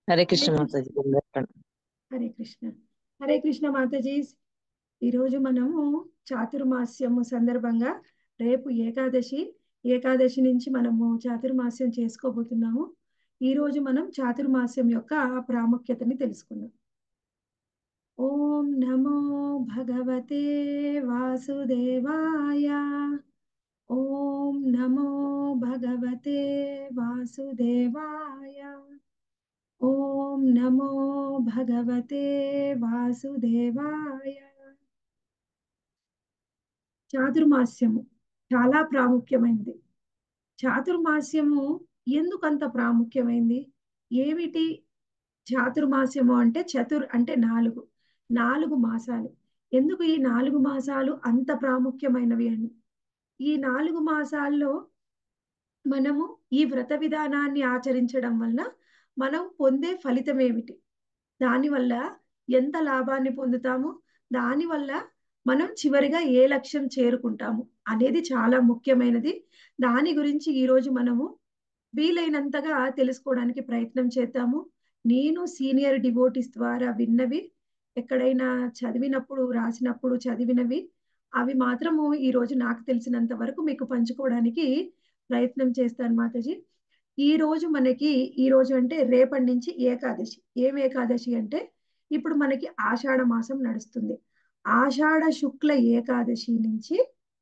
హరే హరే కృష్ణ కృష్ణ మాతాజీ చెప్పండి. హరే కృష్ణ హరే కృష్ణ మాతాజీ ఈరోజు మనము చాతుర్మాస్యము సందర్భంగా రేపు ఏకాదశి ఏకాదశి నుంచి మనము చాతుర్మాస్యం చేసుకోబోతున్నాము ఈ రోజు మనం చాతుర్మాస్యం యొక్క ప్రాముఖ్యతని తెలుసుకుందాం ఓం నమో భగవతే వాసుదేవాయ ఓం నమో భగవతే వాసుదేవాయ ఓం నమో భగవతే వాసుదేవాయ చాతుర్మాస్యము చాలా ప్రాముఖ్యమైనది చాతుర్మాస్యము ఎందుకంత ప్రాముఖ్యమైంది ఏమిటి చాతుర్మాస్యము అంటే చతుర్ అంటే నాలుగు నాలుగు మాసాలు ఎందుకు ఈ నాలుగు మాసాలు అంత ప్రాముఖ్యమైనవి అని ఈ నాలుగు మాసాల్లో మనము ఈ వ్రత విధానాన్ని ఆచరించడం వలన మనం పొందే ఫలితం ఏమిటి దానివల్ల ఎంత లాభాన్ని పొందుతాము దానివల్ల మనం చివరిగా ఏ లక్ష్యం చేరుకుంటాము అనేది చాలా ముఖ్యమైనది దాని గురించి ఈరోజు మనము వీలైనంతగా తెలుసుకోవడానికి ప్రయత్నం చేద్దాము నేను సీనియర్ డివోటీస్ ద్వారా విన్నవి ఎక్కడైనా చదివినప్పుడు రాసినప్పుడు చదివినవి అవి మాత్రము ఈరోజు నాకు తెలిసినంత వరకు మీకు పంచుకోవడానికి ప్రయత్నం చేస్తాను మాతాజీ ఈ రోజు మనకి ఈ రోజు అంటే రేపటి నుంచి ఏకాదశి ఏం ఏకాదశి అంటే ఇప్పుడు మనకి ఆషాఢ మాసం నడుస్తుంది ఆషాఢ శుక్ల ఏకాదశి నుంచి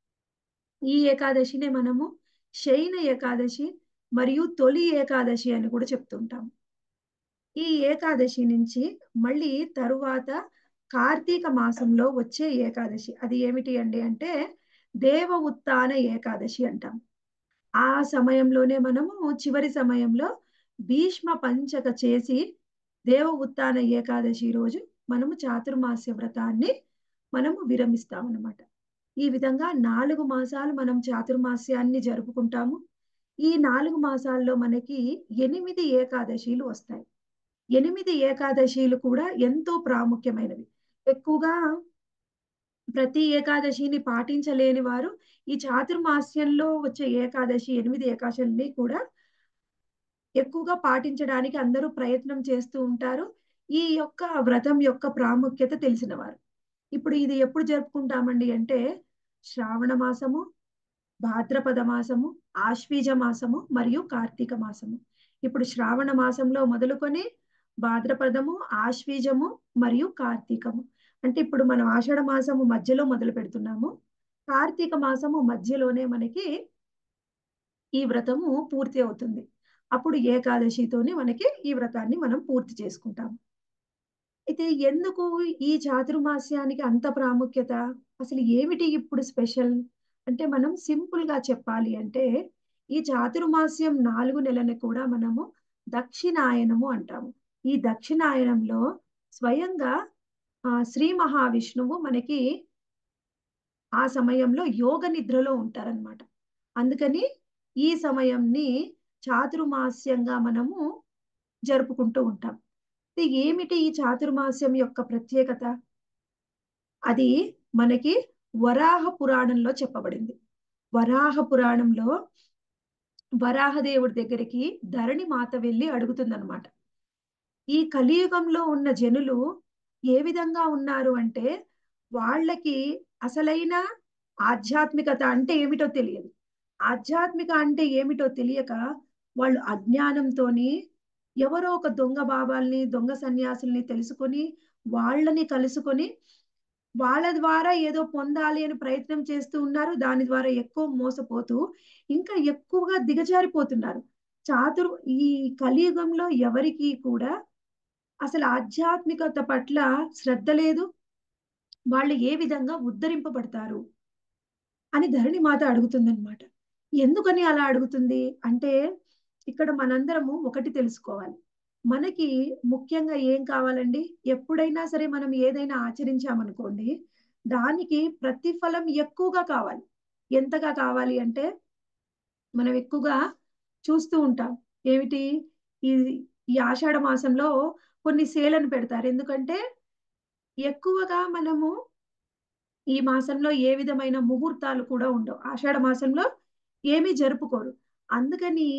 ఈ ఏకాదశినే మనము శయన ఏకాదశి మరియు తొలి ఏకాదశి అని కూడా చెప్తుంటాం ఈ ఏకాదశి నుంచి మళ్ళీ తరువాత కార్తీక మాసంలో వచ్చే ఏకాదశి అది ఏమిటి అండి అంటే దేవ ఉత్తాన ఏకాదశి అంటాం ఆ సమయంలోనే మనము చివరి సమయంలో భీష్మ పంచక చేసి దేవ ఉత్తాన ఏకాదశి రోజు మనము చాతుర్మాస్య వ్రతాన్ని మనము విరమిస్తాం అన్నమాట ఈ విధంగా నాలుగు మాసాలు మనం చాతుర్మాస్యాన్ని జరుపుకుంటాము ఈ నాలుగు మాసాల్లో మనకి ఎనిమిది ఏకాదశీలు వస్తాయి ఎనిమిది ఏకాదశీలు కూడా ఎంతో ప్రాముఖ్యమైనవి ఎక్కువగా ప్రతి ఏకాదశిని పాటించలేని వారు ఈ చాతుర్మాస్యంలో వచ్చే ఏకాదశి ఎనిమిది ఏకాదశిని కూడా ఎక్కువగా పాటించడానికి అందరూ ప్రయత్నం చేస్తూ ఉంటారు ఈ యొక్క వ్రతం యొక్క ప్రాముఖ్యత తెలిసిన వారు ఇప్పుడు ఇది ఎప్పుడు జరుపుకుంటామండి అంటే శ్రావణ మాసము భాద్రపద మాసము ఆశ్వీజ మాసము మరియు కార్తీక మాసము ఇప్పుడు శ్రావణ మాసంలో మొదలుకొని భాద్రపదము ఆశ్వీజము మరియు కార్తీకము అంటే ఇప్పుడు మనం ఆషాఢ మాసము మధ్యలో మొదలు పెడుతున్నాము కార్తీక మాసము మధ్యలోనే మనకి ఈ వ్రతము పూర్తి అవుతుంది అప్పుడు ఏకాదశితోనే మనకి ఈ వ్రతాన్ని మనం పూర్తి చేసుకుంటాము అయితే ఎందుకు ఈ చాతుర్మాస్యానికి అంత ప్రాముఖ్యత అసలు ఏమిటి ఇప్పుడు స్పెషల్ అంటే మనం సింపుల్ గా చెప్పాలి అంటే ఈ చాతుర్మాస్యం నాలుగు నెలలని కూడా మనము దక్షిణాయనము అంటాము ఈ దక్షిణాయనంలో స్వయంగా ఆ శ్రీ మహావిష్ణువు మనకి ఆ సమయంలో యోగ నిద్రలో ఉంటారనమాట అందుకని ఈ సమయంని చాతుర్మాస్యంగా మనము జరుపుకుంటూ ఉంటాం ఏమిటి ఈ చాతుర్మాస్యం యొక్క ప్రత్యేకత అది మనకి వరాహ పురాణంలో చెప్పబడింది వరాహ పురాణంలో వరాహదేవుడి దగ్గరికి ధరణి మాత వెళ్ళి అడుగుతుందన్నమాట ఈ కలియుగంలో ఉన్న జనులు ఏ విధంగా ఉన్నారు అంటే వాళ్ళకి అసలైన ఆధ్యాత్మికత అంటే ఏమిటో తెలియదు ఆధ్యాత్మిక అంటే ఏమిటో తెలియక వాళ్ళు అజ్ఞానంతోని ఎవరో ఒక దొంగ బాబాల్ని దొంగ సన్యాసుల్ని తెలుసుకొని వాళ్ళని కలుసుకొని వాళ్ళ ద్వారా ఏదో పొందాలి అని ప్రయత్నం చేస్తూ ఉన్నారు దాని ద్వారా ఎక్కువ మోసపోతూ ఇంకా ఎక్కువగా దిగజారిపోతున్నారు చాతుర్ ఈ కలియుగంలో ఎవరికి కూడా అసలు ఆధ్యాత్మికత పట్ల శ్రద్ధ లేదు వాళ్ళు ఏ విధంగా ఉద్ధరింపబడతారు అని ధరణి మాత అడుగుతుందన్నమాట ఎందుకని అలా అడుగుతుంది అంటే ఇక్కడ మనందరము ఒకటి తెలుసుకోవాలి మనకి ముఖ్యంగా ఏం కావాలండి ఎప్పుడైనా సరే మనం ఏదైనా ఆచరించామనుకోండి దానికి ప్రతిఫలం ఎక్కువగా కావాలి ఎంతగా కావాలి అంటే మనం ఎక్కువగా చూస్తూ ఉంటాం ఏమిటి ఈ ఈ ఆషాఢ మాసంలో కొన్ని సేలను పెడతారు ఎందుకంటే ఎక్కువగా మనము ఈ మాసంలో ఏ విధమైన ముహూర్తాలు కూడా ఉండవు ఆషాఢ మాసంలో ఏమీ జరుపుకోరు అందుకని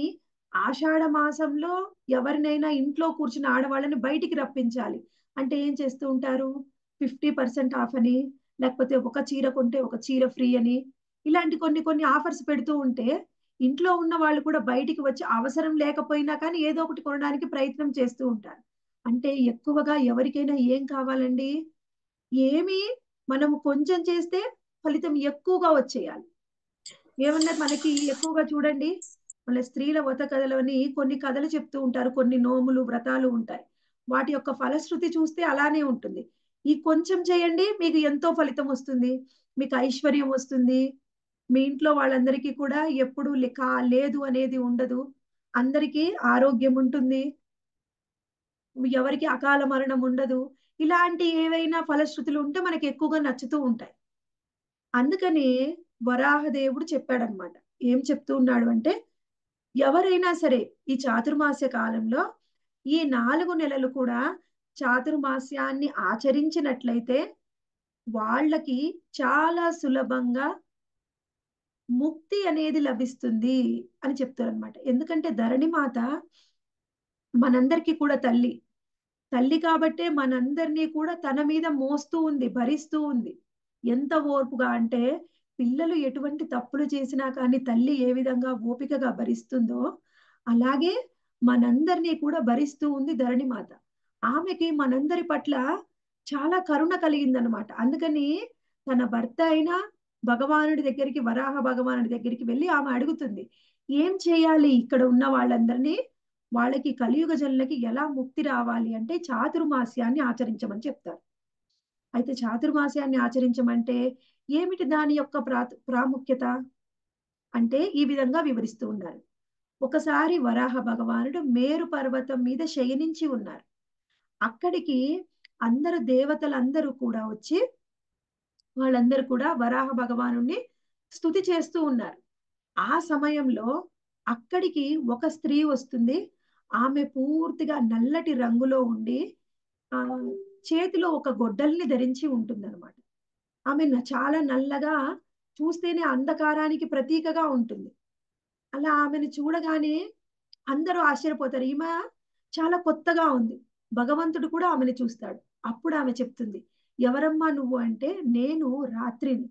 ఆషాఢ మాసంలో ఎవరినైనా ఇంట్లో కూర్చున్న ఆడవాళ్ళని బయటికి రప్పించాలి అంటే ఏం చేస్తూ ఉంటారు ఫిఫ్టీ పర్సెంట్ ఆఫ్ అని లేకపోతే ఒక చీర కొంటే ఒక చీర ఫ్రీ అని ఇలాంటి కొన్ని కొన్ని ఆఫర్స్ పెడుతూ ఉంటే ఇంట్లో ఉన్న వాళ్ళు కూడా బయటికి వచ్చి అవసరం లేకపోయినా కానీ ఏదో ఒకటి కొనడానికి ప్రయత్నం చేస్తూ ఉంటారు అంటే ఎక్కువగా ఎవరికైనా ఏం కావాలండి ఏమి మనము కొంచెం చేస్తే ఫలితం ఎక్కువగా వచ్చేయాలి ఏమన్నా మనకి ఎక్కువగా చూడండి మన స్త్రీల వ్రత కథలు అని కొన్ని కథలు చెప్తూ ఉంటారు కొన్ని నోములు వ్రతాలు ఉంటాయి వాటి యొక్క ఫలశ్రుతి చూస్తే అలానే ఉంటుంది ఈ కొంచెం చేయండి మీకు ఎంతో ఫలితం వస్తుంది మీకు ఐశ్వర్యం వస్తుంది మీ ఇంట్లో వాళ్ళందరికీ కూడా ఎప్పుడు లెక్క లేదు అనేది ఉండదు అందరికీ ఆరోగ్యం ఉంటుంది ఎవరికి అకాల మరణం ఉండదు ఇలాంటి ఏవైనా ఫలశ్రుతులు ఉంటే మనకి ఎక్కువగా నచ్చుతూ ఉంటాయి అందుకని వరాహదేవుడు చెప్పాడనమాట ఏం చెప్తూ ఉన్నాడు అంటే ఎవరైనా సరే ఈ చాతుర్మాస్య కాలంలో ఈ నాలుగు నెలలు కూడా చాతుర్మాస్యాన్ని ఆచరించినట్లయితే వాళ్ళకి చాలా సులభంగా ముక్తి అనేది లభిస్తుంది అని చెప్తారు అనమాట ఎందుకంటే ధరణి మాత మనందరికీ కూడా తల్లి తల్లి కాబట్టే మనందరినీ కూడా తన మీద మోస్తూ ఉంది భరిస్తూ ఉంది ఎంత ఓర్పుగా అంటే పిల్లలు ఎటువంటి తప్పులు చేసినా కానీ తల్లి ఏ విధంగా ఓపికగా భరిస్తుందో అలాగే మనందరినీ కూడా భరిస్తూ ఉంది ధరణి మాత ఆమెకి మనందరి పట్ల చాలా కరుణ కలిగిందనమాట అందుకని తన భర్త అయినా భగవానుడి దగ్గరికి వరాహ భగవానుడి దగ్గరికి వెళ్ళి ఆమె అడుగుతుంది ఏం చేయాలి ఇక్కడ ఉన్న వాళ్ళందరినీ వాళ్ళకి కలియుగ జనులకి ఎలా ముక్తి రావాలి అంటే చాతుర్మాస్యాన్ని ఆచరించమని చెప్తారు అయితే చాతుర్మాస్యాన్ని ఆచరించమంటే ఏమిటి దాని యొక్క ప్రా ప్రాముఖ్యత అంటే ఈ విధంగా వివరిస్తూ ఉన్నారు ఒకసారి వరాహ భగవానుడు మేరు పర్వతం మీద శయనించి ఉన్నారు అక్కడికి అందరు దేవతలందరూ కూడా వచ్చి వాళ్ళందరూ కూడా వరాహ భగవానుణ్ణి స్తుతి చేస్తూ ఉన్నారు ఆ సమయంలో అక్కడికి ఒక స్త్రీ వస్తుంది ఆమె పూర్తిగా నల్లటి రంగులో ఉండి ఆ చేతిలో ఒక గొడ్డల్ని ధరించి ఉంటుందన్నమాట ఆమె చాలా నల్లగా చూస్తేనే అంధకారానికి ప్రతీకగా ఉంటుంది అలా ఆమెను చూడగానే అందరూ ఆశ్చర్యపోతారు ఈమె చాలా కొత్తగా ఉంది భగవంతుడు కూడా ఆమెను చూస్తాడు అప్పుడు ఆమె చెప్తుంది ఎవరమ్మా నువ్వు అంటే నేను రాత్రిని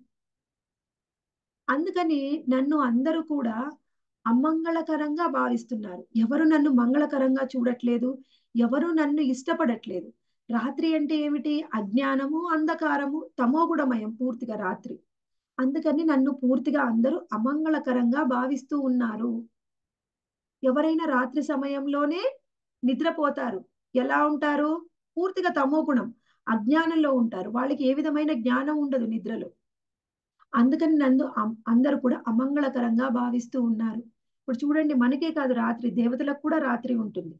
అందుకని నన్ను అందరూ కూడా అమంగళకరంగా భావిస్తున్నారు ఎవరు నన్ను మంగళకరంగా చూడట్లేదు ఎవరు నన్ను ఇష్టపడట్లేదు రాత్రి అంటే ఏమిటి అజ్ఞానము అంధకారము తమోగుణమయం పూర్తిగా రాత్రి అందుకని నన్ను పూర్తిగా అందరూ అమంగళకరంగా భావిస్తూ ఉన్నారు ఎవరైనా రాత్రి సమయంలోనే నిద్రపోతారు ఎలా ఉంటారు పూర్తిగా తమోగుణం అజ్ఞానంలో ఉంటారు వాళ్ళకి ఏ విధమైన జ్ఞానం ఉండదు నిద్రలో అందుకని నన్ను అందరూ కూడా అమంగళకరంగా భావిస్తూ ఉన్నారు ఇప్పుడు చూడండి మనకే కాదు రాత్రి దేవతలకు కూడా రాత్రి ఉంటుంది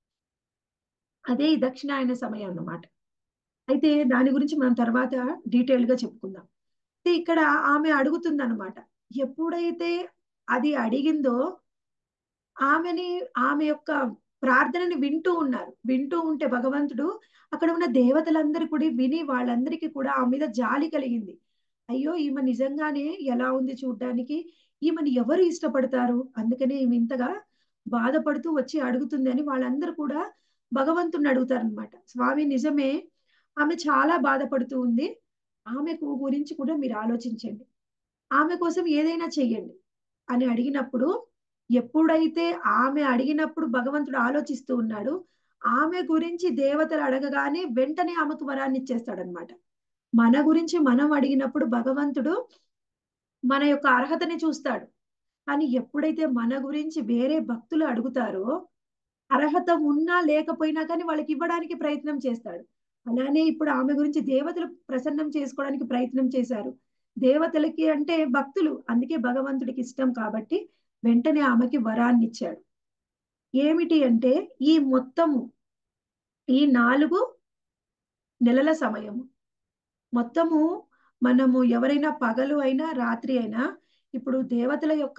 అదే ఈ దక్షిణాయన సమయం అన్నమాట అయితే దాని గురించి మనం తర్వాత డీటెయిల్ గా చెప్పుకుందాం ఇక్కడ ఆమె అడుగుతుంది అనమాట ఎప్పుడైతే అది అడిగిందో ఆమెని ఆమె యొక్క ప్రార్థనని వింటూ ఉన్నారు వింటూ ఉంటే భగవంతుడు అక్కడ ఉన్న దేవతలందరూ కూడా విని వాళ్ళందరికీ కూడా ఆమె మీద జాలి కలిగింది అయ్యో ఈమె నిజంగానే ఎలా ఉంది చూడ్డానికి ఈమెను ఎవరు ఇష్టపడతారు అందుకనే ఈమె ఇంతగా బాధపడుతూ వచ్చి అడుగుతుంది అని వాళ్ళందరూ కూడా భగవంతుని అడుగుతారనమాట స్వామి నిజమే ఆమె చాలా బాధపడుతూ ఉంది ఆమె గురించి కూడా మీరు ఆలోచించండి ఆమె కోసం ఏదైనా చెయ్యండి అని అడిగినప్పుడు ఎప్పుడైతే ఆమె అడిగినప్పుడు భగవంతుడు ఆలోచిస్తూ ఉన్నాడు ఆమె గురించి దేవతలు అడగగానే వెంటనే ఆమెకు వరాన్ని ఇచ్చేస్తాడనమాట మన గురించి మనం అడిగినప్పుడు భగవంతుడు మన యొక్క అర్హతని చూస్తాడు కానీ ఎప్పుడైతే మన గురించి వేరే భక్తులు అడుగుతారో అర్హత ఉన్నా లేకపోయినా కానీ వాళ్ళకి ఇవ్వడానికి ప్రయత్నం చేస్తాడు అలానే ఇప్పుడు ఆమె గురించి దేవతలు ప్రసన్నం చేసుకోవడానికి ప్రయత్నం చేశారు దేవతలకి అంటే భక్తులు అందుకే భగవంతుడికి ఇష్టం కాబట్టి వెంటనే ఆమెకి వరాన్ని ఇచ్చాడు ఏమిటి అంటే ఈ మొత్తము ఈ నాలుగు నెలల సమయము మొత్తము మనము ఎవరైనా పగలు అయినా రాత్రి అయినా ఇప్పుడు దేవతల యొక్క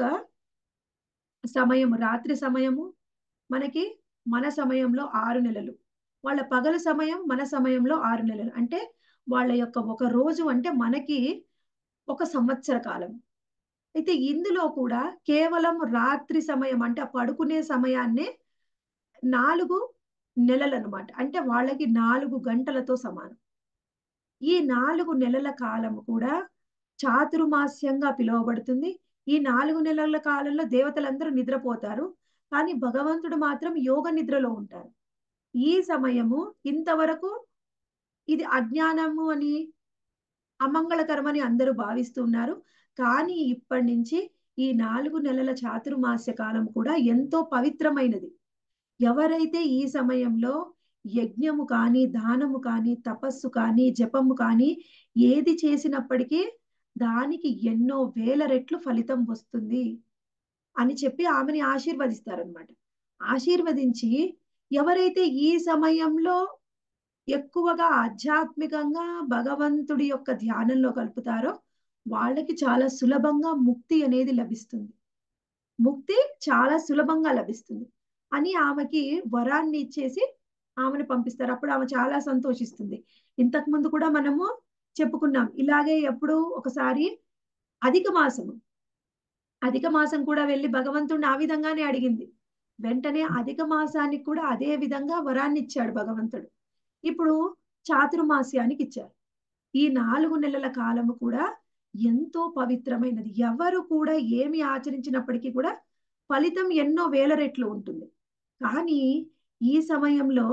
సమయము రాత్రి సమయము మనకి మన సమయంలో ఆరు నెలలు వాళ్ళ పగల సమయం మన సమయంలో ఆరు నెలలు అంటే వాళ్ళ యొక్క ఒక రోజు అంటే మనకి ఒక సంవత్సర కాలం అయితే ఇందులో కూడా కేవలం రాత్రి సమయం అంటే ఆ పడుకునే సమయాన్నే నాలుగు నెలలు అనమాట అంటే వాళ్ళకి నాలుగు గంటలతో సమానం ఈ నాలుగు నెలల కాలం కూడా చాతుర్మాస్యంగా పిలువబడుతుంది ఈ నాలుగు నెలల కాలంలో దేవతలందరూ నిద్రపోతారు కానీ భగవంతుడు మాత్రం యోగ నిద్రలో ఉంటారు ఈ సమయము ఇంతవరకు ఇది అజ్ఞానము అని అమంగళకరమని అందరూ భావిస్తున్నారు కానీ ఇప్పటి నుంచి ఈ నాలుగు నెలల చాతుర్మాస్య కాలం కూడా ఎంతో పవిత్రమైనది ఎవరైతే ఈ సమయంలో యజ్ఞము కానీ దానము కానీ తపస్సు కానీ జపము కానీ ఏది చేసినప్పటికీ దానికి ఎన్నో వేల రెట్లు ఫలితం వస్తుంది అని చెప్పి ఆమెని ఆశీర్వదిస్తారనమాట ఆశీర్వదించి ఎవరైతే ఈ సమయంలో ఎక్కువగా ఆధ్యాత్మికంగా భగవంతుడి యొక్క ధ్యానంలో కలుపుతారో వాళ్ళకి చాలా సులభంగా ముక్తి అనేది లభిస్తుంది ముక్తి చాలా సులభంగా లభిస్తుంది అని ఆమెకి వరాన్ని ఇచ్చేసి ఆమెను పంపిస్తారు అప్పుడు ఆమె చాలా సంతోషిస్తుంది ఇంతకు ముందు కూడా మనము చెప్పుకున్నాం ఇలాగే ఎప్పుడు ఒకసారి అధిక మాసము అధిక మాసం కూడా వెళ్ళి భగవంతుడిని ఆ విధంగానే అడిగింది వెంటనే అధిక మాసానికి కూడా అదే విధంగా వరాన్ని ఇచ్చాడు భగవంతుడు ఇప్పుడు చాతుర్మాస్యానికి ఇచ్చారు ఈ నాలుగు నెలల కాలము కూడా ఎంతో పవిత్రమైనది ఎవరు కూడా ఏమి ఆచరించినప్పటికీ కూడా ఫలితం ఎన్నో వేల రెట్లు ఉంటుంది కానీ ఈ సమయంలో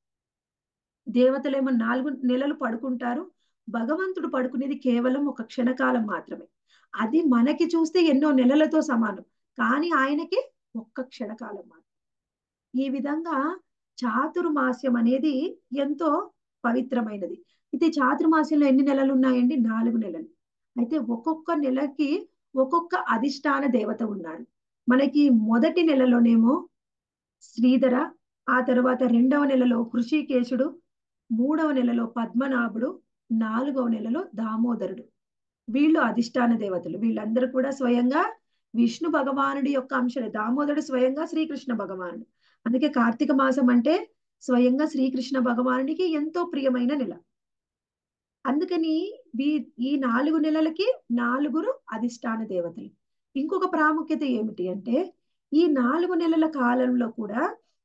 దేవతలేమో నాలుగు నెలలు పడుకుంటారు భగవంతుడు పడుకునేది కేవలం ఒక క్షణకాలం మాత్రమే అది మనకి చూస్తే ఎన్నో నెలలతో సమానం కానీ ఆయనకి ఒక్క క్షణకాలం మాత్రం ఈ విధంగా చాతుర్మాస్యం అనేది ఎంతో పవిత్రమైనది అయితే చాతుర్మాస్యంలో ఎన్ని నెలలు ఉన్నాయండి నాలుగు నెలలు అయితే ఒక్కొక్క నెలకి ఒక్కొక్క అధిష్టాన దేవత ఉన్నాడు మనకి మొదటి నెలలోనేమో శ్రీధర ఆ తర్వాత రెండవ నెలలో కృషికేశుడు మూడవ నెలలో పద్మనాభుడు నాలుగవ నెలలో దామోదరుడు వీళ్ళు అధిష్టాన దేవతలు వీళ్ళందరూ కూడా స్వయంగా విష్ణు భగవానుడి యొక్క అంశలే దామోదరుడు స్వయంగా శ్రీకృష్ణ భగవానుడు అందుకే కార్తీక మాసం అంటే స్వయంగా శ్రీకృష్ణ భగవానుడికి ఎంతో ప్రియమైన నెల అందుకని ఈ నాలుగు నెలలకి నాలుగురు అధిష్టాన దేవతలు ఇంకొక ప్రాముఖ్యత ఏమిటి అంటే ఈ నాలుగు నెలల కాలంలో కూడా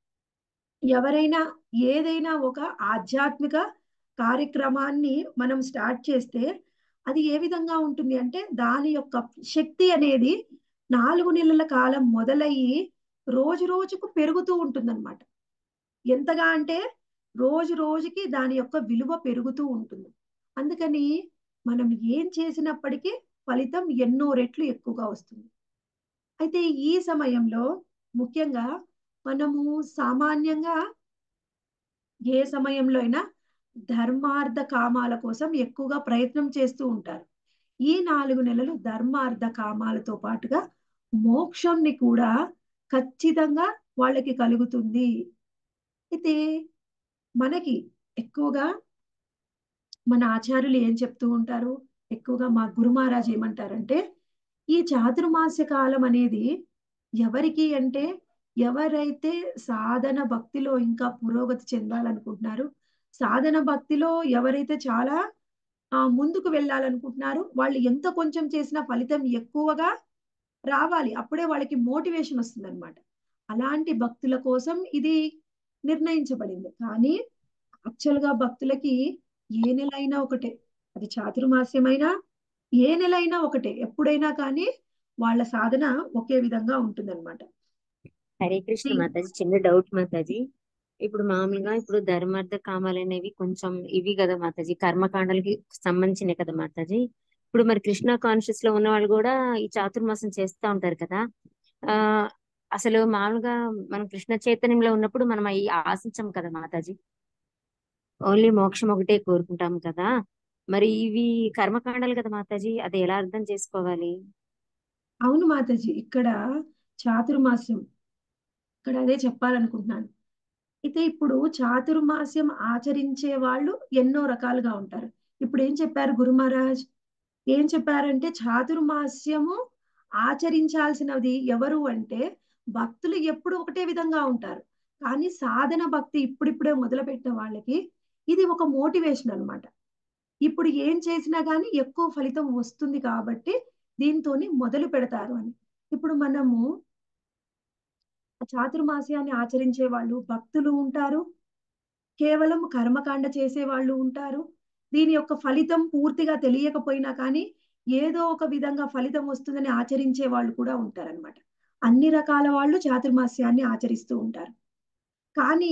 ఎవరైనా ఏదైనా ఒక ఆధ్యాత్మిక కార్యక్రమాన్ని మనం స్టార్ట్ చేస్తే అది ఏ విధంగా ఉంటుంది అంటే దాని యొక్క శక్తి అనేది నాలుగు నెలల కాలం మొదలయ్యి రోజు రోజుకు పెరుగుతూ ఉంటుందన్నమాట ఎంతగా అంటే రోజు రోజుకి దాని యొక్క విలువ పెరుగుతూ ఉంటుంది అందుకని మనం ఏం చేసినప్పటికీ ఫలితం ఎన్నో రెట్లు ఎక్కువగా వస్తుంది అయితే ఈ సమయంలో ముఖ్యంగా మనము సామాన్యంగా ఏ సమయంలో అయినా ధర్మార్థ కామాల కోసం ఎక్కువగా ప్రయత్నం చేస్తూ ఉంటారు ఈ నాలుగు నెలలు ధర్మార్థ కామాలతో పాటుగా మోక్షంని కూడా ఖచ్చితంగా వాళ్ళకి కలుగుతుంది అయితే మనకి ఎక్కువగా మన ఆచార్యులు ఏం చెప్తూ ఉంటారు ఎక్కువగా మా గురు మహారాజ్ ఏమంటారంటే ఈ చాతుర్మాస్య కాలం అనేది ఎవరికి అంటే ఎవరైతే సాధన భక్తిలో ఇంకా పురోగతి చెందాలనుకుంటున్నారు సాధన భక్తిలో ఎవరైతే చాలా ఆ ముందుకు వెళ్ళాలనుకుంటున్నారు వాళ్ళు ఎంత కొంచెం చేసినా ఫలితం ఎక్కువగా రావాలి అప్పుడే వాళ్ళకి మోటివేషన్ వస్తుంది అనమాట అలాంటి భక్తుల కోసం ఇది నిర్ణయించబడింది కానీ యాక్చువల్ గా భక్తులకి ఏ నెల అయినా ఒకటే అది చాతుర్మాస్యమైనా ఏ నెల అయినా ఒకటే ఎప్పుడైనా కానీ వాళ్ళ సాధన ఒకే విధంగా ఉంటుందన్నమాట హరే కృష్ణ మాతాజీ చిన్న డౌట్ మాతాజీ ఇప్పుడు మామూలుగా ఇప్పుడు ధర్మార్థ కామాలు అనేవి కొంచెం ఇవి కదా మాతాజీ కర్మకాండాలకి సంబంధించినవి కదా మాతాజీ ఇప్పుడు మరి కృష్ణ కాన్షియస్ లో ఉన్న వాళ్ళు కూడా ఈ చాతుర్మాసం చేస్తూ ఉంటారు కదా ఆ అసలు మామూలుగా మనం కృష్ణ చైతన్యంలో ఉన్నప్పుడు మనం అవి ఆశించం కదా మాతాజీ ఓన్లీ మోక్షం ఒకటే కోరుకుంటాం కదా మరి ఇవి కర్మకాండాలు కదా మాతాజీ అది ఎలా అర్థం చేసుకోవాలి అవును మాతాజీ ఇక్కడ చాతుర్మాస్యం ఇక్కడ అదే చెప్పాలనుకుంటున్నాను అయితే ఇప్పుడు చాతుర్మాస్యం ఆచరించే వాళ్ళు ఎన్నో రకాలుగా ఉంటారు ఇప్పుడు ఏం చెప్పారు గురు మహారాజ్ ఏం చెప్పారంటే చాతుర్మాస్యము ఆచరించాల్సినది ఎవరు అంటే భక్తులు ఎప్పుడు ఒకటే విధంగా ఉంటారు కానీ సాధన భక్తి ఇప్పుడిప్పుడే మొదలుపెట్టిన వాళ్ళకి ఇది ఒక మోటివేషన్ అనమాట ఇప్పుడు ఏం చేసినా కానీ ఎక్కువ ఫలితం వస్తుంది కాబట్టి దీంతోని మొదలు పెడతారు అని ఇప్పుడు మనము చాతుర్మాస్యాన్ని ఆచరించే వాళ్ళు భక్తులు ఉంటారు కేవలం కర్మకాండ చేసే వాళ్ళు ఉంటారు దీని యొక్క ఫలితం పూర్తిగా తెలియకపోయినా కానీ ఏదో ఒక విధంగా ఫలితం వస్తుందని ఆచరించే వాళ్ళు కూడా ఉంటారన్నమాట అన్ని రకాల వాళ్ళు చాతుర్మాస్యాన్ని ఆచరిస్తూ ఉంటారు కానీ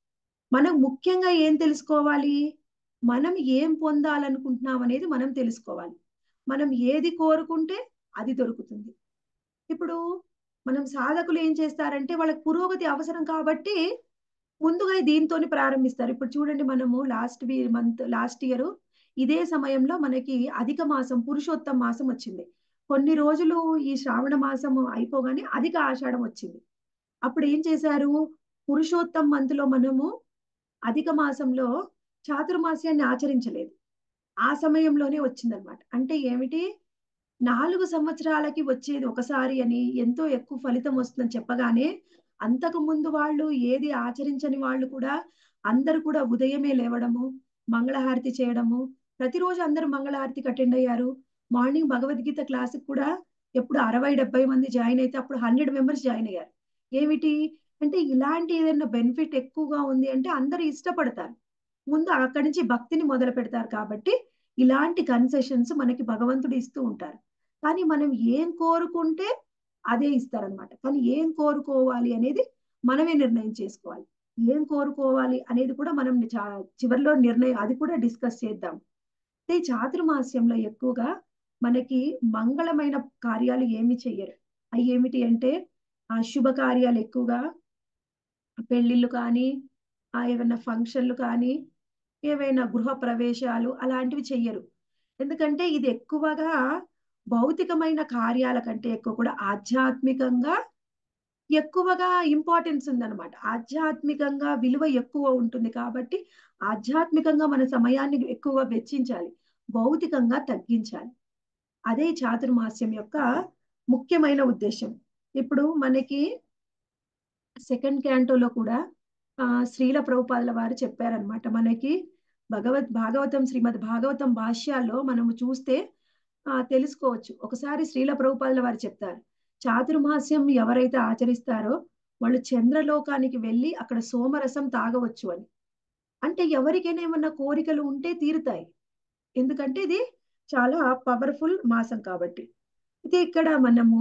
మనం ముఖ్యంగా ఏం తెలుసుకోవాలి మనం ఏం పొందాలనుకుంటున్నాం అనేది మనం తెలుసుకోవాలి మనం ఏది కోరుకుంటే అది దొరుకుతుంది ఇప్పుడు మనం సాధకులు ఏం చేస్తారంటే వాళ్ళకి పురోగతి అవసరం కాబట్టి ముందుగా దీంతోని ప్రారంభిస్తారు ఇప్పుడు చూడండి మనము లాస్ట్ మంత్ లాస్ట్ ఇయర్ ఇదే సమయంలో మనకి అధిక మాసం పురుషోత్తమ మాసం వచ్చింది కొన్ని రోజులు ఈ శ్రావణ మాసం అయిపోగానే అధిక ఆషాఢం వచ్చింది అప్పుడు ఏం చేశారు పురుషోత్తమ మంత్ లో మనము అధిక మాసంలో చాతుర్మాస్యాన్ని ఆచరించలేదు ఆ సమయంలోనే వచ్చిందనమాట అంటే ఏమిటి నాలుగు సంవత్సరాలకి వచ్చేది ఒకసారి అని ఎంతో ఎక్కువ ఫలితం వస్తుందని చెప్పగానే అంతకు ముందు వాళ్ళు ఏది ఆచరించని వాళ్ళు కూడా అందరు కూడా ఉదయమే లేవడము మంగళహారతి చేయడము ప్రతిరోజు అందరూ మంగళహారతికి అటెండ్ అయ్యారు మార్నింగ్ భగవద్గీత క్లాస్ కూడా ఎప్పుడు అరవై డెబ్బై మంది జాయిన్ అయితే అప్పుడు హండ్రెడ్ మెంబర్స్ జాయిన్ అయ్యారు ఏమిటి అంటే ఇలాంటి ఏదైనా బెనిఫిట్ ఎక్కువగా ఉంది అంటే అందరూ ఇష్టపడతారు ముందు అక్కడి నుంచి భక్తిని మొదలు పెడతారు కాబట్టి ఇలాంటి కన్సెషన్స్ మనకి భగవంతుడు ఇస్తూ ఉంటారు కానీ మనం ఏం కోరుకుంటే అదే ఇస్తారనమాట కానీ ఏం కోరుకోవాలి అనేది మనమే నిర్ణయం చేసుకోవాలి ఏం కోరుకోవాలి అనేది కూడా మనం చివరిలో నిర్ణయం అది కూడా డిస్కస్ చేద్దాం అయితే చాతుర్మాస్యంలో ఎక్కువగా మనకి మంగళమైన కార్యాలు ఏమి చెయ్యరు అవి ఏమిటి అంటే ఆ శుభ కార్యాలు ఎక్కువగా పెళ్లిళ్ళు కానీ ఆ ఏమైనా ఫంక్షన్లు కానీ ఏవైనా గృహ ప్రవేశాలు అలాంటివి చెయ్యరు ఎందుకంటే ఇది ఎక్కువగా భౌతికమైన కార్యాల కంటే ఎక్కువ కూడా ఆధ్యాత్మికంగా ఎక్కువగా ఇంపార్టెన్స్ ఉందన్నమాట ఆధ్యాత్మికంగా విలువ ఎక్కువ ఉంటుంది కాబట్టి ఆధ్యాత్మికంగా మన సమయాన్ని ఎక్కువ వెచ్చించాలి భౌతికంగా తగ్గించాలి అదే చాతుర్మాస్యం యొక్క ముఖ్యమైన ఉద్దేశం ఇప్పుడు మనకి సెకండ్ క్యాంటోలో కూడా ఆ శ్రీల ప్రభుపాదుల వారు చెప్పారనమాట మనకి భగవద్ భాగవతం శ్రీమద్ భాగవతం భాష్యాల్లో మనము చూస్తే ఆ తెలుసుకోవచ్చు ఒకసారి శ్రీల ప్రభుపాదుల వారు చెప్తారు చాతుర్మాస్యం ఎవరైతే ఆచరిస్తారో వాళ్ళు చంద్రలోకానికి వెళ్ళి అక్కడ సోమరసం తాగవచ్చు అని అంటే ఎవరికైనా ఏమన్నా కోరికలు ఉంటే తీరుతాయి ఎందుకంటే ఇది చాలా పవర్ఫుల్ మాసం కాబట్టి అయితే ఇక్కడ మనము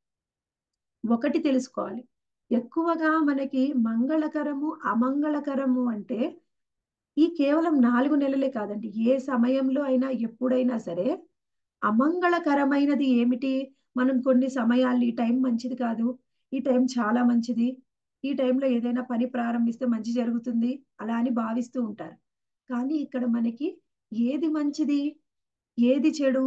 ఒకటి తెలుసుకోవాలి ఎక్కువగా మనకి మంగళకరము అమంగళకరము అంటే ఈ కేవలం నాలుగు నెలలే కాదండి ఏ సమయంలో అయినా ఎప్పుడైనా సరే అమంగళకరమైనది ఏమిటి మనం కొన్ని సమయాలు ఈ టైం మంచిది కాదు ఈ టైం చాలా మంచిది ఈ టైంలో ఏదైనా పని ప్రారంభిస్తే మంచి జరుగుతుంది అలా అని భావిస్తూ ఉంటారు కానీ ఇక్కడ మనకి ఏది మంచిది ఏది చెడు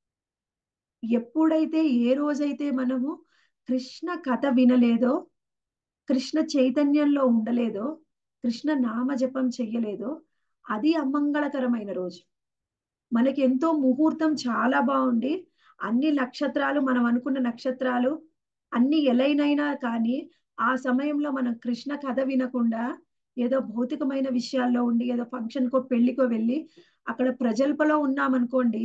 ఎప్పుడైతే ఏ రోజైతే మనము కృష్ణ కథ వినలేదో కృష్ణ చైతన్యంలో ఉండలేదో కృష్ణ నామజపం చెయ్యలేదో అది అమంగళకరమైన రోజు మనకి ఎంతో ముహూర్తం చాలా బాగుండి అన్ని నక్షత్రాలు మనం అనుకున్న నక్షత్రాలు అన్ని ఎలైనైనా కానీ ఆ సమయంలో మనం కృష్ణ కథ వినకుండా ఏదో భౌతికమైన విషయాల్లో ఉండి ఏదో ఫంక్షన్కో పెళ్లికో వెళ్ళి అక్కడ ప్రజల్పలో ఉన్నామనుకోండి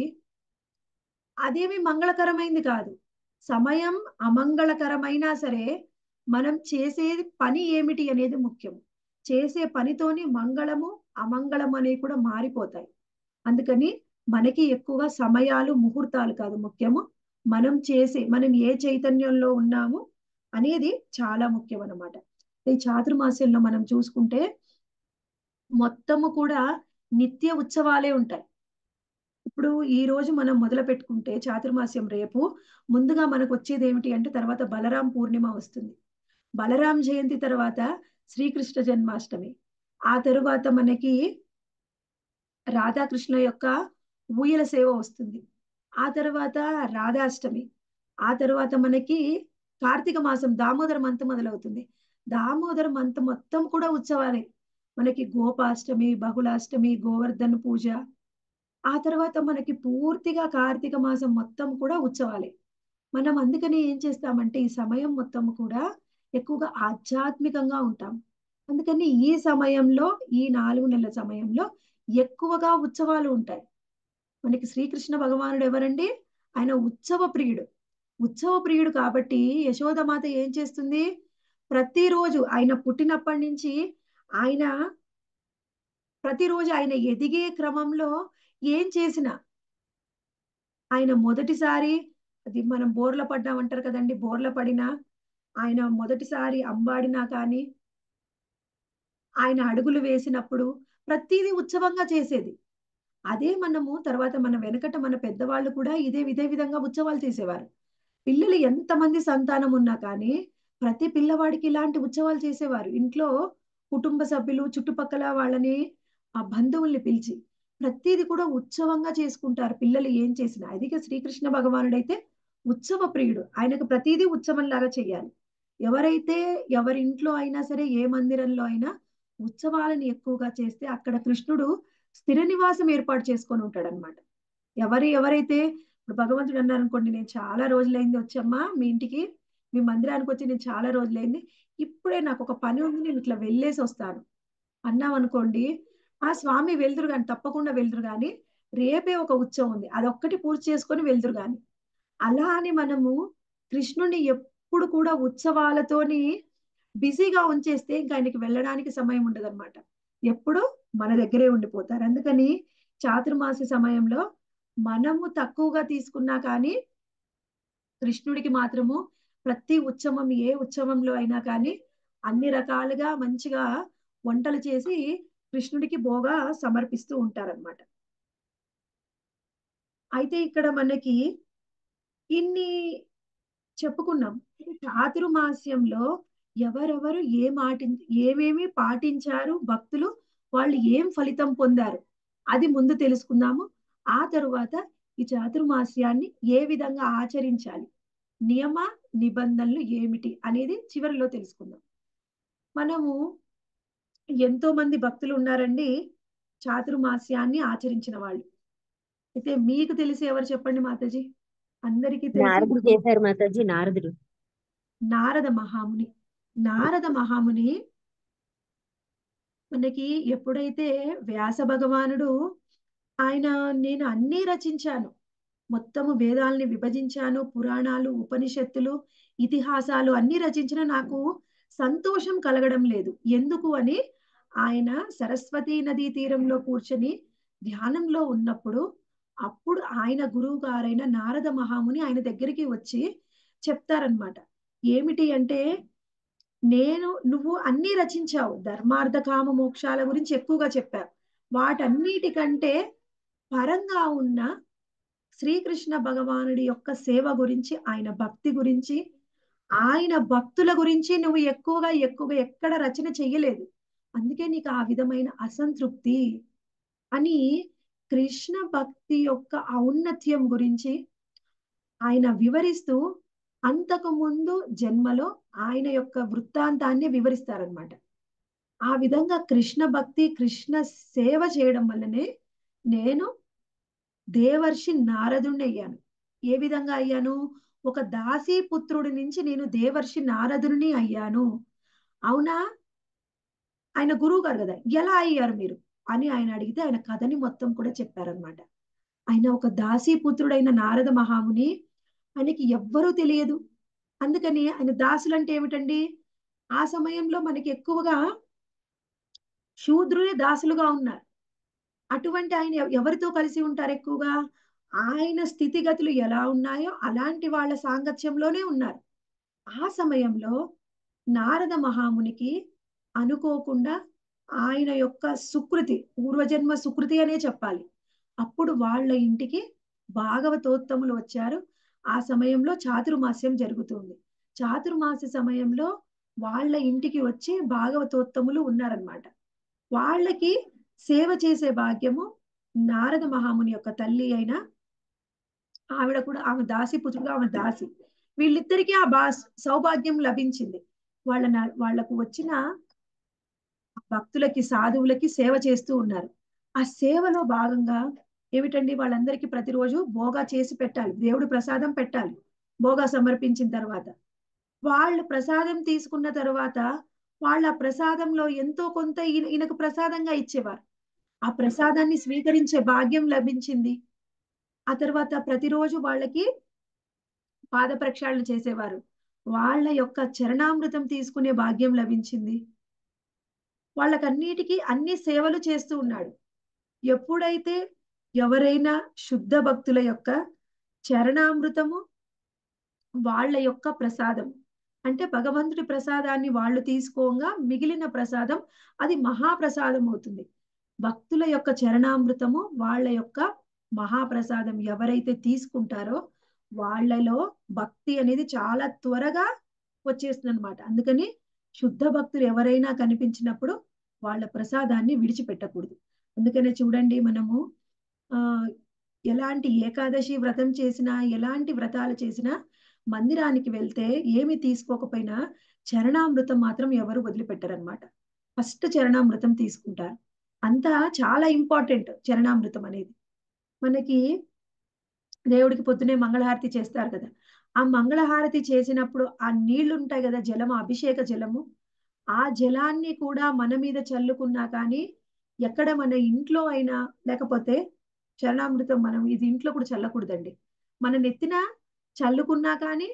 అదేమి మంగళకరమైంది కాదు సమయం అమంగళకరమైనా సరే మనం చేసే పని ఏమిటి అనేది ముఖ్యం చేసే పనితోని మంగళము అమంగళం అనేవి కూడా మారిపోతాయి అందుకని మనకి ఎక్కువగా సమయాలు ముహూర్తాలు కాదు ముఖ్యము మనం చేసే మనం ఏ చైతన్యంలో ఉన్నాము అనేది చాలా ముఖ్యం అన్నమాట ఈ చాతుర్మాస్యంలో మనం చూసుకుంటే మొత్తము కూడా నిత్య ఉత్సవాలే ఉంటాయి ఇప్పుడు ఈ రోజు మనం మొదలు పెట్టుకుంటే చాతుర్మాస్యం రేపు ముందుగా మనకు వచ్చేది ఏమిటి అంటే తర్వాత బలరాం పూర్ణిమ వస్తుంది బలరాం జయంతి తర్వాత శ్రీకృష్ణ జన్మాష్టమి ఆ తరువాత మనకి రాధాకృష్ణ యొక్క ఊయల సేవ వస్తుంది ఆ తర్వాత రాధాష్టమి ఆ తర్వాత మనకి కార్తీక మాసం దామోదర మంత్ మొదలవుతుంది దామోదర మంత్ మొత్తం కూడా ఉత్సవాలే మనకి గోపాష్టమి బహుళాష్టమి గోవర్ధన్ పూజ ఆ తర్వాత మనకి పూర్తిగా కార్తీక మాసం మొత్తం కూడా ఉత్సవాలే మనం అందుకని ఏం చేస్తామంటే ఈ సమయం మొత్తం కూడా ఎక్కువగా ఆధ్యాత్మికంగా ఉంటాం అందుకని ఈ సమయంలో ఈ నాలుగు నెలల సమయంలో ఎక్కువగా ఉత్సవాలు ఉంటాయి మనకి శ్రీకృష్ణ భగవానుడు ఎవరండి ఆయన ఉత్సవ ప్రియుడు ఉత్సవ ప్రియుడు కాబట్టి యశోదమాత ఏం చేస్తుంది ప్రతిరోజు ఆయన పుట్టినప్పటి నుంచి ఆయన ప్రతిరోజు ఆయన ఎదిగే క్రమంలో ఏం చేసినా ఆయన మొదటిసారి అది మనం బోర్ల పడ్డామంటారు కదండి బోర్ల పడినా ఆయన మొదటిసారి అంబాడినా కానీ ఆయన అడుగులు వేసినప్పుడు ప్రతిదీ ఉత్సవంగా చేసేది అదే మనము తర్వాత మన వెనకట మన పెద్దవాళ్ళు కూడా ఇదే ఇదే విధంగా ఉత్సవాలు చేసేవారు పిల్లలు ఎంతమంది సంతానం ఉన్నా కానీ ప్రతి పిల్లవాడికి ఇలాంటి ఉత్సవాలు చేసేవారు ఇంట్లో కుటుంబ సభ్యులు చుట్టుపక్కల వాళ్ళని ఆ బంధువుల్ని పిలిచి ప్రతిది కూడా ఉత్సవంగా చేసుకుంటారు పిల్లలు ఏం చేసినా అదిగా శ్రీకృష్ణ భగవానుడైతే ఉత్సవ ప్రియుడు ఆయనకు ప్రతిదీ ఉత్సవం లాగా చేయాలి ఎవరైతే ఎవరి ఇంట్లో అయినా సరే ఏ మందిరంలో అయినా ఉత్సవాలను ఎక్కువగా చేస్తే అక్కడ కృష్ణుడు స్థిర నివాసం ఏర్పాటు చేసుకొని ఉంటాడు అనమాట ఎవరి ఎవరైతే ఇప్పుడు భగవంతుడు అన్నారు అనుకోండి నేను చాలా రోజులైంది వచ్చమ్మా మీ ఇంటికి మీ మందిరానికి వచ్చి నేను చాలా రోజులైంది ఇప్పుడే నాకు ఒక పని ఉంది నేను ఇట్లా వెళ్ళేసి వస్తాను అన్నాం అనుకోండి ఆ స్వామి వెళ్తురు కానీ తప్పకుండా వెళ్తురు కానీ రేపే ఒక ఉత్సవం ఉంది అదొక్కటి పూర్తి చేసుకొని వెళ్తురు కానీ అలా అని మనము కృష్ణుని ఎప్పుడు కూడా ఉత్సవాలతోని బిజీగా ఉంచేస్తే ఇంకా ఆయనకి వెళ్ళడానికి సమయం ఉండదు అనమాట ఎప్పుడు మన దగ్గరే ఉండిపోతారు అందుకని చాతుర్మాస సమయంలో మనము తక్కువగా తీసుకున్నా కానీ కృష్ణుడికి మాత్రము ప్రతి ఉత్సవం ఏ ఉత్సవంలో అయినా కానీ అన్ని రకాలుగా మంచిగా వంటలు చేసి కృష్ణుడికి బోగా సమర్పిస్తూ ఉంటారన్నమాట అయితే ఇక్కడ మనకి ఇన్ని చెప్పుకున్నాం చాతుర్మాస్యంలో ఎవరెవరు ఏ మాటి ఏమేమి పాటించారు భక్తులు వాళ్ళు ఏం ఫలితం పొందారు అది ముందు తెలుసుకుందాము ఆ తరువాత ఈ చాతుర్మాస్యాన్ని ఏ విధంగా ఆచరించాలి నియమ నిబంధనలు ఏమిటి అనేది చివరిలో తెలుసుకుందాం మనము ఎంతో మంది భక్తులు ఉన్నారండి చాతుర్మాస్యాన్ని ఆచరించిన వాళ్ళు అయితే మీకు తెలిసి ఎవరు చెప్పండి మాతాజీ అందరికీ నారదుడు తెలిసి చేశారు మాతాజీ నారదుడు నారద మహాముని నారద మహాముని మనకి ఎప్పుడైతే వ్యాస భగవానుడు ఆయన నేను అన్నీ రచించాను మొత్తము వేదాల్ని విభజించాను పురాణాలు ఉపనిషత్తులు ఇతిహాసాలు అన్ని రచించిన నాకు సంతోషం కలగడం లేదు ఎందుకు అని ఆయన సరస్వతీ నదీ తీరంలో కూర్చొని ధ్యానంలో ఉన్నప్పుడు అప్పుడు ఆయన గురువు గారైన నారద మహాముని ఆయన దగ్గరికి వచ్చి చెప్తారనమాట ఏమిటి అంటే నేను నువ్వు అన్ని రచించావు ధర్మార్థ కామ మోక్షాల గురించి ఎక్కువగా చెప్పావు వాటన్నిటికంటే పరంగా ఉన్న శ్రీకృష్ణ భగవానుడి యొక్క సేవ గురించి ఆయన భక్తి గురించి ఆయన భక్తుల గురించి నువ్వు ఎక్కువగా ఎక్కువగా ఎక్కడ రచన చెయ్యలేదు అందుకే నీకు ఆ విధమైన అసంతృప్తి అని కృష్ణ భక్తి యొక్క ఔన్నత్యం గురించి ఆయన వివరిస్తూ అంతకు ముందు జన్మలో ఆయన యొక్క వృత్తాంతాన్ని వివరిస్తారనమాట ఆ విధంగా కృష్ణ భక్తి కృష్ణ సేవ చేయడం వల్లనే నేను దేవర్షి నారదుణ్ణి అయ్యాను ఏ విధంగా అయ్యాను ఒక దాసీ పుత్రుడి నుంచి నేను దేవర్షి నారదుని అయ్యాను అవునా ఆయన గురువు గారు కదా ఎలా అయ్యారు మీరు అని ఆయన అడిగితే ఆయన కథని మొత్తం కూడా చెప్పారనమాట ఆయన ఒక దాసీ పుత్రుడైన నారద మహాముని ఆయనకి ఎవ్వరూ తెలియదు అందుకని ఆయన దాసులు అంటే ఏమిటండి ఆ సమయంలో మనకి ఎక్కువగా శూద్రులే దాసులుగా ఉన్నారు అటువంటి ఆయన ఎవ- ఎవరితో కలిసి ఉంటారు ఎక్కువగా ఆయన స్థితిగతులు ఎలా ఉన్నాయో అలాంటి వాళ్ళ సాంగత్యంలోనే ఉన్నారు ఆ సమయంలో నారద మహామునికి అనుకోకుండా ఆయన యొక్క సుకృతి పూర్వజన్మ సుకృతి అనే చెప్పాలి అప్పుడు వాళ్ళ ఇంటికి భాగవతోత్తములు వచ్చారు ఆ సమయంలో చాతుర్మాస్యం జరుగుతుంది చాతుర్మాస సమయంలో వాళ్ళ ఇంటికి వచ్చి భాగవతోత్తములు ఉన్నారనమాట వాళ్ళకి సేవ చేసే భాగ్యము నారద మహాముని యొక్క తల్లి అయిన ఆవిడ కూడా ఆమె దాసి పుత్రుడు ఆమె దాసి వీళ్ళిద్దరికీ ఆ బా సౌభాగ్యం లభించింది వాళ్ళ నా- వాళ్ళకు వచ్చిన భక్తులకి సాధువులకి సేవ చేస్తూ ఉన్నారు ఆ సేవలో భాగంగా ఏమిటండి వాళ్ళందరికీ ప్రతిరోజు భోగా చేసి పెట్టాలి దేవుడు ప్రసాదం పెట్టాలి భోగా సమర్పించిన తర్వాత వాళ్ళు ప్రసాదం తీసుకున్న తర్వాత వాళ్ళ ప్రసాదంలో ఎంతో కొంత ఈయన ఈయనకు ప్రసాదంగా ఇచ్చేవారు ఆ ప్రసాదాన్ని స్వీకరించే భాగ్యం లభించింది ఆ తర్వాత ప్రతిరోజు వాళ్ళకి పాద ప్రక్షాళన చేసేవారు వాళ్ళ యొక్క చరణామృతం తీసుకునే భాగ్యం లభించింది వాళ్ళకన్నిటికీ అన్ని సేవలు చేస్తూ ఉన్నాడు ఎప్పుడైతే ఎవరైనా శుద్ధ భక్తుల యొక్క చరణామృతము వాళ్ళ యొక్క ప్రసాదం అంటే భగవంతుడి ప్రసాదాన్ని వాళ్ళు తీసుకోగా మిగిలిన ప్రసాదం అది మహాప్రసాదం అవుతుంది భక్తుల యొక్క చరణామృతము వాళ్ళ యొక్క మహాప్రసాదం ఎవరైతే తీసుకుంటారో వాళ్ళలో భక్తి అనేది చాలా త్వరగా వచ్చేస్తుంది అనమాట అందుకని శుద్ధ భక్తులు ఎవరైనా కనిపించినప్పుడు వాళ్ళ ప్రసాదాన్ని విడిచిపెట్టకూడదు అందుకనే చూడండి మనము ఆ ఎలాంటి ఏకాదశి వ్రతం చేసినా ఎలాంటి వ్రతాలు చేసినా మందిరానికి వెళ్తే ఏమి తీసుకోకపోయినా చరణామృతం మాత్రం ఎవరు వదిలిపెట్టరనమాట ఫస్ట్ చరణామృతం తీసుకుంటారు అంతా చాలా ఇంపార్టెంట్ చరణామృతం అనేది మనకి దేవుడికి పొద్దునే మంగళహారతి చేస్తారు కదా ఆ మంగళహారతి చేసినప్పుడు ఆ నీళ్లు ఉంటాయి కదా జలము అభిషేక జలము ఆ జలాన్ని కూడా మన మీద చల్లుకున్నా కానీ ఎక్కడ మన ఇంట్లో అయినా లేకపోతే చరణామృతం మనం ఇది ఇంట్లో కూడా చల్లకూడదండి మన నెత్తిన చల్లుకున్నా కానీ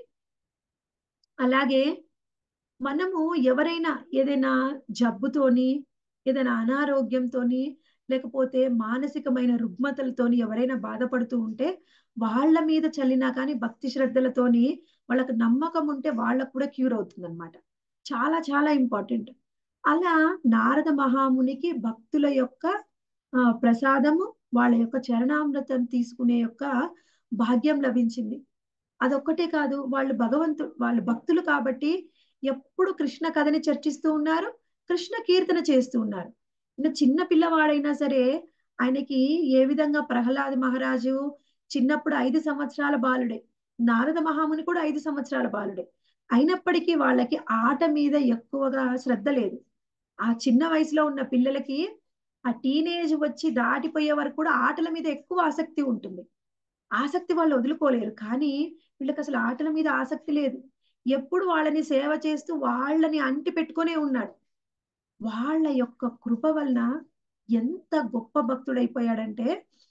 అలాగే మనము ఎవరైనా ఏదైనా జబ్బుతోని ఏదైనా అనారోగ్యంతోని లేకపోతే మానసికమైన రుగ్మతలతోని ఎవరైనా బాధపడుతూ ఉంటే వాళ్ళ మీద చల్లినా కానీ భక్తి శ్రద్ధలతోని వాళ్ళకి నమ్మకం ఉంటే వాళ్ళకు కూడా క్యూర్ అవుతుంది అనమాట చాలా చాలా ఇంపార్టెంట్ అలా నారద మహామునికి భక్తుల యొక్క ఆ, ప్రసాదము వాళ్ళ యొక్క చరణామృతం తీసుకునే యొక్క భాగ్యం లభించింది అదొక్కటే కాదు వాళ్ళు భగవంతు వాళ్ళు భక్తులు కాబట్టి ఎప్పుడు కృష్ణ కథని చర్చిస్తూ ఉన్నారు కృష్ణ కీర్తన చేస్తూ ఉన్నారు ఇంకా చిన్న పిల్లవాడైనా సరే ఆయనకి ఏ విధంగా ప్రహ్లాద మహారాజు చిన్నప్పుడు ఐదు సంవత్సరాల బాలుడే నారద మహాముని కూడా ఐదు సంవత్సరాల బాలుడే అయినప్పటికీ వాళ్ళకి ఆట మీద ఎక్కువగా శ్రద్ధ లేదు ఆ చిన్న వయసులో ఉన్న పిల్లలకి ఆ టీనేజ్ వచ్చి దాటిపోయే వరకు కూడా ఆటల మీద ఎక్కువ ఆసక్తి ఉంటుంది ఆసక్తి వాళ్ళు వదులుకోలేరు కానీ వీళ్ళకి అసలు ఆటల మీద ఆసక్తి లేదు ఎప్పుడు వాళ్ళని సేవ చేస్తూ వాళ్ళని అంటి పెట్టుకునే ఉన్నాడు వాళ్ళ యొక్క కృప వలన ఎంత గొప్ప భక్తుడైపోయాడంటే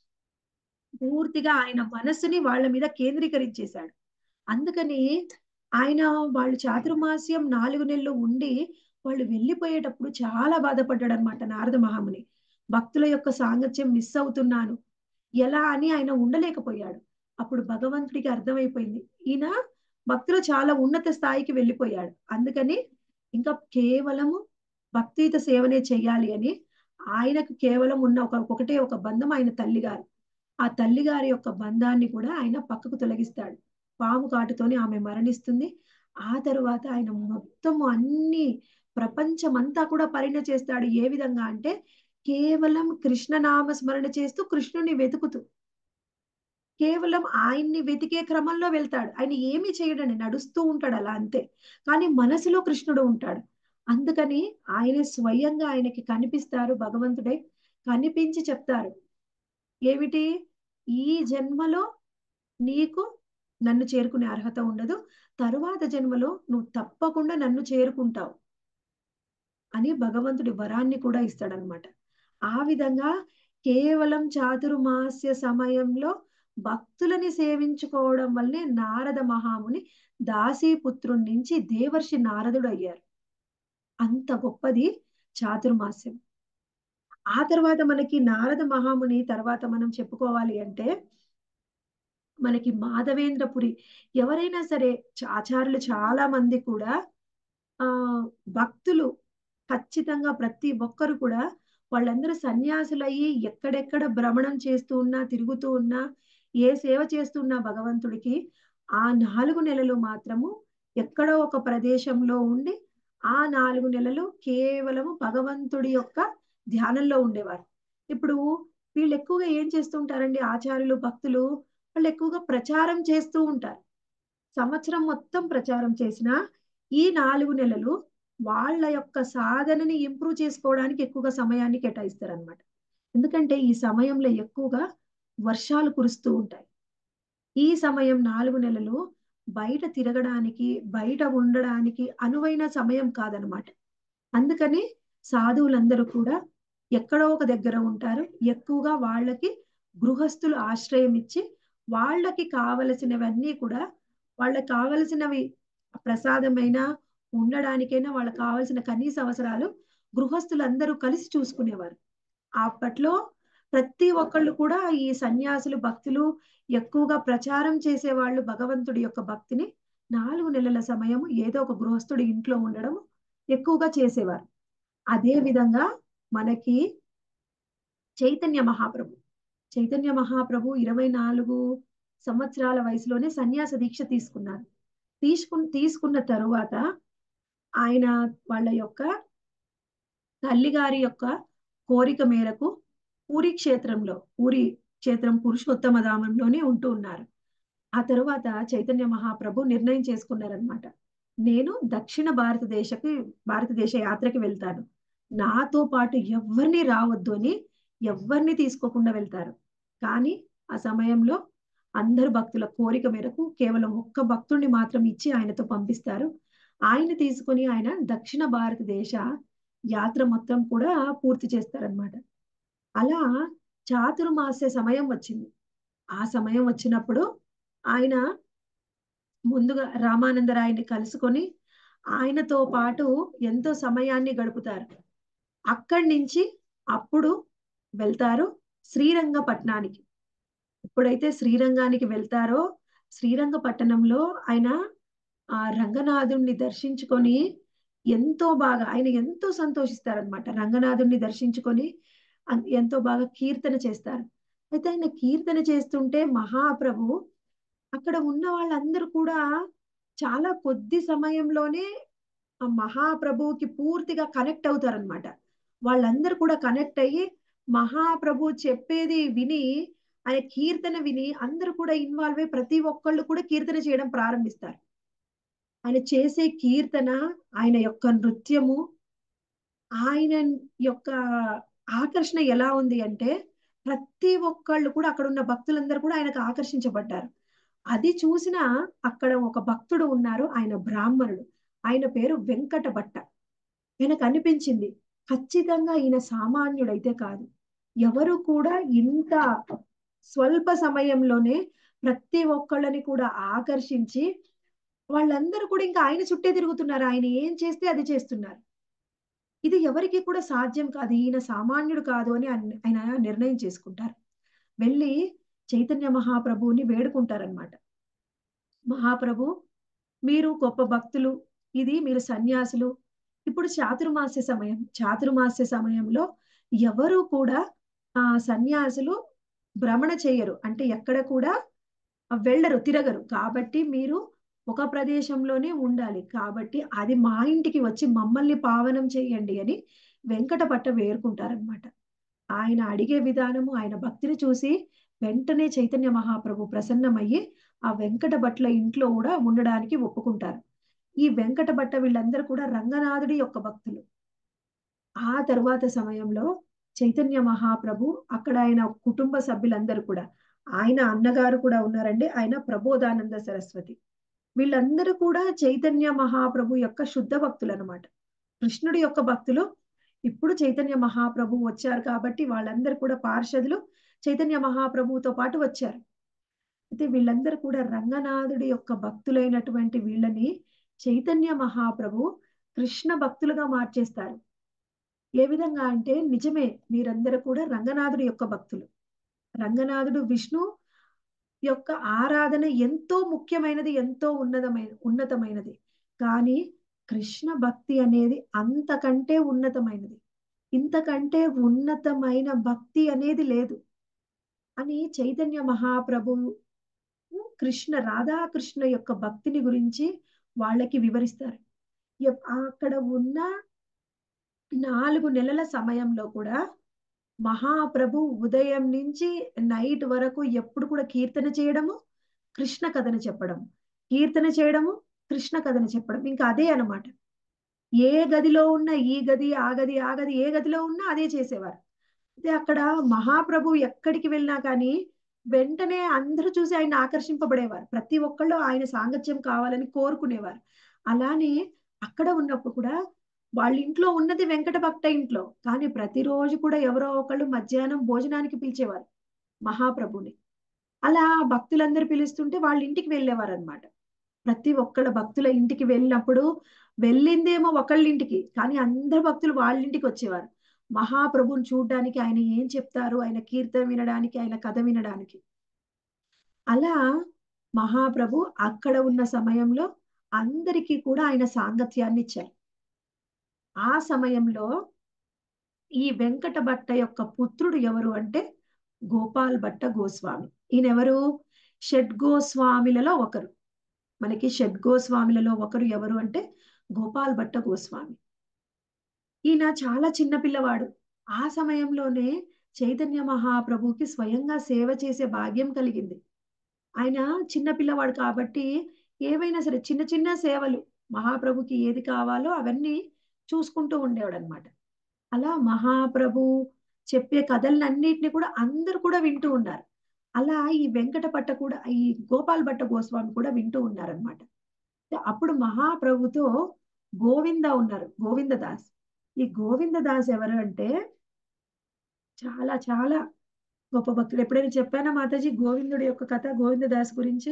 పూర్తిగా ఆయన మనస్సుని వాళ్ళ మీద కేంద్రీకరించేశాడు అందుకని ఆయన వాళ్ళు చాతుర్మాస్యం నాలుగు నెలలు ఉండి వాళ్ళు వెళ్ళిపోయేటప్పుడు చాలా బాధపడ్డాడు అనమాట నారద మహాముని భక్తుల యొక్క సాంగత్యం మిస్ అవుతున్నాను ఎలా అని ఆయన ఉండలేకపోయాడు అప్పుడు భగవంతుడికి అర్థమైపోయింది ఈయన భక్తులు చాలా ఉన్నత స్థాయికి వెళ్ళిపోయాడు అందుకని ఇంకా కేవలము భక్తియుత సేవనే చెయ్యాలి అని ఆయనకు కేవలం ఉన్న ఒక ఒకటే ఒక బంధం ఆయన తల్లిగారు ఆ తల్లిగారి యొక్క బంధాన్ని కూడా ఆయన పక్కకు తొలగిస్తాడు పాము కాటుతోని ఆమె మరణిస్తుంది ఆ తరువాత ఆయన మొత్తం అన్ని ప్రపంచమంతా కూడా పరిణ చేస్తాడు ఏ విధంగా అంటే కేవలం కృష్ణనామ స్మరణ చేస్తూ కృష్ణుని వెతుకుతూ కేవలం ఆయన్ని వెతికే క్రమంలో వెళ్తాడు ఆయన ఏమి చేయడండి నడుస్తూ ఉంటాడు అలా అంతే కానీ మనసులో కృష్ణుడు ఉంటాడు అందుకని ఆయన స్వయంగా ఆయనకి కనిపిస్తారు భగవంతుడే కనిపించి చెప్తారు ఏమిటి ఈ జన్మలో నీకు నన్ను చేరుకునే అర్హత ఉండదు తరువాత జన్మలో నువ్వు తప్పకుండా నన్ను చేరుకుంటావు అని భగవంతుడి వరాన్ని కూడా ఇస్తాడనమాట ఆ విధంగా కేవలం చాతుర్మాస్య సమయంలో భక్తులని సేవించుకోవడం వల్లే నారద మహాముని దాసీపుత్రుడి నుంచి దేవర్షి నారదుడు అయ్యారు అంత గొప్పది చాతుర్మాస్యం ఆ తర్వాత మనకి నారద మహాముని తర్వాత మనం చెప్పుకోవాలి అంటే మనకి మాధవేంద్రపురి ఎవరైనా సరే ఆచార్యులు చాలా మంది కూడా ఆ భక్తులు ఖచ్చితంగా ప్రతి ఒక్కరు కూడా వాళ్ళందరూ సన్యాసులయ్యి ఎక్కడెక్కడ భ్రమణం చేస్తూ ఉన్నా తిరుగుతూ ఉన్నా ఏ సేవ చేస్తున్నా భగవంతుడికి ఆ నాలుగు నెలలు మాత్రము ఎక్కడో ఒక ప్రదేశంలో ఉండి ఆ నాలుగు నెలలు కేవలము భగవంతుడి యొక్క ధ్యానంలో ఉండేవారు ఇప్పుడు వీళ్ళు ఎక్కువగా ఏం చేస్తుంటారండి ఆచార్యులు భక్తులు వాళ్ళు ఎక్కువగా ప్రచారం చేస్తూ ఉంటారు సంవత్సరం మొత్తం ప్రచారం చేసిన ఈ నాలుగు నెలలు వాళ్ళ యొక్క సాధనని ఇంప్రూవ్ చేసుకోవడానికి ఎక్కువగా సమయాన్ని కేటాయిస్తారు అనమాట ఎందుకంటే ఈ సమయంలో ఎక్కువగా వర్షాలు కురుస్తూ ఉంటాయి ఈ సమయం నాలుగు నెలలు బయట తిరగడానికి బయట ఉండడానికి అనువైన సమయం కాదనమాట అందుకని సాధువులందరూ కూడా ఎక్కడో ఒక దగ్గర ఉంటారు ఎక్కువగా వాళ్ళకి గృహస్థులు ఆశ్రయం ఇచ్చి వాళ్ళకి కావలసినవన్నీ కూడా వాళ్ళకి కావలసినవి ప్రసాదమైనా ఉండడానికైనా వాళ్ళకి కావలసిన కనీస అవసరాలు గృహస్థులందరూ కలిసి చూసుకునేవారు అప్పట్లో ప్రతి ఒక్కళ్ళు కూడా ఈ సన్యాసులు భక్తులు ఎక్కువగా ప్రచారం చేసేవాళ్ళు భగవంతుడి యొక్క భక్తిని నాలుగు నెలల సమయం ఏదో ఒక గృహస్థుడి ఇంట్లో ఉండడం ఎక్కువగా చేసేవారు అదే విధంగా మనకి చైతన్య మహాప్రభు చైతన్య మహాప్రభు ఇరవై నాలుగు సంవత్సరాల వయసులోనే సన్యాస దీక్ష తీసుకున్నారు తీసుకు తీసుకున్న తరువాత ఆయన వాళ్ళ యొక్క తల్లిగారి యొక్క కోరిక మేరకు పూరి క్షేత్రంలో పూరి క్షేత్రం పురుషోత్తమ ధామంలోనే ఉంటూ ఉన్నారు ఆ తరువాత చైతన్య మహాప్రభు నిర్ణయం చేసుకున్నారనమాట నేను దక్షిణ భారతదేశకి భారతదేశ యాత్రకి వెళ్తాను నాతో పాటు ఎవరిని రావద్దు అని ఎవరిని తీసుకోకుండా వెళ్తారు కానీ ఆ సమయంలో అందరు భక్తుల కోరిక మేరకు కేవలం ఒక్క భక్తుడిని మాత్రం ఇచ్చి ఆయనతో పంపిస్తారు ఆయన తీసుకొని ఆయన దక్షిణ భారతదేశ యాత్ర మొత్తం కూడా పూర్తి చేస్తారనమాట అలా చాతుర్మాస్య సమయం వచ్చింది ఆ సమయం వచ్చినప్పుడు ఆయన ముందుగా రామానందరాయని కలుసుకొని ఆయనతో పాటు ఎంతో సమయాన్ని గడుపుతారు అక్కడి నుంచి అప్పుడు వెళ్తారు శ్రీరంగపట్నానికి ఎప్పుడైతే శ్రీరంగానికి వెళ్తారో శ్రీరంగపట్టణంలో ఆయన ఆ రంగనాథుణ్ణి దర్శించుకొని ఎంతో బాగా ఆయన ఎంతో సంతోషిస్తారనమాట రంగనాథుణ్ణి దర్శించుకొని ఎంతో బాగా కీర్తన చేస్తారు అయితే ఆయన కీర్తన చేస్తుంటే మహాప్రభు అక్కడ ఉన్న వాళ్ళందరూ కూడా చాలా కొద్ది సమయంలోనే ఆ మహాప్రభువుకి పూర్తిగా కనెక్ట్ అవుతారనమాట వాళ్ళందరూ కూడా కనెక్ట్ అయ్యి మహాప్రభు చెప్పేది విని ఆయన కీర్తన విని అందరూ కూడా ఇన్వాల్వ్ అయ్యి ప్రతి ఒక్కళ్ళు కూడా కీర్తన చేయడం ప్రారంభిస్తారు ఆయన చేసే కీర్తన ఆయన యొక్క నృత్యము ఆయన యొక్క ఆకర్షణ ఎలా ఉంది అంటే ప్రతి ఒక్కళ్ళు కూడా అక్కడ ఉన్న భక్తులందరూ కూడా ఆయనకు ఆకర్షించబడ్డారు అది చూసిన అక్కడ ఒక భక్తుడు ఉన్నారు ఆయన బ్రాహ్మణుడు ఆయన పేరు వెంకట భట్ట ఆయనకు అనిపించింది ఖచ్చితంగా ఈయన సామాన్యుడైతే కాదు ఎవరు కూడా ఇంత స్వల్ప సమయంలోనే ప్రతి ఒక్కళ్ళని కూడా ఆకర్షించి వాళ్ళందరూ కూడా ఇంకా ఆయన చుట్టే తిరుగుతున్నారు ఆయన ఏం చేస్తే అది చేస్తున్నారు ఇది ఎవరికి కూడా సాధ్యం కాదు ఈయన సామాన్యుడు కాదు అని ఆయన నిర్ణయం చేసుకుంటారు వెళ్ళి చైతన్య మహాప్రభువుని వేడుకుంటారనమాట మహాప్రభు మీరు గొప్ప భక్తులు ఇది మీరు సన్యాసులు ఇప్పుడు చాతుర్మాస్య సమయం చాతుర్మాస్య సమయంలో ఎవరు కూడా ఆ సన్యాసులు భ్రమణ చేయరు అంటే ఎక్కడ కూడా వెళ్ళరు తిరగరు కాబట్టి మీరు ఒక ప్రదేశంలోనే ఉండాలి కాబట్టి అది మా ఇంటికి వచ్చి మమ్మల్ని పావనం చేయండి అని వెంకట పట్ట వేరుకుంటారనమాట ఆయన అడిగే విధానము ఆయన భక్తిని చూసి వెంటనే చైతన్య మహాప్రభు ప్రసన్నమయ్యి ఆ వెంకట భట్ల ఇంట్లో కూడా ఉండడానికి ఒప్పుకుంటారు ఈ వెంకట భట్ట వీళ్ళందరూ కూడా రంగనాథుడి యొక్క భక్తులు ఆ తరువాత సమయంలో చైతన్య మహాప్రభు అక్కడ ఆయన కుటుంబ సభ్యులందరూ కూడా ఆయన అన్నగారు కూడా ఉన్నారండి ఆయన ప్రబోధానంద సరస్వతి వీళ్ళందరూ కూడా చైతన్య మహాప్రభు యొక్క శుద్ధ భక్తులు అనమాట కృష్ణుడి యొక్క భక్తులు ఇప్పుడు చైతన్య మహాప్రభు వచ్చారు కాబట్టి వాళ్ళందరూ కూడా పార్షదులు చైతన్య మహాప్రభువుతో పాటు వచ్చారు అయితే వీళ్ళందరూ కూడా రంగనాథుడి యొక్క భక్తులైనటువంటి వీళ్ళని చైతన్య మహాప్రభు కృష్ణ భక్తులుగా మార్చేస్తారు ఏ విధంగా అంటే నిజమే మీరందరూ కూడా రంగనాథుడి యొక్క భక్తులు రంగనాథుడు విష్ణు యొక్క ఆరాధన ఎంతో ముఖ్యమైనది ఎంతో ఉన్నతమైన ఉన్నతమైనది కానీ కృష్ణ భక్తి అనేది అంతకంటే ఉన్నతమైనది ఇంతకంటే ఉన్నతమైన భక్తి అనేది లేదు అని చైతన్య మహాప్రభు కృష్ణ రాధాకృష్ణ యొక్క భక్తిని గురించి వాళ్ళకి వివరిస్తారు అక్కడ ఉన్న నాలుగు నెలల సమయంలో కూడా మహాప్రభు ఉదయం నుంచి నైట్ వరకు ఎప్పుడు కూడా కీర్తన చేయడము కృష్ణ కథను చెప్పడం కీర్తన చేయడము కృష్ణ కథను చెప్పడం ఇంకా అదే అనమాట ఏ గదిలో ఉన్న ఈ గది ఆ గది ఆ గది ఏ గదిలో ఉన్నా అదే చేసేవారు అయితే అక్కడ మహాప్రభు ఎక్కడికి వెళ్ళినా కానీ వెంటనే అందరూ చూసి ఆయన ఆకర్షింపబడేవారు ప్రతి ఒక్కళ్ళు ఆయన సాంగత్యం కావాలని కోరుకునేవారు అలానే అక్కడ ఉన్నప్పుడు కూడా వాళ్ళ ఇంట్లో ఉన్నది వెంకట భక్త ఇంట్లో కానీ ప్రతిరోజు కూడా ఎవరో ఒకళ్ళు మధ్యాహ్నం భోజనానికి పిలిచేవారు మహాప్రభుని అలా భక్తులందరూ పిలుస్తుంటే వాళ్ళ ఇంటికి వెళ్ళేవారు అనమాట ప్రతి ఒక్కళ్ళ భక్తుల ఇంటికి వెళ్ళినప్పుడు వెళ్ళిందేమో ఒకళ్ళ ఇంటికి కానీ అందరు భక్తులు వాళ్ళ ఇంటికి వచ్చేవారు మహాప్రభుని చూడడానికి ఆయన ఏం చెప్తారు ఆయన కీర్తన వినడానికి ఆయన కథ వినడానికి అలా మహాప్రభు అక్కడ ఉన్న సమయంలో అందరికీ కూడా ఆయన సాంగత్యాన్ని ఇచ్చారు ఆ సమయంలో ఈ వెంకట భట్ట యొక్క పుత్రుడు ఎవరు అంటే గోపాల్ భట్ట గోస్వామి ఈయన ఎవరు షడ్గోస్వామిలలో ఒకరు మనకి షడ్గోస్వామిలలో ఒకరు ఎవరు అంటే గోపాల్ భట్ట గోస్వామి ఈయన చాలా చిన్న పిల్లవాడు ఆ సమయంలోనే చైతన్య మహాప్రభుకి స్వయంగా సేవ చేసే భాగ్యం కలిగింది ఆయన చిన్న పిల్లవాడు కాబట్టి ఏవైనా సరే చిన్న చిన్న సేవలు మహాప్రభుకి ఏది కావాలో అవన్నీ చూసుకుంటూ ఉండేవాడు అనమాట అలా మహాప్రభు చెప్పే కథలన్నింటినీ కూడా అందరు కూడా వింటూ ఉన్నారు అలా ఈ వెంకట భట్ట కూడా ఈ గోపాల్ భట్ట గోస్వామి కూడా వింటూ ఉన్నారనమాట అప్పుడు మహాప్రభుతో గోవింద ఉన్నారు గోవిందదాస్ ఈ గోవిందదాస్ ఎవరు అంటే చాలా చాలా గొప్ప భక్తుడు ఎప్పుడైనా చెప్పానా మాతాజీ గోవిందుడి యొక్క కథ గోవిందదాస్ గురించి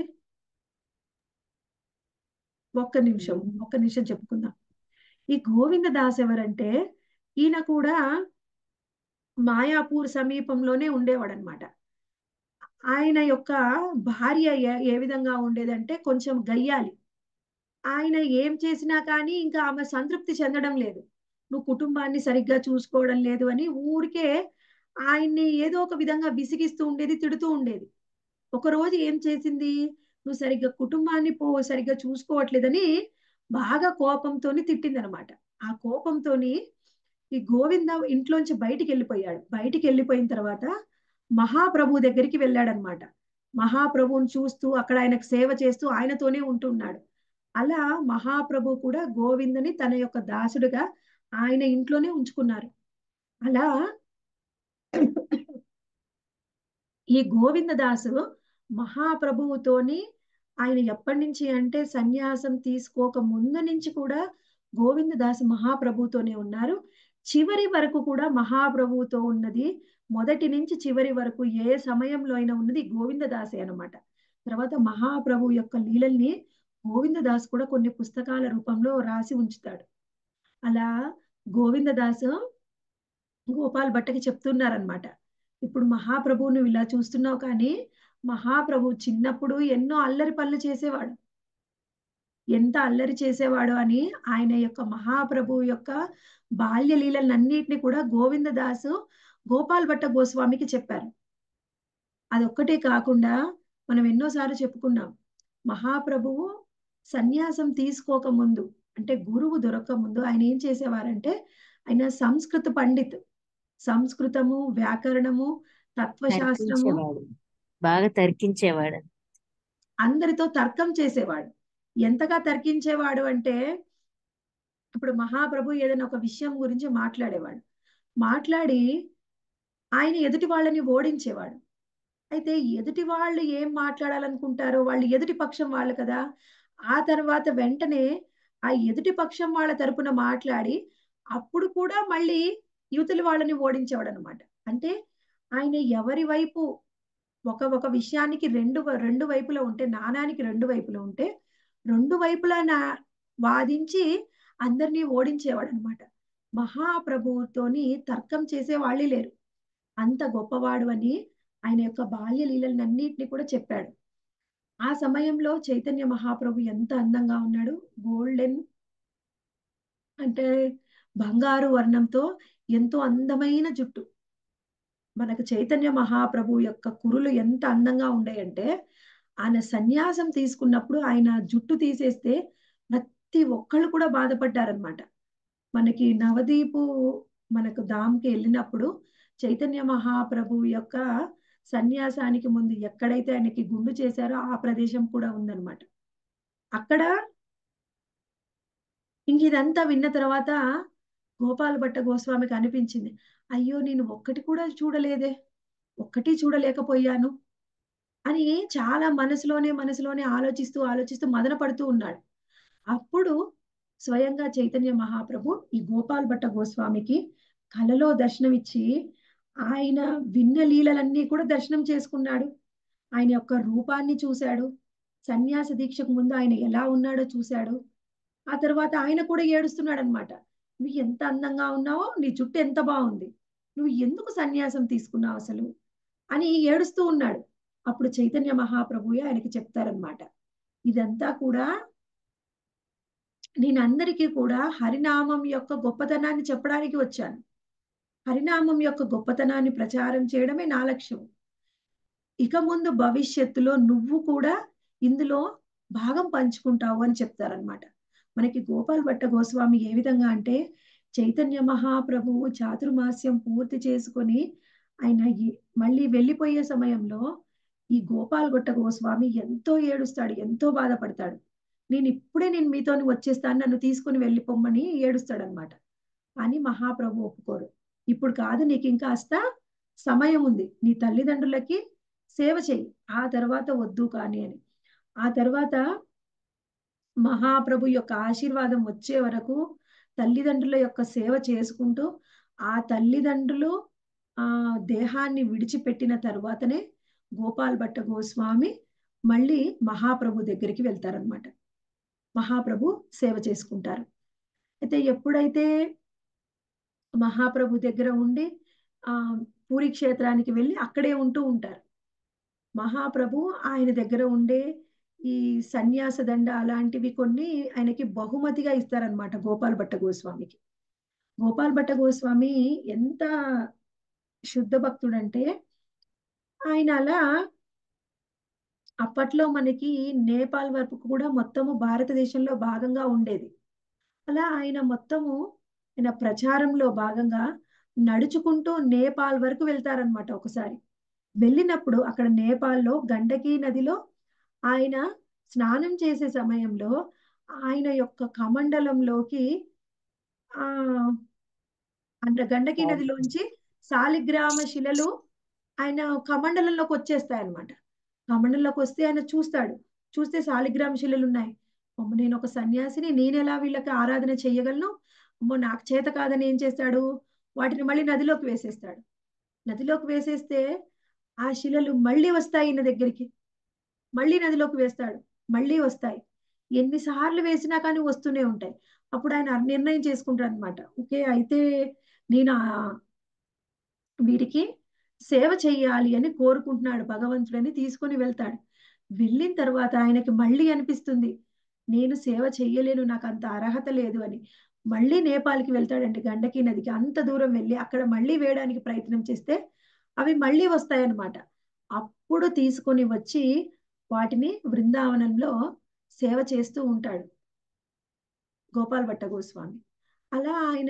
ఒక్క నిమిషం ఒక్క నిమిషం చెప్పుకుందాం ఈ గోవిందదాస్ ఎవరంటే ఈయన కూడా మాయాపూర్ సమీపంలోనే ఉండేవాడు అనమాట ఆయన యొక్క భార్య ఏ- ఏ విధంగా ఉండేదంటే కొంచెం గయ్యాలి ఆయన ఏం చేసినా కానీ ఇంకా ఆమె సంతృప్తి చెందడం లేదు నువ్వు కుటుంబాన్ని సరిగ్గా చూసుకోవడం లేదు అని ఊరికే ఆయన్ని ఏదో ఒక విధంగా విసిగిస్తూ ఉండేది తిడుతూ ఉండేది ఒక రోజు ఏం చేసింది నువ్వు సరిగ్గా కుటుంబాన్ని పో సరిగ్గా చూసుకోవట్లేదని బాగా కోపంతోని తిట్టింది అనమాట ఆ కోపంతోని ఈ గోవింద ఇంట్లోంచి బయటికి వెళ్ళిపోయాడు బయటికి వెళ్ళిపోయిన తర్వాత మహాప్రభు దగ్గరికి వెళ్ళాడనమాట మహాప్రభువుని చూస్తూ అక్కడ ఆయనకు సేవ చేస్తూ ఆయనతోనే ఉంటున్నాడు అలా మహాప్రభు కూడా గోవిందని తన యొక్క దాసుడుగా ఆయన ఇంట్లోనే ఉంచుకున్నారు అలా ఈ గోవిందదాసు మహాప్రభువుతోని ఆయన ఎప్పటి నుంచి అంటే సన్యాసం తీసుకోక ముందు నుంచి కూడా గోవిందదాసు మహాప్రభువుతోనే ఉన్నారు చివరి వరకు కూడా మహాప్రభువుతో ఉన్నది మొదటి నుంచి చివరి వరకు ఏ సమయంలో అయినా ఉన్నది గోవిందదాసే అన్నమాట తర్వాత మహాప్రభు యొక్క లీలల్ని గోవిందదాస్ కూడా కొన్ని పుస్తకాల రూపంలో రాసి ఉంచుతాడు అలా గోవిందదాసు గోపాల్ భట్టకి చెప్తున్నారనమాట ఇప్పుడు మహాప్రభువు నువ్వు ఇలా చూస్తున్నావు కానీ మహాప్రభు చిన్నప్పుడు ఎన్నో అల్లరి పనులు చేసేవాడు ఎంత అల్లరి చేసేవాడు అని ఆయన యొక్క మహాప్రభు యొక్క బాల్య లీలలన్నింటినీ కూడా గోవిందదాసు గోపాల్ భట్ట గోస్వామికి చెప్పారు అదొక్కటే కాకుండా మనం ఎన్నోసార్లు చెప్పుకున్నాం మహాప్రభువు సన్యాసం తీసుకోక ముందు అంటే గురువు దొరక్క ముందు ఆయన ఏం చేసేవారంటే ఆయన సంస్కృత పండిత్ సంస్కృతము వ్యాకరణము తత్వశాస్త్రము తర్కించేవాడు బాగా తర్కించేవాడు అందరితో తర్కం చేసేవాడు ఎంతగా తర్కించేవాడు అంటే ఇప్పుడు మహాప్రభు ఏదైనా ఒక విషయం గురించి మాట్లాడేవాడు మాట్లాడి ఆయన ఎదుటి వాళ్ళని ఓడించేవాడు అయితే ఎదుటి వాళ్ళు ఏం మాట్లాడాలనుకుంటారో వాళ్ళు ఎదుటి పక్షం వాళ్ళు కదా ఆ తర్వాత వెంటనే ఆ ఎదుటి పక్షం వాళ్ళ తరపున మాట్లాడి అప్పుడు కూడా మళ్ళీ యువతల వాళ్ళని ఓడించేవాడు అనమాట అంటే ఆయన ఎవరి వైపు ఒక ఒక విషయానికి రెండు వ- రెండు వైపులా ఉంటే నాణానికి రెండు వైపులా ఉంటే రెండు వైపులా నా వాదించి అందరినీ ఓడించేవాడు అనమాట మహాప్రభువుతోని తర్కం చేసే వాళ్ళే లేరు అంత గొప్పవాడు అని ఆయన యొక్క బాల్య లీలలన్నింటినీ కూడా చెప్పాడు ఆ సమయంలో చైతన్య మహాప్రభు ఎంత అందంగా ఉన్నాడు గోల్డెన్ అంటే బంగారు వర్ణంతో ఎంతో అందమైన జుట్టు మనకు చైతన్య మహాప్రభు యొక్క కురులు ఎంత అందంగా ఉన్నాయంటే ఆయన సన్యాసం తీసుకున్నప్పుడు ఆయన జుట్టు తీసేస్తే ప్రతి ఒక్కళ్ళు కూడా బాధపడ్డారనమాట మనకి నవదీపు మనకు ధామ్కి వెళ్ళినప్పుడు చైతన్య మహాప్రభు యొక్క సన్యాసానికి ముందు ఎక్కడైతే ఆయనకి గుండు చేశారో ఆ ప్రదేశం కూడా ఉందన్నమాట అక్కడ ఇంక ఇదంతా విన్న తర్వాత గోపాల భట్ట గోస్వామికి అనిపించింది అయ్యో నేను ఒక్కటి కూడా చూడలేదే ఒక్కటి చూడలేకపోయాను అని చాలా మనసులోనే మనసులోనే ఆలోచిస్తూ ఆలోచిస్తూ మదన పడుతూ ఉన్నాడు అప్పుడు స్వయంగా చైతన్య మహాప్రభు ఈ గోపాల్ భట్ట గోస్వామికి కలలో దర్శనం ఇచ్చి ఆయన విన్న లీలలన్నీ కూడా దర్శనం చేసుకున్నాడు ఆయన యొక్క రూపాన్ని చూశాడు సన్యాస దీక్షకు ముందు ఆయన ఎలా ఉన్నాడో చూశాడు ఆ తర్వాత ఆయన కూడా ఏడుస్తున్నాడు అనమాట నువ్వు ఎంత అందంగా ఉన్నావో నీ జుట్టు ఎంత బాగుంది నువ్వు ఎందుకు సన్యాసం తీసుకున్నావు అసలు అని ఏడుస్తూ ఉన్నాడు అప్పుడు చైతన్య మహాప్రభుయే ఆయనకి చెప్తారనమాట ఇదంతా కూడా నేను అందరికీ కూడా హరినామం యొక్క గొప్పతనాన్ని చెప్పడానికి వచ్చాను హరినామం యొక్క గొప్పతనాన్ని ప్రచారం చేయడమే నా లక్ష్యం ఇక ముందు భవిష్యత్తులో నువ్వు కూడా ఇందులో భాగం పంచుకుంటావు అని చెప్తారనమాట మనకి గోపాల్ భట్ట గోస్వామి ఏ విధంగా అంటే చైతన్య మహాప్రభువు చాతుర్మాస్యం పూర్తి చేసుకొని ఆయన ఈ- మళ్ళీ వెళ్ళిపోయే సమయంలో ఈ గోపాల్ భట్ట గోస్వామి ఎంతో ఏడుస్తాడు ఎంతో బాధపడతాడు నేను ఇప్పుడే నేను మీతో వచ్చేస్తాను నన్ను తీసుకుని వెళ్ళిపోమ్మని ఏడుస్తాడనమాట అని మహాప్రభు ఒప్పుకోరు ఇప్పుడు కాదు నీకు ఇంకా కాస్త సమయం ఉంది నీ తల్లిదండ్రులకి సేవ చెయ్యి ఆ తర్వాత వద్దు కానీ అని ఆ తర్వాత మహాప్రభు యొక్క ఆశీర్వాదం వచ్చే వరకు తల్లిదండ్రుల యొక్క సేవ చేసుకుంటూ ఆ తల్లిదండ్రులు ఆ దేహాన్ని విడిచిపెట్టిన తర్వాతనే గోపాల్ భట్ట గోస్వామి మళ్ళీ మహాప్రభు దగ్గరికి వెళ్తారనమాట మహాప్రభు సేవ చేసుకుంటారు అయితే ఎప్పుడైతే మహాప్రభు దగ్గర ఉండి ఆ పూరి క్షేత్రానికి వెళ్ళి అక్కడే ఉంటూ ఉంటారు మహాప్రభు ఆయన దగ్గర ఉండే ఈ సన్యాస దండ అలాంటివి కొన్ని ఆయనకి బహుమతిగా ఇస్తారనమాట గోపాల్ భట్ట గోస్వామికి గోపాల్ భట్ట గోస్వామి ఎంత శుద్ధ భక్తుడంటే ఆయన అలా అప్పట్లో మనకి నేపాల్ వరకు కూడా మొత్తము భారతదేశంలో భాగంగా ఉండేది అలా ఆయన మొత్తము ఆయన ప్రచారంలో భాగంగా నడుచుకుంటూ నేపాల్ వరకు వెళ్తారనమాట ఒకసారి వెళ్ళినప్పుడు అక్కడ నేపాల్లో గండకీ నదిలో ఆయన స్నానం చేసే సమయంలో ఆయన యొక్క కమండలంలోకి ఆ అంటే గండకీ నదిలోంచి శాలిగ్రామ శిలలు ఆయన కమండలంలోకి వచ్చేస్తాయి అనమాట కమండలంలోకి వస్తే ఆయన చూస్తాడు చూస్తే శాలిగ్రామ శిలలు ఉన్నాయి అమ్మ నేను ఒక సన్యాసిని నేను ఎలా వీళ్ళకి ఆరాధన చెయ్యగలను అమ్మో నాకు చేత కాదని ఏం చేస్తాడు వాటిని మళ్ళీ నదిలోకి వేసేస్తాడు నదిలోకి వేసేస్తే ఆ శిలలు మళ్ళీ వస్తాయి ఈయన దగ్గరికి మళ్ళీ నదిలోకి వేస్తాడు మళ్ళీ వస్తాయి ఎన్నిసార్లు వేసినా కానీ వస్తూనే ఉంటాయి అప్పుడు ఆయన నిర్ణయం చేసుకుంటాడు అనమాట ఓకే అయితే నేను ఆ వీరికి సేవ చెయ్యాలి అని కోరుకుంటున్నాడు భగవంతుడని తీసుకొని వెళ్తాడు వెళ్ళిన తర్వాత ఆయనకి మళ్ళీ అనిపిస్తుంది నేను సేవ చెయ్యలేను నాకు అంత అర్హత లేదు అని మళ్ళీ నేపాల్కి వెళ్తాడండి గండకీ నదికి అంత దూరం వెళ్ళి అక్కడ మళ్ళీ వేయడానికి ప్రయత్నం చేస్తే అవి మళ్ళీ వస్తాయన్నమాట అప్పుడు తీసుకొని వచ్చి వాటిని బృందావనంలో సేవ చేస్తూ ఉంటాడు గోపాల్ భట్ట గోస్వామి అలా ఆయన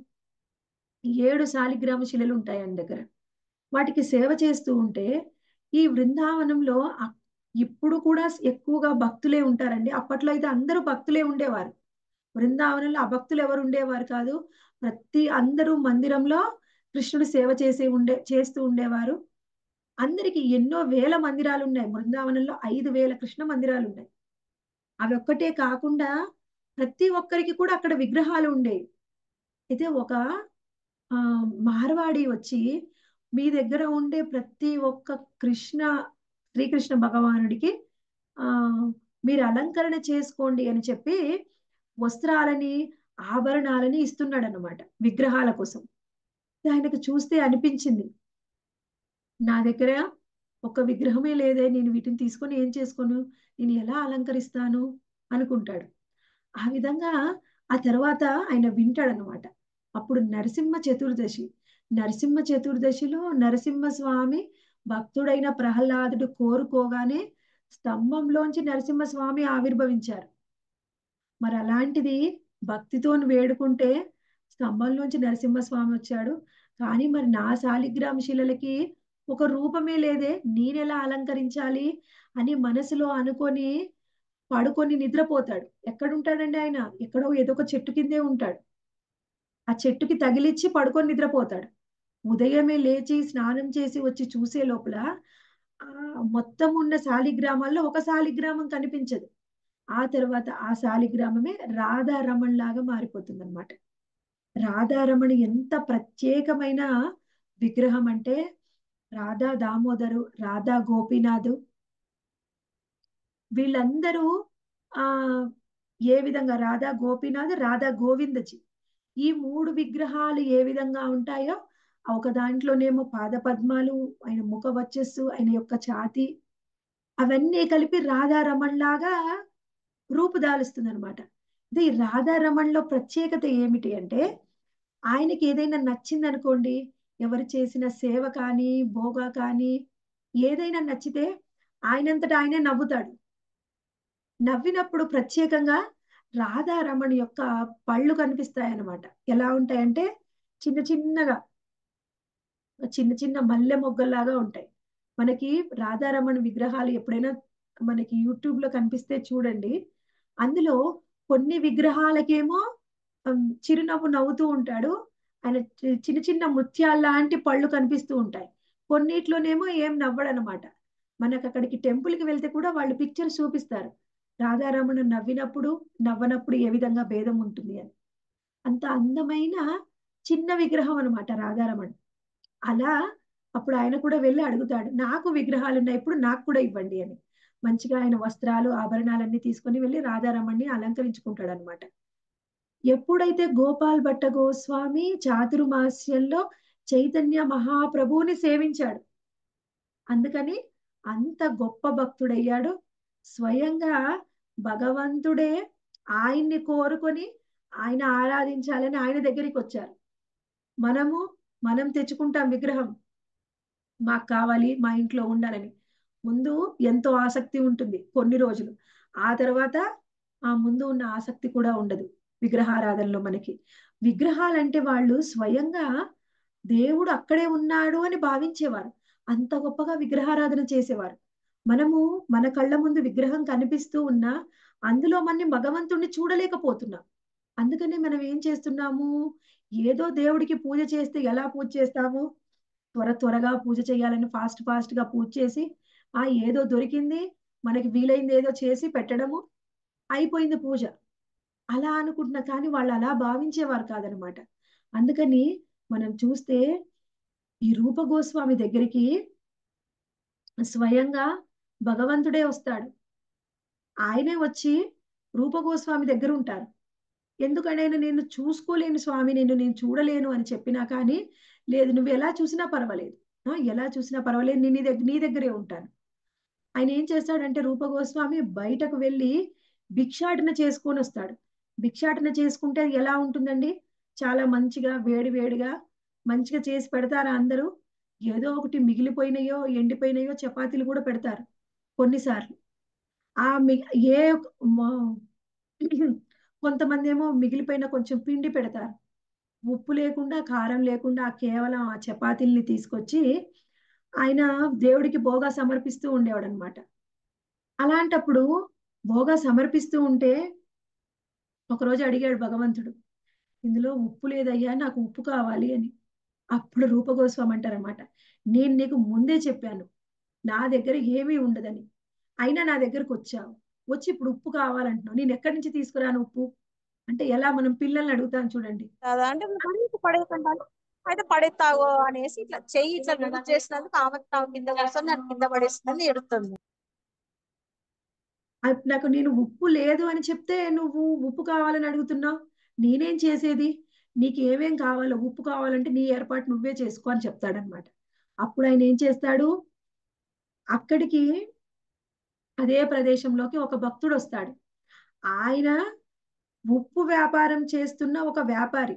ఏడు శాలిగ్రామ శిలలు ఉంటాయి ఆయన దగ్గర వాటికి సేవ చేస్తూ ఉంటే ఈ బృందావనంలో అ- ఇప్పుడు కూడా ఎక్కువగా భక్తులే ఉంటారండి అప్పట్లో అయితే అందరూ భక్తులే ఉండేవారు బృందావనంలో అభక్తులు ఎవరు ఉండేవారు కాదు ప్రతి అందరూ మందిరంలో కృష్ణుడి సేవ చేసి ఉండే చేస్తూ ఉండేవారు అందరికి ఎన్నో వేల మందిరాలు ఉన్నాయి బృందావనంలో ఐదు వేల కృష్ణ మందిరాలు ఉన్నాయి అవి ఒక్కటే కాకుండా ప్రతి ఒక్కరికి కూడా అక్కడ విగ్రహాలు ఉండేవి అయితే ఒక ఆ మార్వాడి వచ్చి మీ దగ్గర ఉండే ప్రతి ఒక్క కృష్ణ శ్రీకృష్ణ భగవానుడికి ఆ మీరు అలంకరణ చేసుకోండి అని చెప్పి వస్త్రాలని ఆభరణాలని ఇస్తున్నాడు అనమాట విగ్రహాల కోసం ఆయనకు చూస్తే అనిపించింది నా దగ్గర ఒక విగ్రహమే లేదే నేను వీటిని తీసుకొని ఏం చేసుకోను నేను ఎలా అలంకరిస్తాను అనుకుంటాడు ఆ విధంగా ఆ తర్వాత ఆయన వింటాడనమాట అప్పుడు నరసింహ చతుర్దశి నరసింహ చతుర్దశిలో నరసింహస్వామి భక్తుడైన ప్రహ్లాదుడు కోరుకోగానే స్తంభంలోంచి నరసింహస్వామి ఆవిర్భవించారు మరి అలాంటిది భక్తితో వేడుకుంటే స్తంభంలోంచి నరసింహస్వామి వచ్చాడు కానీ మరి నా శాలిగ్రామ శిలలకి ఒక రూపమే లేదే నేనెలా అలంకరించాలి అని మనసులో అనుకొని పడుకొని నిద్రపోతాడు ఎక్కడుంటాడండి ఆయన ఎక్కడో ఏదో ఒక చెట్టు కిందే ఉంటాడు ఆ చెట్టుకి తగిలిచ్చి పడుకొని నిద్రపోతాడు ఉదయమే లేచి స్నానం చేసి వచ్చి చూసే లోపల ఆ మొత్తం ఉన్న శాలిగ్రామాల్లో ఒక శాలిగ్రామం కనిపించదు ఆ తర్వాత ఆ శాలిగ్రామమే రాధారమణ్ లాగా మారిపోతుంది అనమాట రాధారమణి ఎంత ప్రత్యేకమైన విగ్రహం అంటే రాధా దామోదరు రాధా గోపీనాథు వీళ్ళందరూ ఆ ఏ విధంగా రాధా గోపీనాథ్ రాధా గోవిందజీ ఈ మూడు విగ్రహాలు ఏ విధంగా ఉంటాయో ఒక దాంట్లోనేమో పాద పద్మాలు ఆయన ముఖ వచ్చస్సు ఆయన యొక్క ఛాతి అవన్నీ కలిపి రాధారమణ్ లాగా రూపుదాలుస్తుంది అనమాట ఇది రాధారమణ్లో ప్రత్యేకత ఏమిటి అంటే ఆయనకి ఏదైనా నచ్చింది అనుకోండి ఎవరు చేసిన సేవ కానీ భోగా కానీ ఏదైనా నచ్చితే ఆయనంతటా ఆయనే నవ్వుతాడు నవ్వినప్పుడు ప్రత్యేకంగా రాధారమణ్ యొక్క పళ్ళు కనిపిస్తాయి అన్నమాట ఎలా ఉంటాయంటే చిన్న చిన్నగా చిన్న చిన్న మల్లె మొగ్గల్లాగా ఉంటాయి మనకి రాధారమణ్ విగ్రహాలు ఎప్పుడైనా మనకి యూట్యూబ్ లో కనిపిస్తే చూడండి అందులో కొన్ని విగ్రహాలకేమో ఉమ్, చిరునవ్వు నవ్వుతూ ఉంటాడు ఆయన చి- చిన్న చిన్న ముత్యాల లాంటి పళ్ళు కనిపిస్తూ ఉంటాయి కొన్నిట్లోనేమో ఏం నవ్వడనమాట మనకు అక్కడికి టెంపుల్ కి వెళ్తే కూడా వాళ్ళు పిక్చర్స్ చూపిస్తారు రాధారమణ నవ్వినప్పుడు నవ్వనప్పుడు ఏ విధంగా భేదం ఉంటుంది అని అంత అందమైన చిన్న విగ్రహం అనమాట రాధారమణ్ అలా అప్పుడు ఆయన కూడా వెళ్ళి అడుగుతాడు నాకు విగ్రహాలు ఉన్నాయి ఇప్పుడు నాకు కూడా ఇవ్వండి అని మంచిగా ఆయన వస్త్రాలు ఆభరణాలన్నీ తీసుకొని వెళ్ళి రాధారమణ్ణి అలంకరించుకుంటాడు అనమాట ఎప్పుడైతే గోపాల్ భట్ట గోస్వామి చాతుర్మాస్యంలో చైతన్య మహాప్రభువుని సేవించాడు అందుకని అంత గొప్ప భక్తుడయ్యాడు స్వయంగా భగవంతుడే ఆయన్ని కోరుకొని ఆయన ఆరాధించాలని ఆయన దగ్గరికి వచ్చారు మనము మనం తెచ్చుకుంటాం విగ్రహం మాకు కావాలి మా ఇంట్లో ఉండాలని ముందు ఎంతో ఆసక్తి ఉంటుంది కొన్ని రోజులు ఆ తర్వాత ఆ ముందు ఉన్న ఆసక్తి కూడా ఉండదు విగ్రహారాధనలో మనకి విగ్రహాలంటే వాళ్ళు స్వయంగా దేవుడు అక్కడే ఉన్నాడు అని భావించేవారు అంత గొప్పగా విగ్రహారాధన చేసేవారు మనము మన కళ్ళ ముందు విగ్రహం కనిపిస్తూ ఉన్నా అందులో మన భగవంతుణ్ణి చూడలేకపోతున్నాం అందుకని మనం ఏం చేస్తున్నాము ఏదో దేవుడికి పూజ చేస్తే ఎలా పూజ చేస్తాము త్వర త్వరగా పూజ చేయాలని ఫాస్ట్ ఫాస్ట్ గా పూజ చేసి ఆ ఏదో దొరికింది మనకి వీలైంది ఏదో చేసి పెట్టడము అయిపోయింది పూజ అలా అనుకుంటున్నా కానీ వాళ్ళు అలా భావించేవారు కాదనమాట అందుకని మనం చూస్తే ఈ రూప గోస్వామి దగ్గరికి స్వయంగా భగవంతుడే వస్తాడు ఆయనే వచ్చి రూప గోస్వామి దగ్గర ఉంటారు ఎందుకంటే నేను చూసుకోలేను స్వామి నేను నేను చూడలేను అని చెప్పినా కానీ లేదు నువ్వు ఎలా చూసినా పర్వాలేదు ఆ, ఎలా చూసినా పర్వాలేదు నేను నీ దగ్గర నీ దగ్గరే ఉంటాను ఆయన ఏం చేస్తాడంటే రూప గోస్వామి బయటకు వెళ్ళి భిక్షాటన చేసుకొని వస్తాడు భిక్షాటన చేసుకుంటే అది ఎలా ఉంటుందండి చాలా మంచిగా వేడి వేడిగా మంచిగా చేసి పెడతారా అందరూ ఏదో ఒకటి మిగిలిపోయినాయో ఎండిపోయినాయో చపాతీలు కూడా పెడతారు కొన్నిసార్లు ఆ మి ఏ మ- కొంతమంది ఏమో మిగిలిపోయిన కొంచెం పిండి పెడతారు ఉప్పు లేకుండా కారం లేకుండా కేవలం ఆ చపాతీల్ని తీసుకొచ్చి ఆయన దేవుడికి భోగా సమర్పిస్తూ ఉండేవాడు అనమాట అలాంటప్పుడు భోగా సమర్పిస్తూ ఉంటే ఒకరోజు అడిగాడు భగవంతుడు ఇందులో ఉప్పు లేదయ్యా నాకు ఉప్పు కావాలి అని అప్పుడు రూపగోస్వామి అంటారనమాట నేను నీకు ముందే చెప్పాను నా దగ్గర ఏమీ ఉండదని అయినా నా దగ్గరకు వచ్చావు వచ్చి ఇప్పుడు ఉప్పు కావాలంటున్నావు నేను ఎక్కడి నుంచి తీసుకురాను ఉప్పు అంటే ఎలా మనం పిల్లల్ని అడుగుతాను చూడండి కదా అంటే పడేసి పడేయకుండా అయితే పడేస్తాగో అనేసి ఇట్లా చెయ్యి ఇట్లా విడుదల చేసినందుకు ఆమె ఆమె కింద కూర్చొని నన్ను కింద పడేస్తుందని ఎడుతుంది అప్- నాకు నేను ఉప్పు లేదు అని చెప్తే నువ్వు ఉప్పు కావాలని అడుగుతున్నావు నేనేం చేసేది నీకు ఏమేం కావాలో ఉప్పు కావాలంటే నీ ఏర్పాటు నువ్వే చేసుకో అని చెప్తాడనమాట అప్పుడు ఆయన ఏం చేస్తాడు అక్కడికి అదే ప్రదేశంలోకి ఒక భక్తుడు వస్తాడు ఆయన ఉప్పు వ్యాపారం చేస్తున్న ఒక వ్యాపారి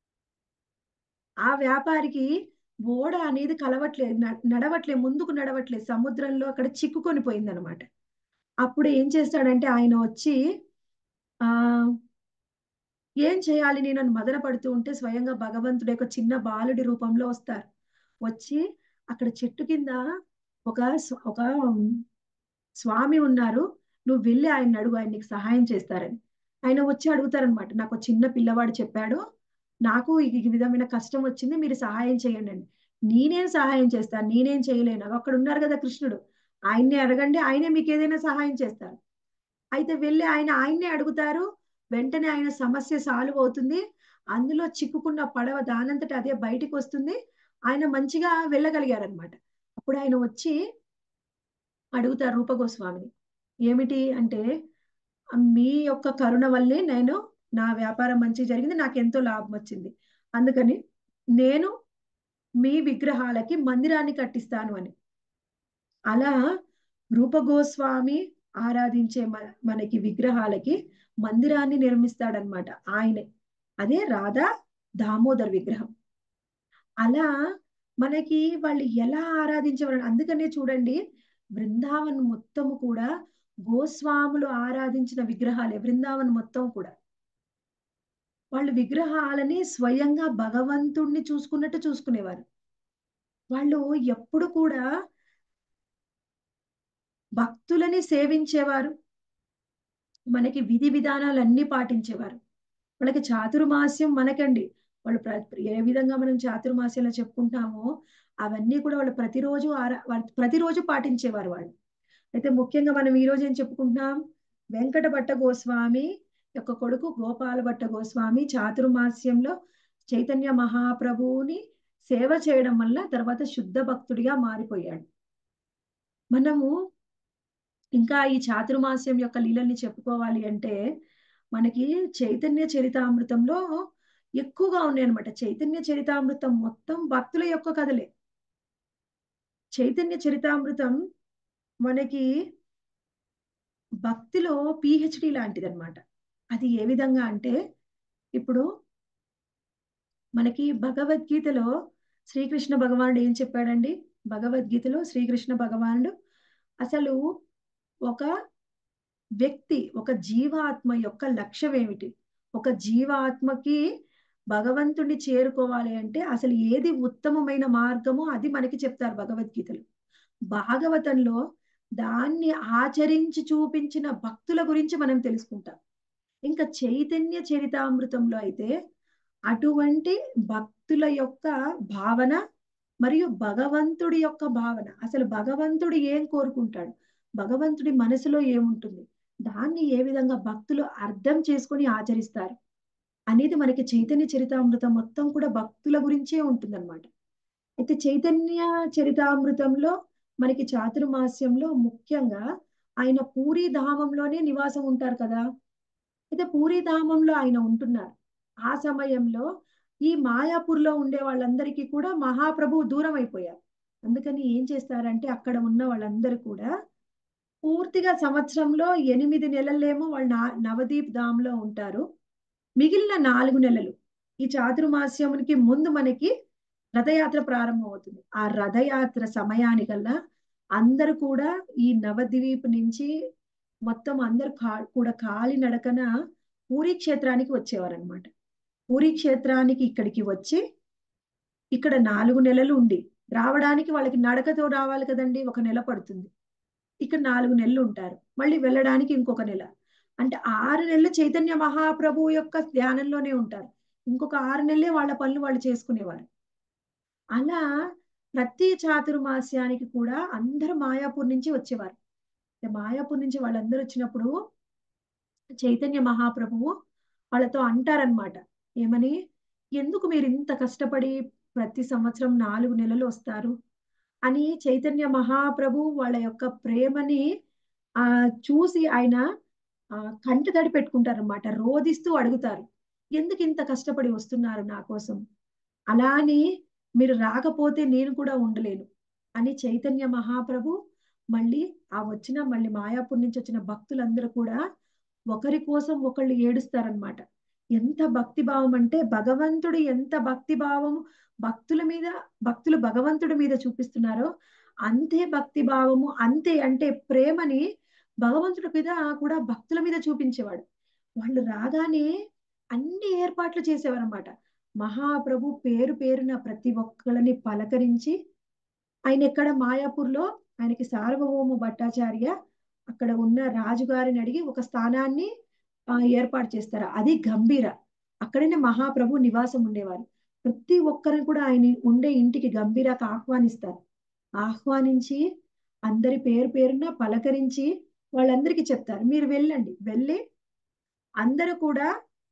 ఆ వ్యాపారికి ఓడ అనేది కలవట్లేదు న- నడవట్లేదు ముందుకు నడవట్లేదు సముద్రంలో అక్కడ చిక్కుకొని పోయిందనమాట అప్పుడు ఏం చేస్తాడంటే ఆయన వచ్చి ఆ ఏం చేయాలి నేను అని మదన పడుతూ ఉంటే స్వయంగా భగవంతుడు యొక్క చిన్న బాలుడి రూపంలో వస్తారు వచ్చి అక్కడ చెట్టు కింద ఒక స్వ- ఒక స్వామి ఉన్నారు నువ్వు వెళ్ళి ఆయన అడుగు ఆయన నీకు సహాయం చేస్తారని ఆయన వచ్చి అడుగుతారనమాట నాకు ఒక చిన్న పిల్లవాడు చెప్పాడు నాకు ఈ ఈ విధమైన కష్టం వచ్చింది మీరు సహాయం చేయండి అని నేనేం సహాయం చేస్తాను నేనేం చేయలేను అక్కడ ఉన్నారు కదా కృష్ణుడు ఆయన్నే అడగండి ఆయనే మీకు ఏదైనా సహాయం చేస్తారు అయితే వెళ్ళి ఆయన ఆయన్నే అడుగుతారు వెంటనే ఆయన సమస్య సాల్వ్ అవుతుంది అందులో చిక్కుకున్న పడవ దానంతట అదే బయటికి వస్తుంది ఆయన మంచిగా వెళ్ళగలిగారనమాట అప్పుడు ఆయన వచ్చి అడుగుతారు రూపగోస్వామిని ఏమిటి అంటే మీ యొక్క కరుణ వల్లే నేను నా వ్యాపారం మంచి జరిగింది నాకు ఎంతో లాభం వచ్చింది అందుకని నేను మీ విగ్రహాలకి మందిరాన్ని కట్టిస్తాను అని అలా రూపగోస్వామి ఆరాధించే మన- మనకి విగ్రహాలకి మందిరాన్ని నిర్మిస్తాడనమాట ఆయనే అదే రాధా దామోదర్ విగ్రహం అలా మనకి వాళ్ళు ఎలా ఆరాధించేవారు అందుకనే చూడండి బృందావన్ మొత్తము కూడా గోస్వాములు ఆరాధించిన విగ్రహాలే బృందావన్ మొత్తం కూడా వాళ్ళు విగ్రహాలని స్వయంగా భగవంతుణ్ణి చూసుకున్నట్టు చూసుకునేవారు వాళ్ళు ఎప్పుడు కూడా భక్తులని సేవించేవారు మనకి విధి విధానాలన్నీ పాటించేవారు వాళ్ళకి చాతుర్మాస్యం మనకండి వాళ్ళు ప్ర- ఏ విధంగా మనం చాతుర్మాస్యంలో చెప్పుకుంటామో అవన్నీ కూడా వాళ్ళు ప్రతిరోజు ఆరా వాళ్ళు ప్రతిరోజు పాటించేవారు వాళ్ళు అయితే ముఖ్యంగా మనం ఈ రోజు ఏం చెప్పుకుంటున్నాం వెంకట భట్ట గోస్వామి యొక్క కొడుకు గోపాల భట్ట గోస్వామి చాతుర్మాస్యంలో చైతన్య మహాప్రభువుని సేవ చేయడం వల్ల తర్వాత శుద్ధ భక్తుడిగా మారిపోయాడు మనము ఇంకా ఈ చాతుర్మాస్యం యొక్క లీలల్ని చెప్పుకోవాలి అంటే మనకి చైతన్య చరితామృతంలో ఎక్కువగా ఉన్నాయన్నమాట చైతన్య చరితామృతం మొత్తం భక్తుల యొక్క కథలే చైతన్య చరితామృతం మనకి భక్తిలో పిహెచ్డి లాంటిది అనమాట అది ఏ విధంగా అంటే ఇప్పుడు మనకి భగవద్గీతలో శ్రీకృష్ణ భగవానుడు ఏం చెప్పాడండి భగవద్గీతలో శ్రీకృష్ణ భగవానుడు అసలు ఒక వ్యక్తి ఒక జీవాత్మ యొక్క లక్ష్యం ఏమిటి ఒక జీవాత్మకి భగవంతుడిని చేరుకోవాలి అంటే అసలు ఏది ఉత్తమమైన మార్గమో అది మనకి చెప్తారు భగవద్గీతలో భాగవతంలో దాన్ని ఆచరించి చూపించిన భక్తుల గురించి మనం తెలుసుకుంటాం ఇంకా చైతన్య చరితామృతంలో అయితే అటువంటి భక్తుల యొక్క భావన మరియు భగవంతుడి యొక్క భావన అసలు భగవంతుడు ఏం కోరుకుంటాడు భగవంతుడి మనసులో ఏముంటుంది దాన్ని ఏ విధంగా భక్తులు అర్థం చేసుకొని ఆచరిస్తారు అనేది మనకి చైతన్య చరితామృతం మొత్తం కూడా భక్తుల గురించే ఉంటుందన్నమాట అయితే చైతన్య చరితామృతంలో మనకి చాతుర్మాస్యంలో ముఖ్యంగా ఆయన పూరి ధామంలోనే నివాసం ఉంటారు కదా అయితే పూరి ధామంలో ఆయన ఉంటున్నారు ఆ సమయంలో ఈ మాయాపూర్లో ఉండే వాళ్ళందరికీ కూడా మహాప్రభువు దూరం అయిపోయారు అందుకని ఏం చేస్తారంటే అక్కడ ఉన్న వాళ్ళందరూ కూడా పూర్తిగా సంవత్సరంలో ఎనిమిది నెలలేమో వాళ్ళు నా- నవదీప్ ధామ్లో ఉంటారు మిగిలిన నాలుగు నెలలు ఈ చాతుర్మాస్యమునికి ముందు మనకి రథయాత్ర ప్రారంభం అవుతుంది ఆ రథయాత్ర సమయానికల్లా అందరూ కూడా ఈ నవద్వీప్ నుంచి మొత్తం అందరు కా కూడా కాలి నడకన పూరీ క్షేత్రానికి వచ్చేవారనమాట పూరీ క్షేత్రానికి ఇక్కడికి వచ్చి ఇక్కడ నాలుగు నెలలు ఉండి రావడానికి వాళ్ళకి నడకతో రావాలి కదండి ఒక నెల పడుతుంది ఇక్కడ నాలుగు నెలలు ఉంటారు మళ్ళీ వెళ్ళడానికి ఇంకొక నెల అంటే ఆరు నెలలు చైతన్య మహాప్రభువు యొక్క ధ్యానంలోనే ఉంటారు ఇంకొక ఆరు నెలలే వాళ్ళ పనులు వాళ్ళు చేసుకునేవారు అలా ప్రతి చాతుర్మాస్యానికి కూడా అందరూ మాయాపూర్ నుంచి వచ్చేవారు అంటే మాయాపూర్ నుంచి వాళ్ళందరూ వచ్చినప్పుడు చైతన్య మహాప్రభువు వాళ్ళతో అంటారనమాట ఏమని ఎందుకు మీరు ఇంత కష్టపడి ప్రతి సంవత్సరం నాలుగు నెలలు వస్తారు అని చైతన్య మహాప్రభు వాళ్ళ యొక్క ప్రేమని ఆ చూసి ఆయన ఆ కంటి తడి పెట్టుకుంటారన్నమాట రోదిస్తూ అడుగుతారు ఎందుకు ఇంత కష్టపడి వస్తున్నారు నా కోసం అలా అని మీరు రాకపోతే నేను కూడా ఉండలేను అని చైతన్య మహాప్రభు మళ్ళీ ఆ వచ్చిన మళ్ళీ మాయాపూర్ నుంచి వచ్చిన భక్తులందరూ కూడా ఒకరి కోసం ఒకళ్ళు ఏడుస్తారనమాట ఎంత భక్తి భావం అంటే భగవంతుడు ఎంత భక్తి భావం భక్తుల మీద భక్తులు భగవంతుడి మీద చూపిస్తున్నారో అంతే భక్తి భావము అంతే అంటే ప్రేమని భగవంతుడి మీద కూడా భక్తుల మీద చూపించేవాడు వాళ్ళు రాగానే అన్ని ఏర్పాట్లు చేసేవారు అనమాట మహాప్రభు పేరు పేరున ప్రతి ఒక్కళ్ళని పలకరించి ఆయన ఎక్కడ మాయాపూర్లో ఆయనకి సార్వభౌమ భట్టాచార్య అక్కడ ఉన్న రాజుగారిని అడిగి ఒక స్థానాన్ని ఆ, ఏర్పాటు చేస్తారు అది గంభీర అక్కడనే మహాప్రభు నివాసం ఉండేవారు ప్రతి ఒక్కరిని కూడా ఆయన ఉండే ఇంటికి గంభీరకు ఆహ్వానిస్తారు ఆహ్వానించి అందరి పేరు పేరున పలకరించి వాళ్ళందరికీ చెప్తారు మీరు వెళ్ళండి వెళ్ళి అందరూ కూడా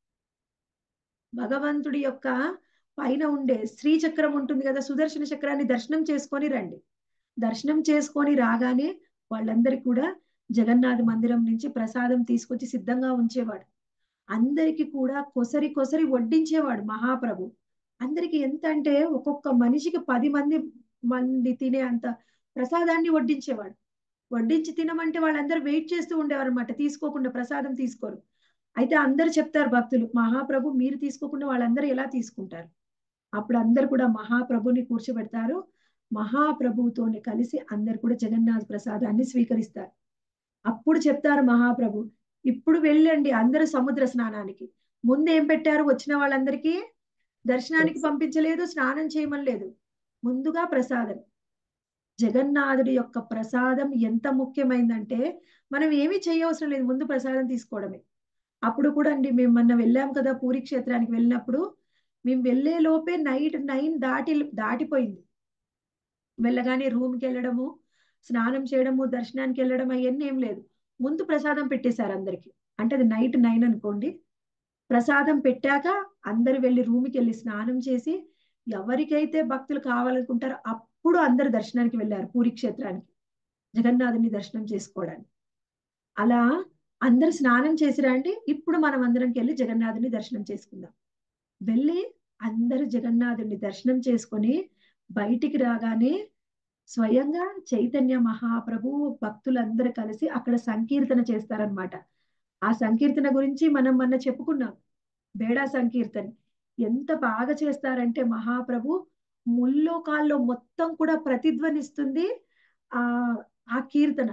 భగవంతుడి యొక్క పైన ఉండే శ్రీ చక్రం ఉంటుంది కదా సుదర్శన చక్రాన్ని దర్శనం చేసుకొని రండి దర్శనం చేసుకొని రాగానే వాళ్ళందరికీ కూడా జగన్నాథ మందిరం నుంచి ప్రసాదం తీసుకొచ్చి సిద్ధంగా ఉంచేవాడు అందరికి కూడా కొసరి కొసరి వడ్డించేవాడు మహాప్రభు అందరికి ఎంత అంటే ఒక్కొక్క మనిషికి పది మంది మంది తినే అంత ప్రసాదాన్ని వడ్డించేవాడు వడ్డించి తినమంటే వాళ్ళందరూ వెయిట్ చేస్తూ ఉండేవారు అనమాట తీసుకోకుండా ప్రసాదం తీసుకోరు అయితే అందరు చెప్తారు భక్తులు మహాప్రభు మీరు తీసుకోకుండా వాళ్ళందరూ ఎలా తీసుకుంటారు అప్పుడు అందరు కూడా మహాప్రభుని కూర్చోబెడతారు మహాప్రభువుతోని కలిసి అందరు కూడా జగన్నాథ ప్రసాదాన్ని స్వీకరిస్తారు అప్పుడు చెప్తారు మహాప్రభు ఇప్పుడు వెళ్ళండి అందరూ సముద్ర స్నానానికి ముందు ఏం పెట్టారు వచ్చిన వాళ్ళందరికీ దర్శనానికి పంపించలేదు స్నానం చేయమని లేదు ముందుగా ప్రసాదం జగన్నాథుడి యొక్క ప్రసాదం ఎంత ముఖ్యమైందంటే మనం ఏమీ చేయవసరం లేదు ముందు ప్రసాదం తీసుకోవడమే అప్పుడు కూడా అండి మేము మొన్న వెళ్ళాం కదా పూరి క్షేత్రానికి వెళ్ళినప్పుడు మేము వెళ్ళే లోపే నైట్ నైన్ దాటి దాటిపోయింది వెళ్ళగానే రూమ్కి వెళ్ళడము స్నానం చేయడము దర్శనానికి వెళ్ళడం అవన్నీ ఏం లేదు ముందు ప్రసాదం పెట్టేశారు అందరికి అంటే అది నైట్ నైన్ అనుకోండి ప్రసాదం పెట్టాక అందరు వెళ్ళి రూమ్కి వెళ్ళి స్నానం చేసి ఎవరికైతే భక్తులు కావాలనుకుంటారో అప్పుడు అందరు దర్శనానికి వెళ్ళారు పూరి క్షేత్రానికి జగన్నాథుని దర్శనం చేసుకోవడానికి అలా అందరు స్నానం చేసిరా అండి ఇప్పుడు మనం అందరంకి వెళ్ళి జగన్నాథుని దర్శనం చేసుకుందాం వెళ్ళి అందరు జగన్నాథుని దర్శనం చేసుకొని బయటికి రాగానే స్వయంగా చైతన్య మహాప్రభు భక్తులందరూ కలిసి అక్కడ సంకీర్తన చేస్తారనమాట ఆ సంకీర్తన గురించి మనం మొన్న చెప్పుకున్నాం బేడా సంకీర్తన ఎంత బాగా చేస్తారంటే మహాప్రభు ముల్లోకాల్లో మొత్తం కూడా ప్రతిధ్వనిస్తుంది ఆ ఆ కీర్తన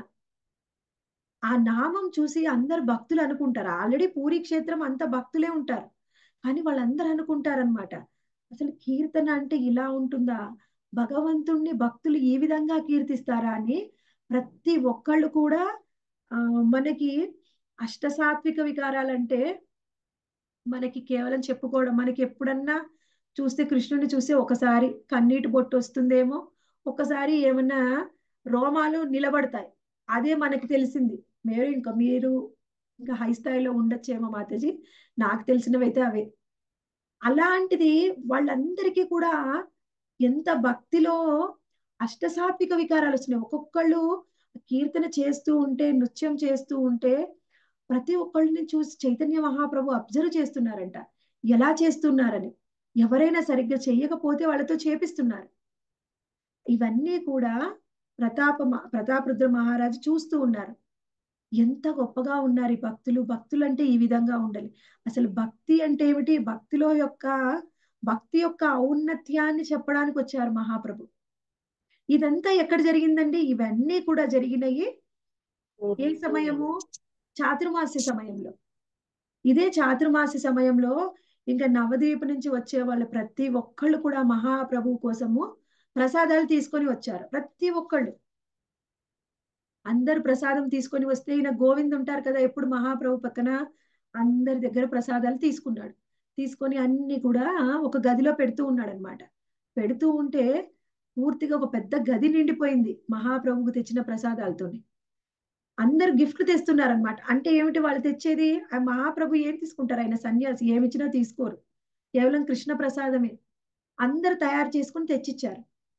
ఆ నామం చూసి అందరు భక్తులు అనుకుంటారు ఆల్రెడీ పూరి క్షేత్రం అంత భక్తులే ఉంటారు కానీ వాళ్ళందరూ అనుకుంటారనమాట అసలు కీర్తన అంటే ఇలా ఉంటుందా భగవంతుణ్ణి భక్తులు ఈ విధంగా కీర్తిస్తారా అని ప్రతి ఒక్కళ్ళు కూడా ఆ మనకి అష్టసాత్విక వికారాలంటే మనకి కేవలం చెప్పుకోవడం మనకి ఎప్పుడన్నా చూస్తే కృష్ణుని చూస్తే ఒకసారి కన్నీటి బొట్టు వస్తుందేమో ఒకసారి ఏమన్నా రోమాలు నిలబడతాయి అదే మనకి తెలిసింది మీరు ఇంకా మీరు ఇంకా హై స్థాయిలో ఉండొచ్చేమో మాతాజీ నాకు తెలిసినవైతే అవే అలాంటిది వాళ్ళందరికీ కూడా ఎంత భక్తిలో అష్టసాత్విక వికారాలు వచ్చినాయి ఒక్కొక్కళ్ళు కీర్తన చేస్తూ ఉంటే నృత్యం చేస్తూ ఉంటే ప్రతి ఒక్కళ్ళని చూసి చైతన్య మహాప్రభు అబ్జర్వ్ చేస్తున్నారంట ఎలా చేస్తున్నారని ఎవరైనా సరిగ్గా చెయ్యకపోతే వాళ్ళతో చేపిస్తున్నారు ఇవన్నీ కూడా ప్రతాప ప్రతాపరుద్ర మహారాజు చూస్తూ ఉన్నారు ఎంత గొప్పగా ఉన్నారు ఈ భక్తులు భక్తులు అంటే ఈ విధంగా ఉండాలి అసలు భక్తి అంటే ఏమిటి భక్తిలో యొక్క భక్తి యొక్క ఔన్నత్యాన్ని చెప్పడానికి వచ్చారు మహాప్రభు ఇదంతా ఎక్కడ జరిగిందండి ఇవన్నీ కూడా జరిగినాయి ఏ సమయము చాతుర్మాస్య సమయంలో ఇదే చాతుర్మాస్య సమయంలో ఇంకా నవద్వీప్ నుంచి వచ్చే వాళ్ళు ప్రతి ఒక్కళ్ళు కూడా మహాప్రభు కోసము ప్రసాదాలు తీసుకొని వచ్చారు ప్రతి ఒక్కళ్ళు అందరు ప్రసాదం తీసుకొని వస్తే ఈయన గోవింద్ ఉంటారు కదా ఎప్పుడు మహాప్రభు పక్కన అందరి దగ్గర ప్రసాదాలు తీసుకున్నాడు తీసుకొని అన్ని కూడా ఒక గదిలో పెడుతూ ఉన్నాడు అనమాట పెడుతూ ఉంటే పూర్తిగా ఒక పెద్ద గది నిండిపోయింది మహాప్రభుకు తెచ్చిన ప్రసాదాలతోని అందరు గిఫ్ట్లు తెస్తున్నారనమాట అంటే ఏమిటి వాళ్ళు తెచ్చేది ఆ మహాప్రభు ఏం తీసుకుంటారు ఆయన సన్యాసి ఏమిచ్చినా తీసుకోరు కేవలం కృష్ణ ప్రసాదమే అందరు తయారు చేసుకుని తెచ్చిచ్చారు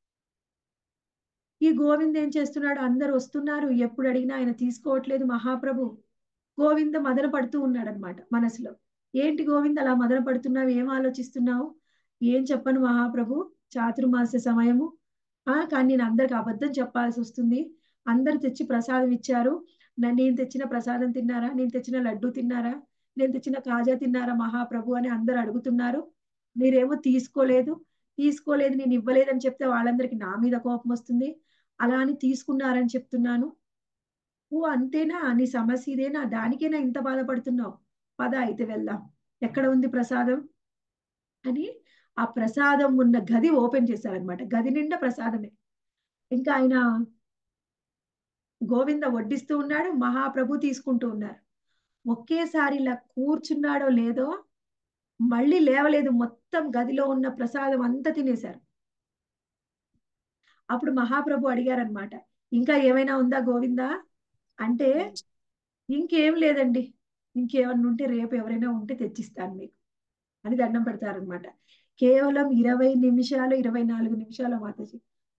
ఈ గోవింద్ ఏం చేస్తున్నాడు అందరు వస్తున్నారు ఎప్పుడు అడిగినా ఆయన తీసుకోవట్లేదు మహాప్రభు గోవింద మదన పడుతూ ఉన్నాడు అనమాట మనసులో ఏంటి గోవింద్ అలా మదన పడుతున్నావు ఏం ఆలోచిస్తున్నావు ఏం చెప్పను మహాప్రభు చాతుర్మాస సమయము ఆ కానీ నేను అందరికి అబద్ధం చెప్పాల్సి వస్తుంది అందరు తెచ్చి ప్రసాదం ఇచ్చారు నేను తెచ్చిన ప్రసాదం తిన్నారా నేను తెచ్చిన లడ్డు తిన్నారా నేను తెచ్చిన కాజా తిన్నారా మహాప్రభు అని అందరు అడుగుతున్నారు మీరేమో తీసుకోలేదు తీసుకోలేదు నేను ఇవ్వలేదని చెప్తే వాళ్ళందరికీ నా మీద కోపం వస్తుంది అలా అని తీసుకున్నారని చెప్తున్నాను ఓ అంతేనా నీ సమస్య ఇదేనా దానికేనా ఇంత బాధపడుతున్నావు పద అయితే వెళ్దాం ఎక్కడ ఉంది ప్రసాదం అని ఆ ప్రసాదం ఉన్న గది ఓపెన్ చేశారనమాట గది నిండా ప్రసాదమే ఇంకా ఆయన గోవింద వడ్డిస్తూ ఉన్నాడు మహాప్రభు తీసుకుంటూ ఉన్నారు ఒకేసారి ఇలా కూర్చున్నాడో లేదో మళ్ళీ లేవలేదు మొత్తం గదిలో ఉన్న ప్రసాదం అంతా తినేశారు అప్పుడు మహాప్రభు అడిగారనమాట ఇంకా ఏమైనా ఉందా గోవిందా అంటే ఇంకేం లేదండి ఇంకేమన్నా ఉంటే రేపు ఎవరైనా ఉంటే తెచ్చిస్తాను మీకు అని దండం పెడతారనమాట కేవలం ఇరవై నిమిషాలు ఇరవై నాలుగు నిమిషాల మాతాజీ మొత్తం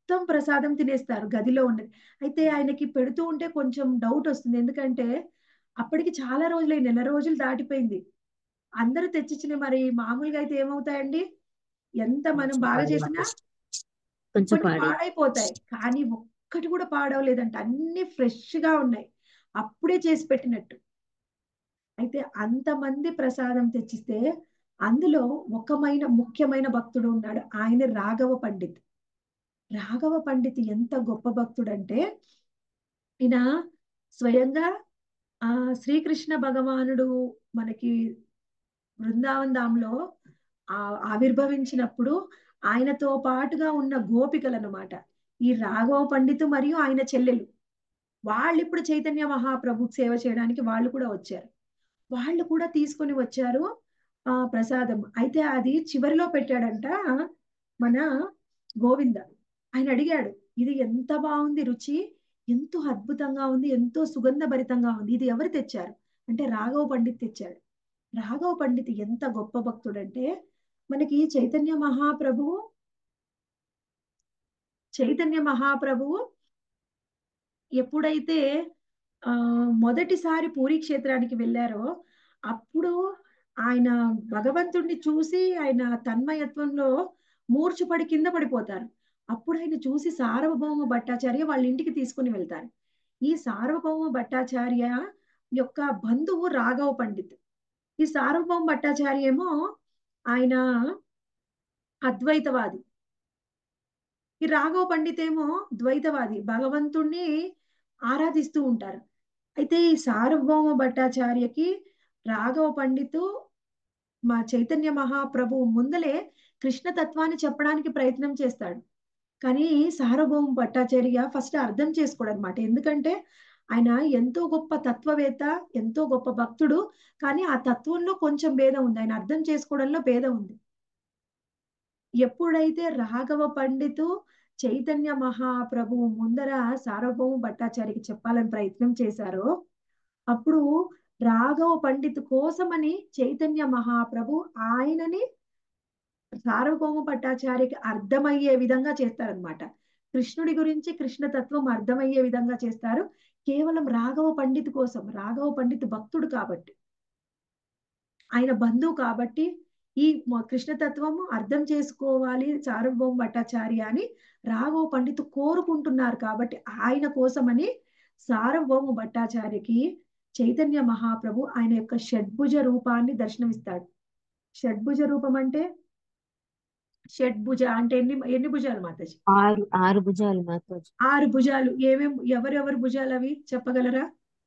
మొత్తం ప్రసాదం తినేస్తారు గదిలో ఉన్నది అయితే ఆయనకి పెడుతూ ఉంటే కొంచెం డౌట్ వస్తుంది ఎందుకంటే అప్పటికి చాలా రోజులై నెల రోజులు దాటిపోయింది అందరూ తెచ్చిచ్చిన మరి మామూలుగా అయితే ఏమవుతాయండి ఎంత మనం కొంచెం బాగా పాడై చేసినా కొంచెం కొన్ని పాడై పాడైపోతాయి కానీ ఒక్కటి కూడా పాడవలేదంట అన్ని ఫ్రెష్ గా ఉన్నాయి అప్పుడే చేసి పెట్టినట్టు అయితే అంతమంది ప్రసాదం తెచ్చిస్తే అందులో ఒకమైన ముఖ్యమైన భక్తుడు ఉన్నాడు ఆయన రాఘవ పండిత్ రాఘవ పండిత్ ఎంత గొప్ప భక్తుడు అంటే ఈయన స్వయంగా ఆ శ్రీకృష్ణ భగవానుడు మనకి బృందావన్ ధాంలో ఆ ఆవిర్భవించినప్పుడు ఆయనతో పాటుగా ఉన్న గోపికలు అన్నమాట ఈ రాఘవ పండితు మరియు ఆయన చెల్లెలు వాళ్ళు ఇప్పుడు చైతన్య మహాప్రభు సేవ చేయడానికి వాళ్ళు కూడా వచ్చారు వాళ్ళు కూడా తీసుకొని వచ్చారు ఆ ప్రసాదం అయితే అది చివరిలో పెట్టాడంట మన గోవింద ఆయన అడిగాడు ఇది ఎంత బాగుంది రుచి ఎంతో అద్భుతంగా ఉంది ఎంతో సుగంధభరితంగా ఉంది ఇది ఎవరు తెచ్చారు అంటే రాఘవ పండిత్ తెచ్చాడు రాఘవ పండిత్ ఎంత గొప్ప భక్తుడంటే మనకి చైతన్య మహాప్రభువు చైతన్య మహాప్రభువు ఎప్పుడైతే ఆ మొదటిసారి పూరి క్షేత్రానికి వెళ్ళారో అప్పుడు ఆయన భగవంతుడిని చూసి ఆయన తన్మయత్వంలో మూర్ఛపడి కింద పడిపోతారు అప్పుడు ఆయన చూసి సార్వభౌమ భట్టాచార్య వాళ్ళ ఇంటికి తీసుకుని వెళ్తారు ఈ సార్వభౌమ భట్టాచార్య యొక్క బంధువు రాఘవ పండిత్ ఈ సార్వభౌమ భట్టాచార్య ఏమో ఆయన అద్వైతవాది ఈ రాఘవ పండిత్ ఏమో ద్వైతవాది భగవంతుణ్ణి ఆరాధిస్తూ ఉంటారు అయితే ఈ సార్వభౌమ భట్టాచార్యకి రాఘవ పండితు మా చైతన్య మహాప్రభు ముందలే కృష్ణ తత్వాన్ని చెప్పడానికి ప్రయత్నం చేస్తాడు కానీ సార్వభౌమ భట్టాచార్య ఫస్ట్ అర్థం చేసుకోడు అనమాట ఎందుకంటే ఆయన ఎంతో గొప్ప తత్వవేత్త ఎంతో గొప్ప భక్తుడు కానీ ఆ తత్వంలో కొంచెం భేదం ఉంది ఆయన అర్థం చేసుకోవడంలో భేదం ఉంది ఎప్పుడైతే రాఘవ పండితు చైతన్య మహాప్రభు ముందర సార్వభౌమ భట్టాచార్యకి చెప్పాలని ప్రయత్నం చేశారో అప్పుడు రాఘవ పండిత్ కోసమని చైతన్య మహాప్రభు ఆయనని సార్వభౌమ భట్టాచార్యకి అర్థమయ్యే విధంగా చేస్తారనమాట కృష్ణుడి గురించి కృష్ణ తత్వం అర్థమయ్యే విధంగా చేస్తారు కేవలం రాఘవ పండిత్ కోసం రాఘవ పండిత్ భక్తుడు కాబట్టి ఆయన బంధువు కాబట్టి ఈ కృష్ణతత్వము అర్థం చేసుకోవాలి సార్వభౌమ భట్టాచార్య అని రాఘవ పండితు కోరుకుంటున్నారు కాబట్టి ఆయన కోసమని సార్వభౌమ భట్టాచార్యకి చైతన్య మహాప్రభు ఆయన యొక్క షడ్భుజ రూపాన్ని దర్శనమిస్తాడు షడ్భుజ రూపం అంటే షడ్భుజ అంటే ఎన్ని ఎన్ని భుజాలు మాతాజీ ఆరు ఆరు భుజాలు మాతాజీ ఆరు భుజాలు ఏమేం ఎవరెవరు భుజాలు అవి చెప్పగలరా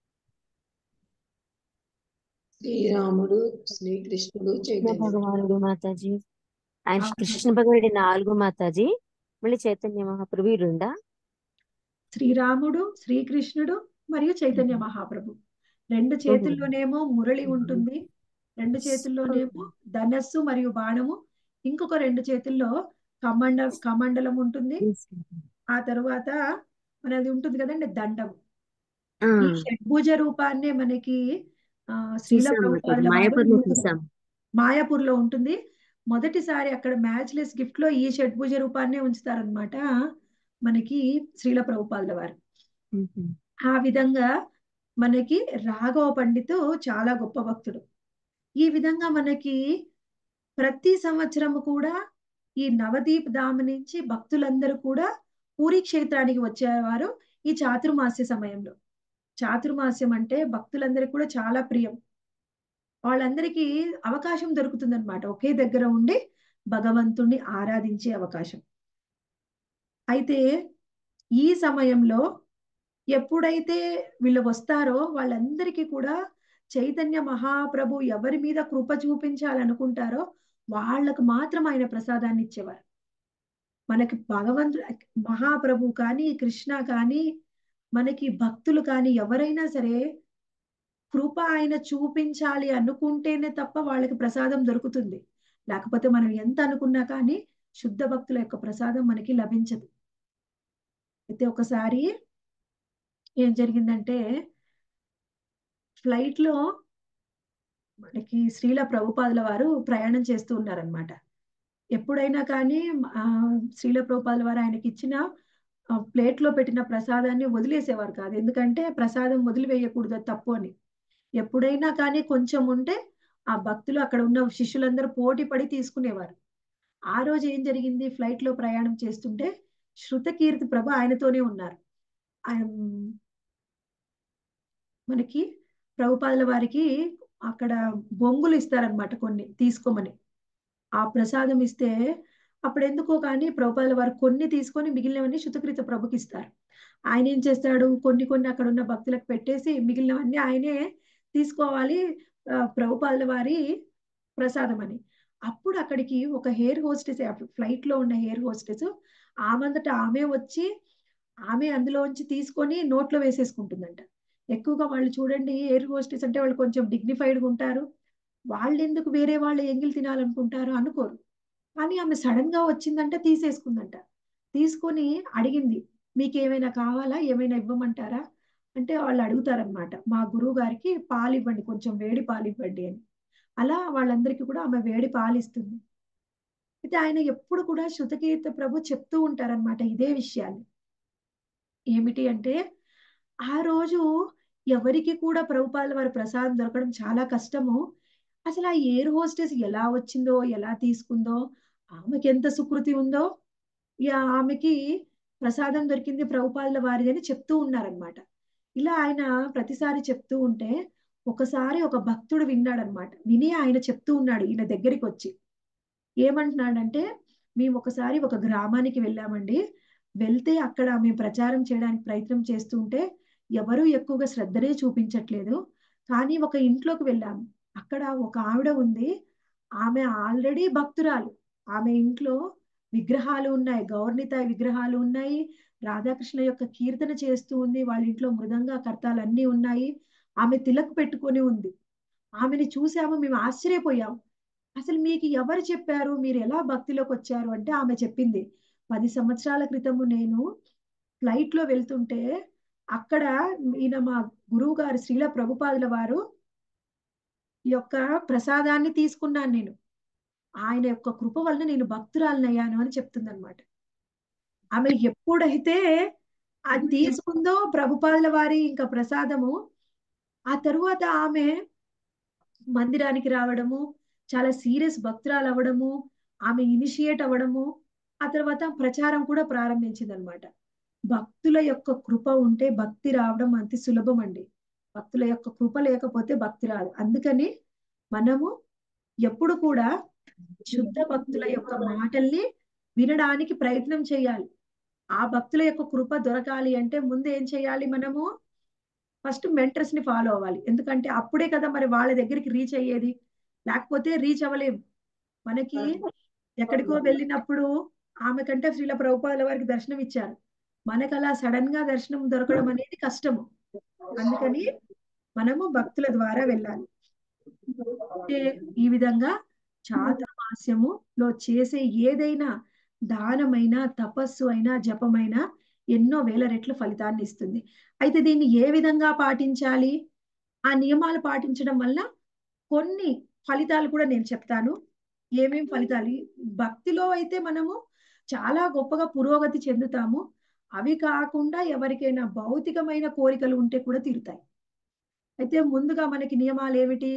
శ్రీరాముడు శ్రీకృష్ణుడు కృష్ణ చైతన్య భగవానుడు మాతాజీ ఆయన అవును. కృష్ణ భగవానుడి నాలుగు మాతాజీ మళ్ళీ చైతన్య మహాప్రభు ఈ రెండా శ్రీరాముడు శ్రీకృష్ణుడు మరియు చైతన్య మహాప్రభు రెండు చేతుల్లోనేమో మురళి ఉంటుంది రెండు చేతుల్లోనేమో ధనస్సు మరియు బాణము ఇంకొక రెండు చేతుల్లో కమండ కమండలం ఉంటుంది ఆ తరువాత మనది ఉంటుంది కదండి దండం ఆ, ఈ షడ్భుజ రూపాన్నే మనకి ఆ శ్రీల చూసాం ప్రభుపాదుల మాతాజీ వారు మాయాపూర్ లో చూసాం మాయాపూర్ లో ఉంటుంది మొదటిసారి అక్కడ మ్యాచ్లెస్ గిఫ్ట్ లో ఈ షడ్భుజ రూపాన్నే ఉంచుతారనమాట మనకి శ్రీల ప్రభుపాదుల వారు ఉహు. ఆ విధంగా మనకి రాఘవ పండితు చాలా గొప్ప భక్తుడు ఈ విధంగా మనకి ప్రతి సంవత్సరము కూడా ఈ నవదీప్ ధామ నుంచి భక్తులందరూ కూడా పూరి క్షేత్రానికి వచ్చేవారు ఈ చాతుర్మాస్య సమయంలో చాతుర్మాస్యం అంటే భక్తులందరికీ కూడా చాలా ప్రియం వాళ్ళందరికీ అవకాశం దొరుకుతుందన్నమాట ఒకే దగ్గర ఉండి భగవంతుణ్ణి ఆరాధించే అవకాశం అయితే ఈ సమయంలో ఎప్పుడైతే వీళ్ళు వస్తారో వాళ్ళందరికీ కూడా చైతన్య మహాప్రభు ఎవరి మీద కృప చూపించాలనుకుంటారో వాళ్ళకు మాత్రం ఆయన ప్రసాదాన్ని ఇచ్చేవారు మనకి భగవంతుడు మహాప్రభు కానీ కృష్ణ కానీ మనకి భక్తులు కానీ ఎవరైనా సరే కృప ఆయన చూపించాలి అనుకుంటేనే తప్ప వాళ్ళకి ప్రసాదం దొరుకుతుంది లేకపోతే మనం ఎంత అనుకున్నా కానీ శుద్ధ భక్తుల యొక్క ప్రసాదం మనకి లభించదు అయితే ఒకసారి ఏం జరిగిందంటే ఫ్లైట్ లో మనకి శ్రీల ప్రభుపాదుల వారు ప్రయాణం చేస్తూ ఉన్నారనమాట ఎప్పుడైనా కానీ ఆ శ్రీల ప్రభుపాదుల వారు ఆయనకి ఇచ్చిన ఆ ప్లేట్ లో పెట్టిన ప్రసాదాన్ని వదిలేసేవారు కాదు ఎందుకంటే ప్రసాదం వదిలివేయకూడదు అది తప్పు అని ఎప్పుడైనా కానీ కొంచెం ఉంటే ఆ భక్తులు అక్కడ ఉన్న శిష్యులందరూ పోటీ పడి తీసుకునేవారు ఆ రోజు ఏం జరిగింది ఫ్లైట్ లో ప్రయాణం చేస్తుంటే శృతకీర్తి ప్రభు ఆయనతోనే ఉన్నారు ఆయన మనకి ప్రభుపాదుల వారికి అక్కడ బొంగులు ఇస్తారనమాట కొన్ని తీసుకోమని ఆ ప్రసాదం ఇస్తే అప్పుడు ఎందుకో కానీ ప్రభుపాదుల వారు కొన్ని తీసుకొని మిగిలినవన్నీ శృతకృత ప్రభుకి ఇస్తారు ఆయన ఏం చేస్తాడు కొన్ని కొన్ని అక్కడ ఉన్న భక్తులకు పెట్టేసి మిగిలినవన్నీ ఆయనే తీసుకోవాలి ఆ, ప్రభుపాదుల వారి ప్రసాదం అని అప్పుడు అక్కడికి ఒక హెయిర్ హోస్టెస్ ఫ్లైట్ లో ఉన్న హెయిర్ హోస్టెస్ ఆమంతట ఆమె వచ్చి ఆమె అందులోంచి తీసుకొని నోట్లో వేసేసుకుంటుందంట ఎక్కువగా వాళ్ళు చూడండి ఎయిర్ హోస్టెస్ అంటే వాళ్ళు కొంచెం dignified గా ఉంటారు వాళ్ళు ఎందుకు వేరే వాళ్ళు ఎంగిల్ తినాలనుకుంటారు అనుకోరు కానీ ఆమె సడన్ గా వచ్చిందంటే తీసేసుకుందంట తీసుకొని అడిగింది మీకు ఏమైనా కావాలా ఏమైనా ఇవ్వమంటారా అంటే వాళ్ళు అడుగుతారనమాట మా గురువు గారికి పాలు ఇవ్వండి కొంచెం వేడి పాలు ఇవ్వండి అని అలా వాళ్ళందరికీ కూడా ఆమె వేడి పాలు ఇస్తుంది అయితే ఆయన ఎప్పుడు కూడా శృతకీర్త ప్రభు చెప్తూ ఉంటారనమాట ఇదే విషయాన్ని ఏమిటి అంటే ఆ రోజు ఎవరికి కూడా ప్రభుపాల వారి ప్రసాదం దొరకడం చాలా కష్టము అసలు ఆ ఎయిర్ హోస్టెస్ ఎలా వచ్చిందో ఎలా తీసుకుందో ఆమెకి ఎంత సుకృతి ఉందో ఇక ఆమెకి ప్రసాదం దొరికింది ప్రభుపాదుల వారిది అని చెప్తూ ఉన్నారనమాట ఇలా ఆయన ప్రతిసారి చెప్తూ ఉంటే ఒకసారి ఒక భక్తుడు విన్నాడనమాట విని ఆయన చెప్తూ ఉన్నాడు ఈయన దగ్గరికి వచ్చి ఏమంటున్నాడంటే మేము ఒకసారి ఒక గ్రామానికి వెళ్ళామండి వెళ్తే అక్కడ మేము ప్రచారం చేయడానికి ప్రయత్నం చేస్తుంటే ఎవరు ఎక్కువగా శ్రద్ధనే చూపించట్లేదు కానీ ఒక ఇంట్లోకి వెళ్ళాము అక్కడ ఒక ఆవిడ ఉంది ఆమె ఆల్రెడీ భక్తురాలు ఆమె ఇంట్లో విగ్రహాలు ఉన్నాయి గౌర్నిత విగ్రహాలు ఉన్నాయి రాధాకృష్ణ యొక్క కీర్తన చేస్తూ ఉంది వాళ్ళ ఇంట్లో మృదంగా కర్తాలు అన్నీ ఉన్నాయి ఆమె తిలక్ పెట్టుకొని ఉంది ఆమెని చూసాము మేము ఆశ్చర్యపోయాం అసలు మీకు ఎవరు చెప్పారు మీరు ఎలా భక్తిలోకి వచ్చారు అంటే ఆమె చెప్పింది పది సంవత్సరాల క్రితము నేను ఫ్లైట్ లో వెళ్తుంటే అక్కడ ఈయన మా గురువు గారు శ్రీల ప్రభుపాదుల వారు ఈ యొక్క ప్రసాదాన్ని తీసుకున్నాను నేను ఆయన యొక్క కృప వలన నేను భక్తురాలనయ్యాను అని చెప్తుందన్నమాట ఆమె ఎప్పుడైతే అది తీసుకుందో ప్రభుపాదుల వారి ఇంకా ప్రసాదము ఆ తరువాత ఆమె మందిరానికి రావడము చాలా సీరియస్ భక్తురాలు అవ్వడము ఆమె ఇనిషియేట్ అవ్వడము ఆ తర్వాత ప్రచారం కూడా ప్రారంభించింది అనమాట భక్తుల యొక్క కృప ఉంటే భక్తి రావడం అంత సులభం అండి భక్తుల యొక్క కృప లేకపోతే భక్తి రాదు అందుకని మనము ఎప్పుడు కూడా శుద్ధ భక్తుల యొక్క మాటల్ని వినడానికి ప్రయత్నం చేయాలి ఆ భక్తుల యొక్క కృప దొరకాలి అంటే ముందు ఏం చేయాలి మనము ఫస్ట్ మెంటర్స్ ని ఫాలో అవ్వాలి ఎందుకంటే అప్పుడే కదా మరి వాళ్ళ దగ్గరికి రీచ్ అయ్యేది లేకపోతే రీచ్ అవ్వలేం మనకి ఎక్కడికో వెళ్ళినప్పుడు ఆమె కంటే శ్రీల ప్రభుపాదుల వారికి దర్శనం ఇచ్చారు మనకు అలా సడన్ గా దర్శనం దొరకడం అనేది కష్టము అందుకని మనము భక్తుల ద్వారా వెళ్ళాలి అంటే ఈ విధంగా చాతుర్మాస్యములో చేసే ఏదైనా దానమైన తపస్సు అయినా జపమైనా ఎన్నో వేల రెట్ల ఫలితాన్ని ఇస్తుంది అయితే దీన్ని ఏ విధంగా పాటించాలి ఆ నియమాలు పాటించడం వల్ల కొన్ని ఫలితాలు కూడా నేను చెప్తాను ఏమేం ఫలితాలు భక్తిలో అయితే మనము చాలా గొప్పగా పురోగతి చెందుతాము అవి కాకుండా ఎవరికైనా భౌతికమైన కోరికలు ఉంటే కూడా తీరుతాయి అయితే ముందుగా మనకి నియమాలు ఏమిటి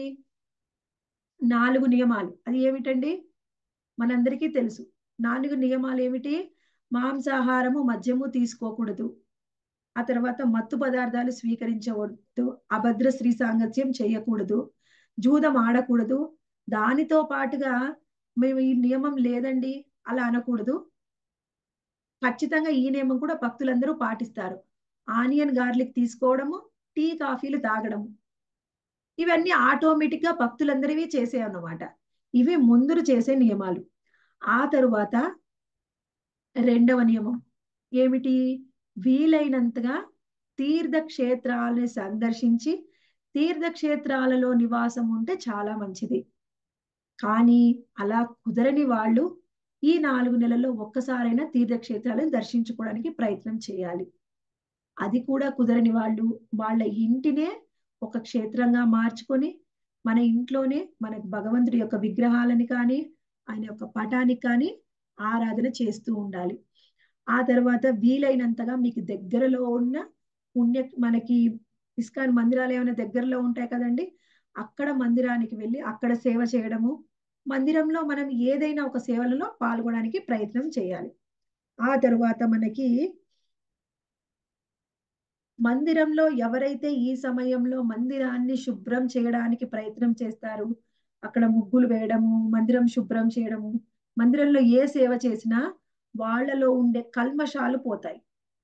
నాలుగు నియమాలు అది ఏమిటండి మనందరికీ తెలుసు నాలుగు నియమాలు ఏమిటి మాంసాహారము మద్యము తీసుకోకూడదు ఆ తర్వాత మత్తు పదార్థాలు స్వీకరించకూడదు అభద్ర స్త్రీ సాంగత్యం చేయకూడదు జూదం ఆడకూడదు దానితో పాటుగా మేము ఈ నియమం లేదండి అలా అనకూడదు ఖచ్చితంగా ఈ నియమం కూడా భక్తులందరూ పాటిస్తారు ఆనియన్ గార్లిక్ తీసుకోవడము టీ కాఫీలు తాగడము ఇవన్నీ ఆటోమేటిక్ గా భక్తులందరివి చేసే అన్నమాట ఇవి ముందు చేసే నియమాలు ఆ తరువాత రెండవ నియమం ఏమిటి వీలైనంతగా తీర్థక్షేత్రాలని సందర్శించి తీర్థక్షేత్రాలలో నివాసం ఉంటే చాలా మంచిది కానీ అలా కుదరని వాళ్ళు ఈ నాలుగు నెలల్లో ఒక్కసారైనా తీర్థక్షేత్రాలను దర్శించుకోవడానికి ప్రయత్నం చేయాలి అది కూడా కుదరని వాళ్ళు వాళ్ళ ఇంటినే ఒక క్షేత్రంగా మార్చుకొని మన ఇంట్లోనే మన భగవంతుడి యొక్క విగ్రహాలని కానీ ఆయన యొక్క పటానికి కానీ ఆరాధన చేస్తూ ఉండాలి ఆ తర్వాత వీలైనంతగా మీకు దగ్గరలో ఉన్న పుణ్య మనకి ఇస్కాన్ మందిరాలు ఏమైనా దగ్గరలో ఉంటాయి కదండి అక్కడ మందిరానికి వెళ్ళి అక్కడ సేవ చేయడము మందిరంలో మనం ఏదైనా ఒక సేవలలో పాల్గొనడానికి ప్రయత్నం చేయాలి ఆ తరువాత మనకి మందిరంలో ఎవరైతే ఈ సమయంలో మందిరాన్ని శుభ్రం చేయడానికి ప్రయత్నం చేస్తారు అక్కడ ముగ్గులు వేయడము మందిరం శుభ్రం చేయడము మందిరంలో ఏ సేవ చేసినా వాళ్ళలో ఉండే కల్మషాలు పోతాయి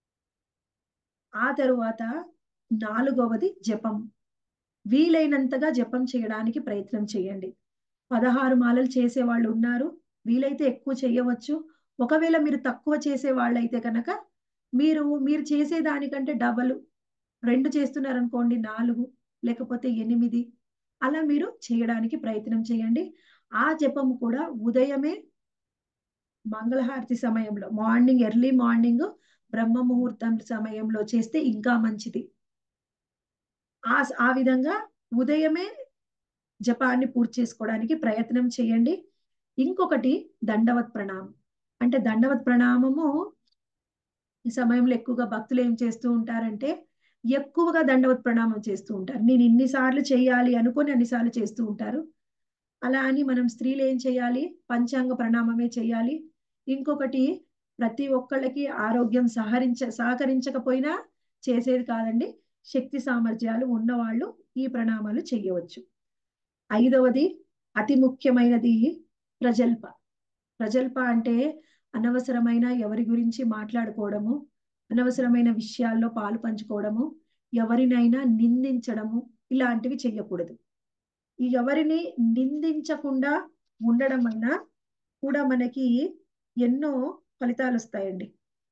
ఆ తరువాత నాలుగవది జపం వీలైనంతగా జపం చేయడానికి ప్రయత్నం చేయండి పదహారు మాలలు చేసే వాళ్ళు ఉన్నారు వీలైతే ఎక్కువ చేయవచ్చు ఒకవేళ మీరు తక్కువ చేసే వాళ్ళైతే కనుక మీరు మీరు చేసే దానికంటే డబల్ రెండు చేస్తున్నారనుకోండి నాలుగు లేకపోతే ఎనిమిది అలా మీరు చేయడానికి ప్రయత్నం చేయండి ఆ జపం కూడా ఉదయమే మంగళహారతి సమయంలో మార్నింగ్ ఎర్లీ మార్నింగ్ బ్రహ్మ ముహూర్తం సమయంలో చేస్తే ఇంకా మంచిది ఆ ఆ విధంగా ఉదయమే జపాన్ని పూర్తి చేసుకోవడానికి ప్రయత్నం చేయండి ఇంకొకటి దండవత్ ప్రణామం అంటే దండవత్ ప్రణామము ఈ సమయంలో ఎక్కువగా భక్తులు ఏం చేస్తూ ఉంటారంటే ఎక్కువగా దండవత్ ప్రణామం చేస్తూ ఉంటారు నేను ఇన్నిసార్లు చేయాలి అనుకొని అన్నిసార్లు చేస్తూ ఉంటారు అలా అని మనం స్త్రీలు ఏం చేయాలి పంచాంగ ప్రణామమే చేయాలి ఇంకొకటి ప్రతి ఒక్కళ్ళకి ఆరోగ్యం సహరించ సహకరించకపోయినా చేసేది కాదండి శక్తి సామర్థ్యాలు ఉన్నవాళ్ళు ఈ ప్రణామాలు చేయవచ్చు ఐదవది అతి ముఖ్యమైనది ప్రజల్ప ప్రజల్ప అంటే అనవసరమైన ఎవరి గురించి మాట్లాడుకోవడము అనవసరమైన విషయాల్లో పాలు పంచుకోవడము ఎవరినైనా నిందించడము ఇలాంటివి చెయ్యకూడదు ఈ ఎవరిని నిందించకుండా ఉండడం వలన కూడా మనకి ఎన్నో ఫలితాలు వస్తాయండి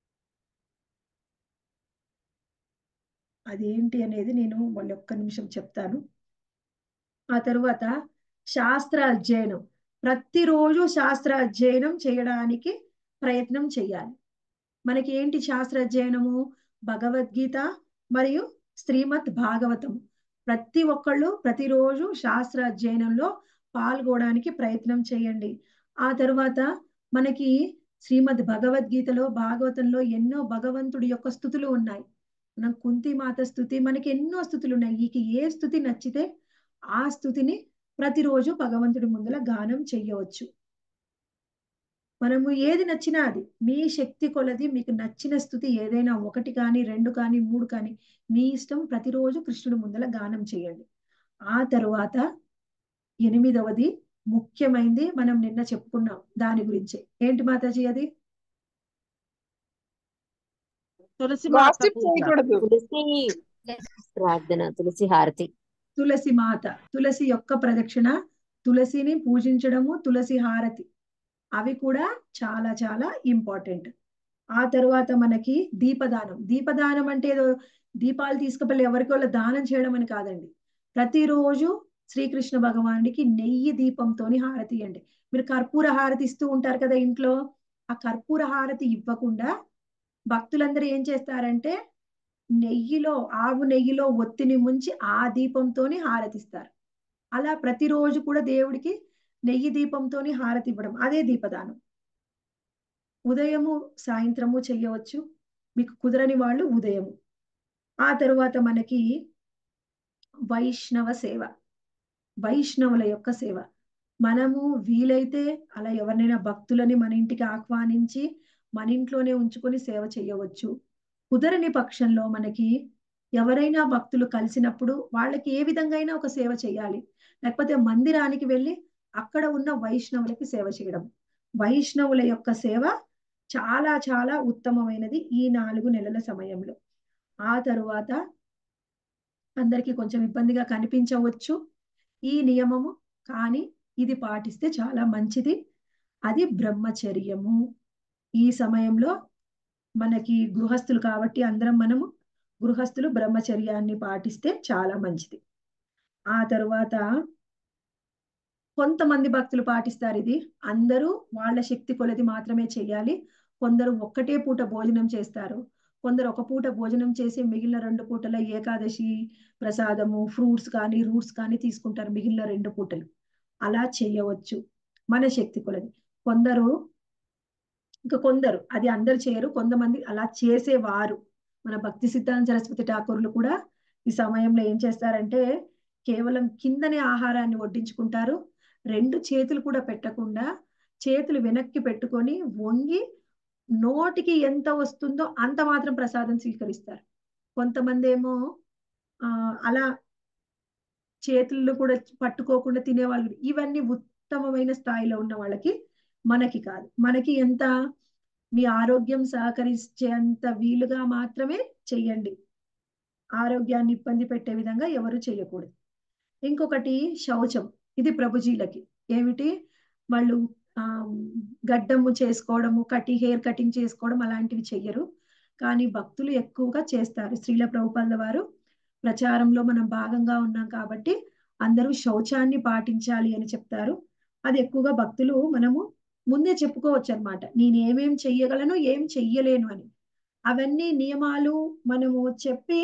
అదేంటి అనేది నేను మళ్ళీ ఒక్క నిమిషం చెప్తాను ఆ తరువాత శాస్త్ర అధ్యయనం ప్రతిరోజు శాస్త్ర అధ్యయనం చేయడానికి ప్రయత్నం చేయాలి మనకి ఏంటి శాస్త్ర అధ్యయనము భగవద్గీత మరియు శ్రీమద్ భాగవతం ప్రతి ఒక్కళ్ళు ప్రతిరోజు శాస్త్ర అధ్యయనంలో పాల్గొనడానికి ప్రయత్నం చేయండి ఆ తరువాత మనకి శ్రీమద్ భగవద్గీతలో భాగవతంలో ఎన్నో భగవంతుడి యొక్క స్థుతులు ఉన్నాయి మనం కుంతి మాత స్థుతి మనకి ఎన్నో స్థుతులు ఉన్నాయి మీకు ఏ స్థుతి నచ్చితే ఆ స్థుతిని ప్రతిరోజు భగవంతుడి ముందల గానం చెయ్యవచ్చు మనము ఏది నచ్చినా అది మీ శక్తి కొలది మీకు నచ్చిన స్థుతి ఏదైనా ఒకటి కానీ రెండు కానీ మూడు కానీ మీ ఇష్టం ప్రతిరోజు కృష్ణుడి ముందల గానం చేయండి ఆ తరువాత ఎనిమిదవది ముఖ్యమైనది మనం నిన్న చెప్పుకున్నాం దాని గురించి ఏంటి మాతాజీ అది తులసి మాత గాసిప్ పూజ చేయకూడదు తులసి ప్రార్థన తులసి హారతి తులసి మాత తులసి యొక్క ప్రదక్షిణ తులసిని పూజించడము తులసి హారతి అవి కూడా చాలా చాలా ఇంపార్టెంట్ ఆ తరువాత మనకి దీపదానం దీపదానం అంటే ఏదో దీపాలు తీసుకుపల్లి ఎవరికి వాళ్ళ దానం చేయడం అని కాదండి ప్రతిరోజు శ్రీకృష్ణ భగవానుడికి నెయ్యి దీపంతోని హారతి ఇవ్వండి మీరు కర్పూర హారతి ఇస్తూ ఉంటారు కదా ఇంట్లో ఆ కర్పూర హారతి ఇవ్వకుండా భక్తులందరూ ఏం చేస్తారంటే నెయ్యిలో ఆవు నెయ్యిలో ఒత్తిని ముంచి ఆ దీపంతోని హారతిస్తారు అలా ప్రతిరోజు కూడా దేవుడికి నెయ్యి దీపంతోని హారతి ఇవ్వడం అదే దీపదానం ఉదయము సాయంత్రము చెయ్యవచ్చు మీకు కుదరని వాళ్ళు ఉదయము ఆ తరువాత మనకి వైష్ణవ సేవ వైష్ణవుల యొక్క సేవ మనము వీలైతే అలా ఎవరినైనా భక్తులని మన ఇంటికి ఆహ్వానించి మన ఇంట్లోనే ఉంచుకొని సేవ చేయవచ్చు కుదరని పక్షంలో మనకి ఎవరైనా భక్తులు కలిసినప్పుడు వాళ్ళకి ఏ విధంగా అయినా ఒక సేవ చేయాలి లేకపోతే మందిరానికి వెళ్ళి అక్కడ ఉన్న వైష్ణవులకి సేవ చేయడం వైష్ణవుల యొక్క సేవ చాలా చాలా ఉత్తమమైనది ఈ నాలుగు నెలల సమయంలో ఆ తరువాత అందరికీ కొంచెం ఇబ్బందిగా కనిపించవచ్చు ఈ నియమము కానీ ఇది పాటిస్తే చాలా మంచిది అది బ్రహ్మచర్యము ఈ సమయంలో మనకి గృహస్థులు కాబట్టి అందరం మనము గృహస్థులు బ్రహ్మచర్యాన్ని పాటిస్తే చాలా మంచిది ఆ తరువాత కొంతమంది భక్తులు పాటిస్తారు ఇది అందరూ వాళ్ళ శక్తి కొలది మాత్రమే చేయాలి కొందరు ఒక్కటే పూట భోజనం చేస్తారు కొందరు ఒక పూట భోజనం చేసి మిగిలిన రెండు పూటల ఏకాదశి ప్రసాదము ఫ్రూట్స్ కానీ రూట్స్ కానీ తీసుకుంటారు మిగిలిన రెండు పూటలు అలా చేయవచ్చు మన శక్తి కొలది కొందరు ఇంకా కొందరు అది అందరు చేయరు కొంతమంది అలా చేసేవారు మన భక్తి సిద్ధాంత సరస్వతి ఠాకూర్లు కూడా ఈ సమయంలో ఏం చేస్తారంటే కేవలం కిందనే ఆహారాన్ని వడ్డించుకుంటారు రెండు చేతులు కూడా పెట్టకుండా చేతులు వెనక్కి పెట్టుకొని వంగి నోటికి ఎంత వస్తుందో అంత మాత్రం ప్రసాదం స్వీకరిస్తారు కొంతమంది ఏమో ఆ అలా చేతుల్లో కూడా పట్టుకోకుండా తినేవాళ్ళు ఇవన్నీ ఉత్తమమైన స్థాయిలో ఉన్న వాళ్ళకి మనకి కాదు మనకి ఎంత మీ ఆరోగ్యం సహకరించేంత వీలుగా మాత్రమే చెయ్యండి ఆరోగ్యాన్ని ఇబ్బంది పెట్టే విధంగా ఎవరు చేయకూడదు ఇంకొకటి శౌచం ఇది ప్రభుజీలకి ఏమిటి వాళ్ళు ఆ గడ్డము చేసుకోవడము కటి హెయిర్ కటింగ్ చేసుకోవడం అలాంటివి చెయ్యరు కానీ భక్తులు ఎక్కువగా చేస్తారు శ్రీల ప్రభుపాల వారు ప్రచారంలో మనం భాగంగా ఉన్నాం కాబట్టి అందరూ శౌచాన్ని పాటించాలి అని చెప్తారు అది ఎక్కువగా భక్తులు మనము ముందే చెప్పుకోవచ్చు అనమాట నేను ఏమేం చెయ్యగలను ఏం చెయ్యలేను అని అవన్నీ నియమాలు మనము చెప్పి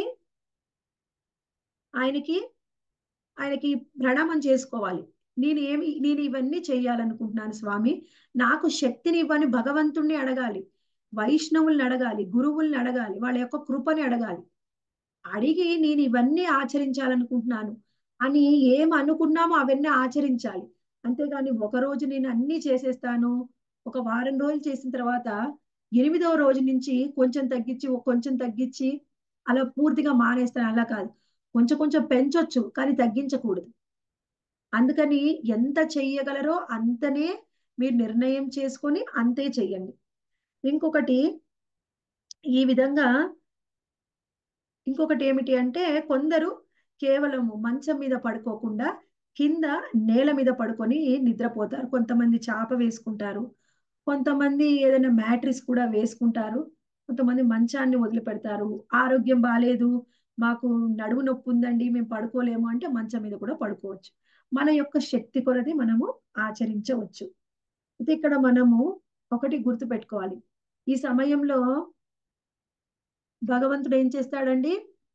ఆయనకి ఆయనకి ప్రణామం చేసుకోవాలి నేను ఏమి నేను ఇవన్నీ చెయ్యాలనుకుంటున్నాను స్వామి నాకు శక్తిని ఇవ్వని భగవంతుణ్ణి అడగాలి వైష్ణవుల్ని అడగాలి గురువుల్ని అడగాలి వాళ్ళ యొక్క కృపని అడగాలి అడిగి నేను ఇవన్నీ ఆచరించాలనుకుంటున్నాను అని ఏం అనుకున్నామో అవన్నీ ఆచరించాలి అంతేగాని ఒక రోజు నేను అన్ని చేసేస్తాను ఒక వారం రోజులు చేసిన తర్వాత ఎనిమిదవ రోజు నుంచి కొంచెం తగ్గించి కొంచెం తగ్గించి అలా పూర్తిగా మానేస్తాను అలా కాదు కొంచెం కొంచెం పెంచొచ్చు కానీ తగ్గించకూడదు అందుకని ఎంత చెయ్యగలరో అంతనే మీరు నిర్ణయం చేసుకొని అంతే చెయ్యండి ఇంకొకటి ఈ విధంగా ఇంకొకటి ఏమిటి అంటే కొందరు కేవలము మంచం మీద పడుకోకుండా కింద నేల మీద పడుకొని నిద్రపోతారు కొంతమంది చాప వేసుకుంటారు కొంతమంది ఏదైనా మ్యాట్రిస్ కూడా వేసుకుంటారు కొంతమంది మంచాన్ని వదిలిపెడతారు ఆరోగ్యం బాగాలేదు మాకు నడుము నొప్పి ఉందండి మేము పడుకోలేము అంటే మంచం మీద కూడా పడుకోవచ్చు మన యొక్క శక్తి కొలది మనము ఆచరించవచ్చు అయితే ఇక్కడ మనము ఒకటి గుర్తు పెట్టుకోవాలి ఈ సమయంలో భగవంతుడు ఏం చేస్తాడండి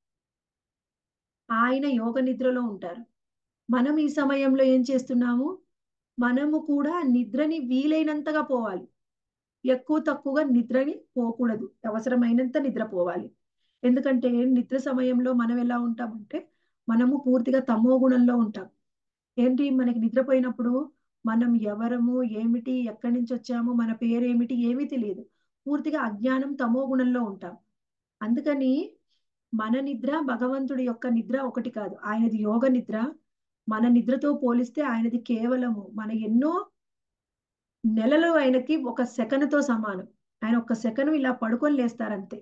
ఆయన యోగ నిద్రలో ఉంటారు మనం ఈ సమయంలో ఏం చేస్తున్నాము మనము కూడా నిద్రని వీలైనంతగా పోవాలి ఎక్కువ తక్కువగా నిద్రని పోకూడదు అవసరమైనంత నిద్ర పోవాలి ఎందుకంటే నిద్ర సమయంలో మనం ఎలా ఉంటామంటే మనము పూర్తిగా తమో గుణంలో ఉంటాం ఏంటి మనకి నిద్రపోయినప్పుడు మనం ఎవరము ఏమిటి ఎక్కడి నుంచి వచ్చాము మన పేరేమిటి ఏమీ తెలియదు పూర్తిగా అజ్ఞానం తమో గుణంలో ఉంటాం అందుకని మన నిద్ర భగవంతుడి యొక్క నిద్ర ఒకటి కాదు ఆయనది యోగ నిద్ర మన నిద్రతో పోలిస్తే ఆయనది కేవలము మన ఎన్నో నెలలు ఆయనకి ఒక సెకనుతో సమానం ఆయన ఒక సెకను ఇలా పడుకొని లేస్తారంతే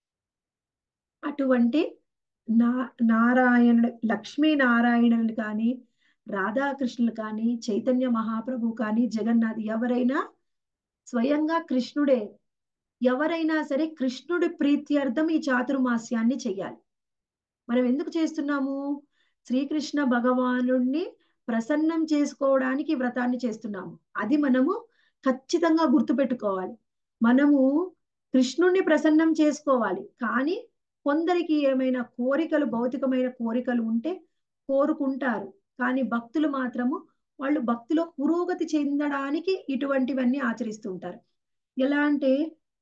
అటువంటి నా నారాయణుడు లక్ష్మీ నారాయణులు కానీ రాధాకృష్ణులు కానీ చైతన్య మహాప్రభు కానీ జగన్నాథ్ ఎవరైనా స్వయంగా కృష్ణుడే ఎవరైనా సరే కృష్ణుడి ప్రీత్యర్థం ఈ చాతుర్మాస్యాన్ని చెయ్యాలి మనం ఎందుకు చేస్తున్నాము శ్రీకృష్ణ భగవానుణ్ణి ప్రసన్నం చేసుకోవడానికి వ్రతాన్ని చేస్తున్నాము అది మనము ఖచ్చితంగా గుర్తుపెట్టుకోవాలి మనము కృష్ణుణ్ణి ప్రసన్నం చేసుకోవాలి కానీ కొందరికి ఏమైనా కోరికలు భౌతికమైన కోరికలు ఉంటే కోరుకుంటారు కానీ భక్తులు మాత్రము వాళ్ళు భక్తిలో పురోగతి చెందడానికి ఇటువంటివన్నీ ఆచరిస్తూ ఉంటారు ఎలా అంటే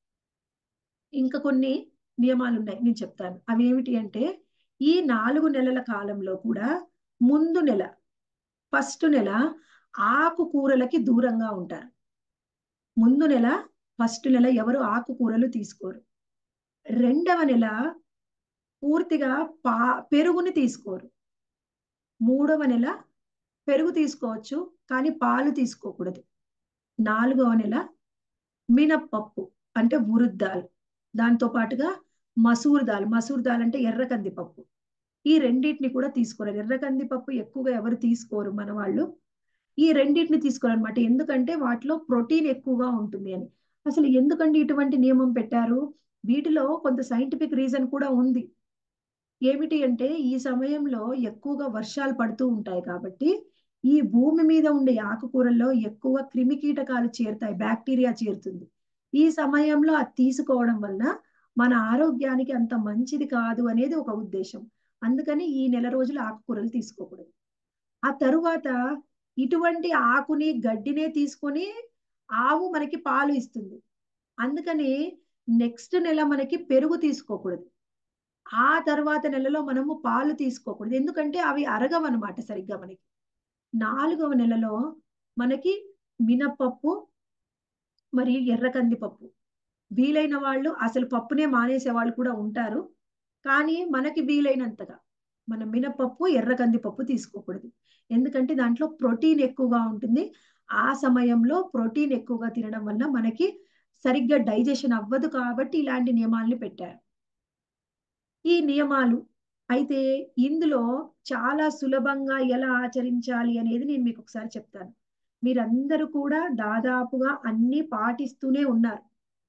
ఇంకా కొన్ని నియమాలు ఉన్నాయి నేను చెప్తాను అవి ఏమిటి అంటే ఈ నాలుగు నెలల కాలంలో కూడా ముందు నెల ఫస్ట్ నెల ఆకుకూరలకి దూరంగా ఉంటారు ముందు నెల ఫస్ట్ నెల ఎవరు ఆకుకూరలు తీసుకోరు రెండవ నెల పూర్తిగా పా పెరుగుని తీసుకోరు మూడవ నెల పెరుగు తీసుకోవచ్చు కానీ పాలు తీసుకోకూడదు నాలుగవ నెల మినప్పప్పు అంటే ఉరుద్దాలు దాంతో పాటుగా మసూర్ దాల్ మసూర్ దాల్ అంటే ఎర్ర కందిపప్పు ఈ రెండింటిని కూడా తీసుకోరు ఎర్ర కందిపప్పు ఎక్కువగా ఎవరు తీసుకోరు మన వాళ్ళు ఈ రెండింటిని తీసుకోరనమాట ఎందుకంటే వాటిలో ప్రోటీన్ ఎక్కువగా ఉంటుంది అని అసలు ఎందుకండి ఇటువంటి నియమం పెట్టారు వీటిలో కొంత సైంటిఫిక్ రీజన్ కూడా ఉంది ఏమిటి అంటే ఈ సమయంలో ఎక్కువగా వర్షాలు పడుతూ ఉంటాయి కాబట్టి ఈ భూమి మీద ఉండే ఆకుకూరల్లో ఎక్కువ క్రిమి కీటకాలు చేరుతాయి బ్యాక్టీరియా చేరుతుంది ఈ సమయంలో అది తీసుకోవడం వలన మన ఆరోగ్యానికి అంత మంచిది కాదు అనేది ఒక ఉద్దేశం అందుకని ఈ నెల రోజులు ఆకుకూరలు తీసుకోకూడదు ఆ తరువాత ఇటువంటి ఆకుని గడ్డినే తీసుకొని ఆవు మనకి పాలు ఇస్తుంది అందుకని నెక్స్ట్ నెల మనకి పెరుగు తీసుకోకూడదు ఆ తర్వాత నెలలో మనము పాలు తీసుకోకూడదు ఎందుకంటే అవి అరగవన్నమాట సరిగ్గా మనకి నాలుగవ నెలలో మనకి మినపప్పు మరియు ఎర్ర కందిపప్పు వీలైన వాళ్ళు అసలు పప్పునే మానేసే వాళ్ళు కూడా ఉంటారు కానీ మనకి వీలైనంతగా మన మినపప్పు ఎర్ర కందిపప్పు తీసుకోకూడదు ఎందుకంటే దాంట్లో ప్రోటీన్ ఎక్కువగా ఉంటుంది ఆ సమయంలో ప్రోటీన్ ఎక్కువగా తినడం వల్ల మనకి సరిగ్గా డైజెషన్ అవ్వదు కాబట్టి ఇలాంటి నియమాల్ని పెట్టారు ఈ నియమాలు అయితే ఇందులో చాలా సులభంగా ఎలా ఆచరించాలి అనేది నేను మీకు ఒకసారి చెప్తాను మీరందరూ కూడా దాదాపుగా అన్ని పాటిస్తూనే ఉన్నారు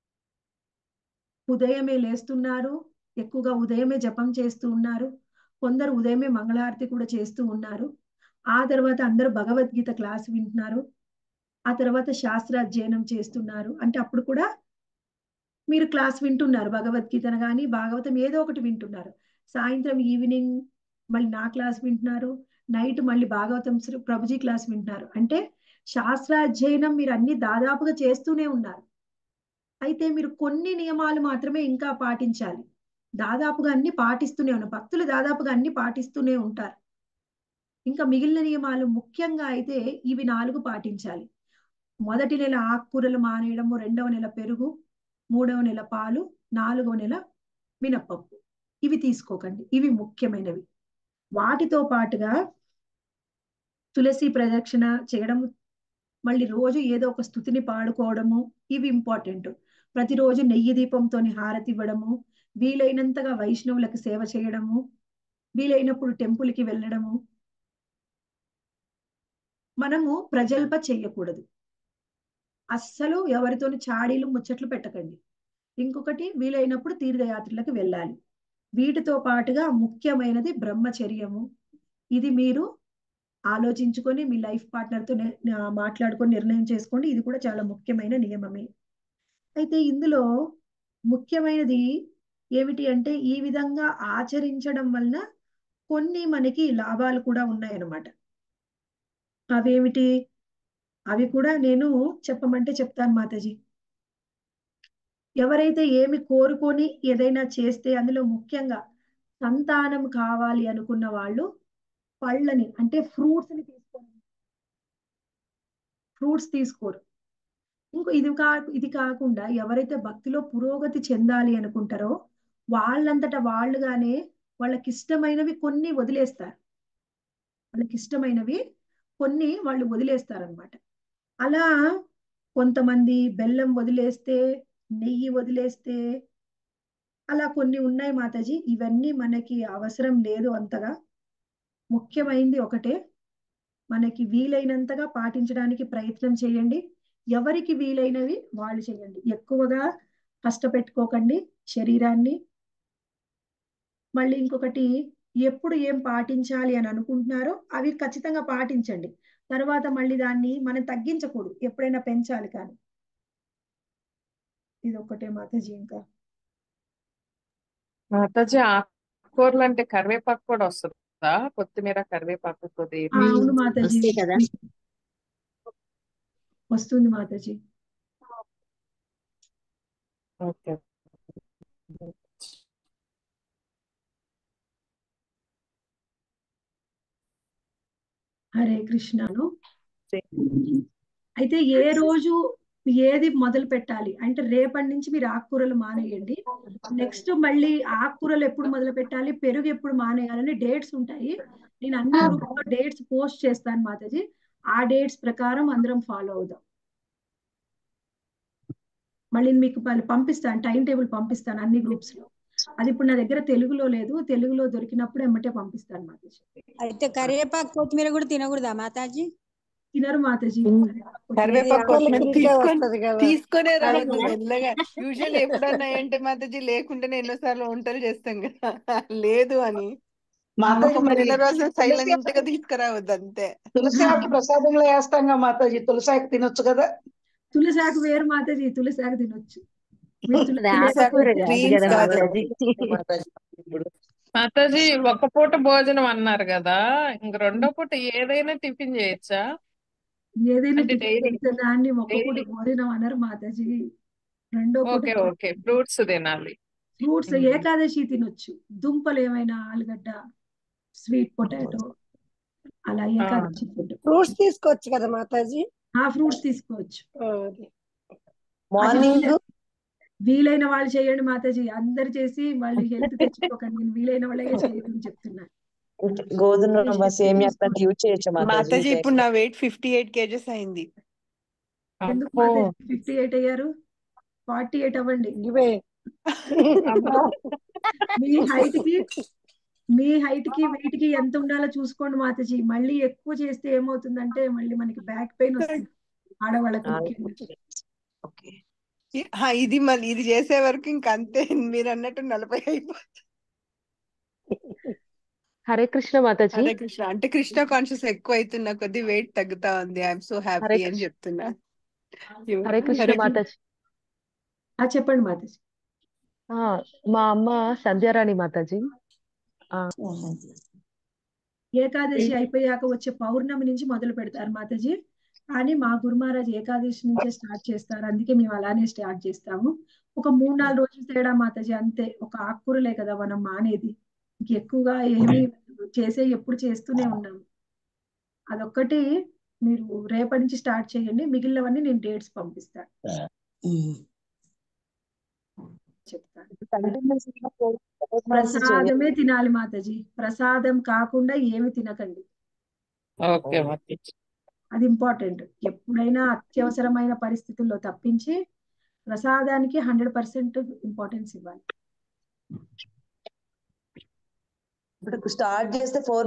ఉదయమే లేస్తున్నారు ఎక్కువగా ఉదయమే జపం చేస్తూ ఉన్నారు కొందరు ఉదయమే మంగళారతి కూడా చేస్తూ ఉన్నారు ఆ తర్వాత అందరూ భగవద్గీత క్లాస్ వింటున్నారు ఆ తర్వాత శాస్త్రాధ్యయనం చేస్తున్నారు అంటే అప్పుడు కూడా మీరు క్లాస్ వింటున్నారు భగవద్గీతను కానీ భాగవతం ఏదో ఒకటి వింటున్నారు సాయంత్రం ఈవినింగ్ మళ్ళీ నా క్లాస్ వింటున్నారు నైట్ మళ్ళీ భాగవతం శ్రీ ప్రభుజీ క్లాస్ వింటున్నారు అంటే శాస్త్రాధ్యయనం మీరు అన్ని దాదాపుగా చేస్తూనే ఉన్నారు అయితే మీరు కొన్ని నియమాలు మాత్రమే ఇంకా పాటించాలి దాదాపుగా అన్ని పాటిస్తూనే ఉన్నారు భక్తులు దాదాపుగా అన్ని పాటిస్తూనే ఉంటారు ఇంకా మిగిలిన నియమాలు ముఖ్యంగా అయితే ఇవి నాలుగు పాటించాలి మొదటి నెల ఆకుకూరలు మానేయడము రెండవ నెల పెరుగు మూడవ నెల పాలు నాలుగవ నెల మినప్పప్పు ఇవి తీసుకోకండి ఇవి ముఖ్యమైనవి వాటితో పాటుగా తులసి ప్రదక్షిణ చేయడము మళ్ళీ రోజు ఏదో ఒక స్థుతిని పాడుకోవడము ఇవి ఇంపార్టెంట్ ప్రతిరోజు నెయ్యి దీపంతో హారతి ఇవ్వడము వీలైనంతగా వైష్ణవులకు సేవ చేయడము వీలైనప్పుడు టెంపుల్కి వెళ్ళడము మనము ప్రజల్ప చెయ్యకూడదు అస్సలు ఎవరితోని చాడీలు ముచ్చట్లు పెట్టకండి ఇంకొకటి వీలైనప్పుడు తీర్థయాత్రలకు వెళ్ళాలి వీటితో పాటుగా ముఖ్యమైనది బ్రహ్మచర్యము ఇది మీరు ఆలోచించుకొని మీ లైఫ్ పార్ట్నర్తో మాట్లాడుకొని నిర్ణయం చేసుకోండి ఇది కూడా చాలా ముఖ్యమైన నియమమే అయితే ఇందులో ముఖ్యమైనది ఏమిటి అంటే ఈ విధంగా ఆచరించడం వలన కొన్ని మనకి లాభాలు కూడా ఉన్నాయన్నమాట అవేమిటి అవి కూడా నేను చెప్పమంటే చెప్తాను మాతాజీ ఎవరైతే ఏమి కోరుకొని ఏదైనా చేస్తే అందులో ముఖ్యంగా సంతానం కావాలి అనుకున్న వాళ్ళు పళ్ళని అంటే ఫ్రూట్స్ ని తీసుకోరు ఫ్రూట్స్ తీసుకోరు ఇంకో ఇది కా ఇది కాకుండా ఎవరైతే భక్తిలో పురోగతి చెందాలి అనుకుంటారో వాళ్ళంతట వాళ్ళుగానే వాళ్ళకి ఇష్టమైనవి కొన్ని వదిలేస్తారు వాళ్ళకి ఇష్టమైనవి కొన్ని వాళ్ళు వదిలేస్తారనమాట అలా కొంతమంది బెల్లం వదిలేస్తే నెయ్యి వదిలేస్తే అలా కొన్ని ఉన్నాయి మాతాజీ ఇవన్నీ మనకి అవసరం లేదు అంతగా ముఖ్యమైంది ఒకటే మనకి వీలైనంతగా పాటించడానికి ప్రయత్నం చేయండి ఎవరికి వీలైనవి వాళ్ళు చేయండి ఎక్కువగా కష్టపెట్టుకోకండి శరీరాన్ని మళ్ళీ ఇంకొకటి ఎప్పుడు ఏం పాటించాలి అని అనుకుంటున్నారో అవి ఖచ్చితంగా పాటించండి తర్వాత మళ్ళీ దాన్ని మనం తగ్గించకూడదు ఎప్పుడైనా పెంచాలి కానీ ఇది ఒక్కటే మాతాజీ ఇంకా మాతాజీ ఆకుకూరలు అంటే కరివేపాకు కూడా వస్తుందా కొత్తిమీర కరివేపాకు కొద్ది ఆ, అవును మాతాజీ వస్తాయి కదా వస్తుంది మాతాజీ ఓకే హరే కృష్ణను అయితే ఏ రోజు ఏది మొదలు పెట్టాలి అంటే రేపటి నుంచి మీరు ఆకుకూరలు మానేయండి నెక్స్ట్ మళ్ళీ ఆకుకూరలు ఎప్పుడు మొదలు పెట్టాలి పెరుగు ఎప్పుడు మానేయాలని డేట్స్ ఉంటాయి నేను అన్ని గ్రూప్ లో డేట్స్ పోస్ట్ చేస్తాను మాతాజీ ఆ డేట్స్ ప్రకారం అందరం ఫాలో అవుదాం మళ్ళీ మీకు మళ్ళీ పంపిస్తాను టైం టేబుల్ పంపిస్తాను అన్ని గ్రూప్స్ లో అది ఇప్పుడు నా దగ్గర తెలుగులో లేదు తెలుగులో దొరికినప్పుడు ఎమ్మటే పంపిస్తాను మాతాజీ అయితే కరివేపాకు కొత్తిమీర కూడా తినకూడదా మాతాజీ తినరు మాతాజీ కరివేపాకు కొత్తిమీర కిందకే తీసుకొని వస్తది కదా తీసుకునే అదే రావద్దు కదా. మెల్లగా యూజువల్ ఎప్పుడన్నా ఏంటి మాతాజీ లేకుంటేనే ఎన్నోసార్లు వంటలు చేస్తాం కదా లేదు అని మాతాజీ మరి నెల రోజులు తులసి సైలెంట్ గా తీసుకురావద్దు అంతే తులసి ఆకు ప్రసాదంలో వేస్తాంగా మాతాజీ తులసి ఆకు తినొచ్చు కదా తులసాకు వేరు మాతాజీ తులసాకు తినొచ్చు మీరు తులసి అది ఆకుకూర కాదు Greens కదా కాదు. మాతాజీ మాతాజీ ఇప్పుడు మాతాజీ ఒక పూట భోజనం అన్నారు కదా ఇంక రెండో పూట ఏదైనా టిఫిన్ చేయొచ్చా ఏదైనా అంటే టిఫిన్ daily- చేసే దాన్ని ఒక్క పూట daily. భోజనం అనరు మాతాజీ రెండో పూట ఓకే ఓకే ఫ్రూట్స్ తినాలి ఫ్రూట్స్ మ్మ్. ఏకాదశి తినొచ్చు దుంపలు ఏమైనా ఆలుగడ్డ స్వీట్ పొటాటో అలా ఆ, ఏకాదశి ఫుడ్ ఫ్రూట్స్ తీసుకోవచ్చు కదా మాతాజీ ఆ ఫ్రూట్స్ తీసుకోవచ్చు అది మార్నింగ్ వీలై- వీలైన వాళ్ళు చేయండి మాతాజీ అందరు చేసి వాళ్ళు హెల్త్ తెచ్చుకోకండి నేను వీలైన వాళ్ళే చేయమని చెప్తున్నాను గోధుమ ఏ రవ్వ శక్తి సేమియా తీసుకోండి అట్లాంటి యూజ్ చేయొచ్చు మాతాజీ మాతాజీ ఇప్పుడు నా వెయిట్ ఫిఫ్టీ ఎయిట్ కేజెస్ అయింది ఎందుకు అబ్బో మాతాజీ ఫిఫ్టీ ఎయిట్ అయ్యారు ఫార్టీ ఎయిట్ అవ్వండి ఇవే అమ్మో మీ హైట్ కి మీ హైట్ కి వెయిట్ కి ఎంత ఉండాలో చూసుకోండి మాతాజీ మళ్ళీ ఎక్కువ చేస్తే ఏమవుతుందంటే మళ్ళీ మనకి బ్యాక్ పెయిన్ వస్తుంది ఆడవాళ్ళకి ముఖ్యంగా ఓకే ఇ- ఆ, ఇది మళ్ళీ ఇది చేసే వరకు ఇంక అంతే మీరు అన్నట్టు నలభై అయిపోతుంది హరే కృష్ణ మాతాజీ హరే కృష్ణ అంటే కృష్ణ కాన్షియస్ ఎక్కువ అవుతున్న కొద్ది వెయిట్ తగ్గుతా ఉంది ఐఎమ్ సో హరే హ్యాపీ అని కృష్ణ చెప్తున్నా హరే కృష్ణ హరే కృష్ణ మాతాజీ ఆ చెప్పండి మాతాజీ ఆ, మా అమ్మ సంధ్యారాణి మాతాజీ ఆ, ఏకాదశి అయిపోయాక వచ్చే పౌర్ణమి నుంచి మొదలు పెడతారు మాతాజీ కానీ మా గురు మహారాజ్ ఏకాదశి నుంచే స్టార్ట్ చేస్తారు అందుకే మేము అలానే స్టార్ట్ చేస్తాము ఒక మూడు నాలుగు రోజులు తేడా మాతాజీ అంతే ఒక ఆకుకూరలే కదా మనం మానేది ఇంక ఎక్కువగా ఏమీ చేసే ఎప్పుడు చేస్తూనే ఉన్నాము అదొక్కటి మీరు రేపటి నుంచి స్టార్ట్ చేయండి మిగిలినవన్నీ నేను డేట్స్ పంపిస్తాను చెప్తాను కంటిన్యూస్ గా four months చేయాలి ప్రసాదమే తినాలి మాతాజీ ప్రసాదం కాకుండా ఏమి తినకండి ఓకే మాతాజీ అది ఇంపార్టెంట్ ఎప్పుడైనా అత్యవసరమైన పరిస్థితుల్లో తప్పించి ప్రసాదానికి హండ్రెడ్ పర్సెంట్ ఇంపార్టెన్స్ ఇవ్వాలి ఇప్పుడు స్టార్ట్ చేస్తే ఫోర్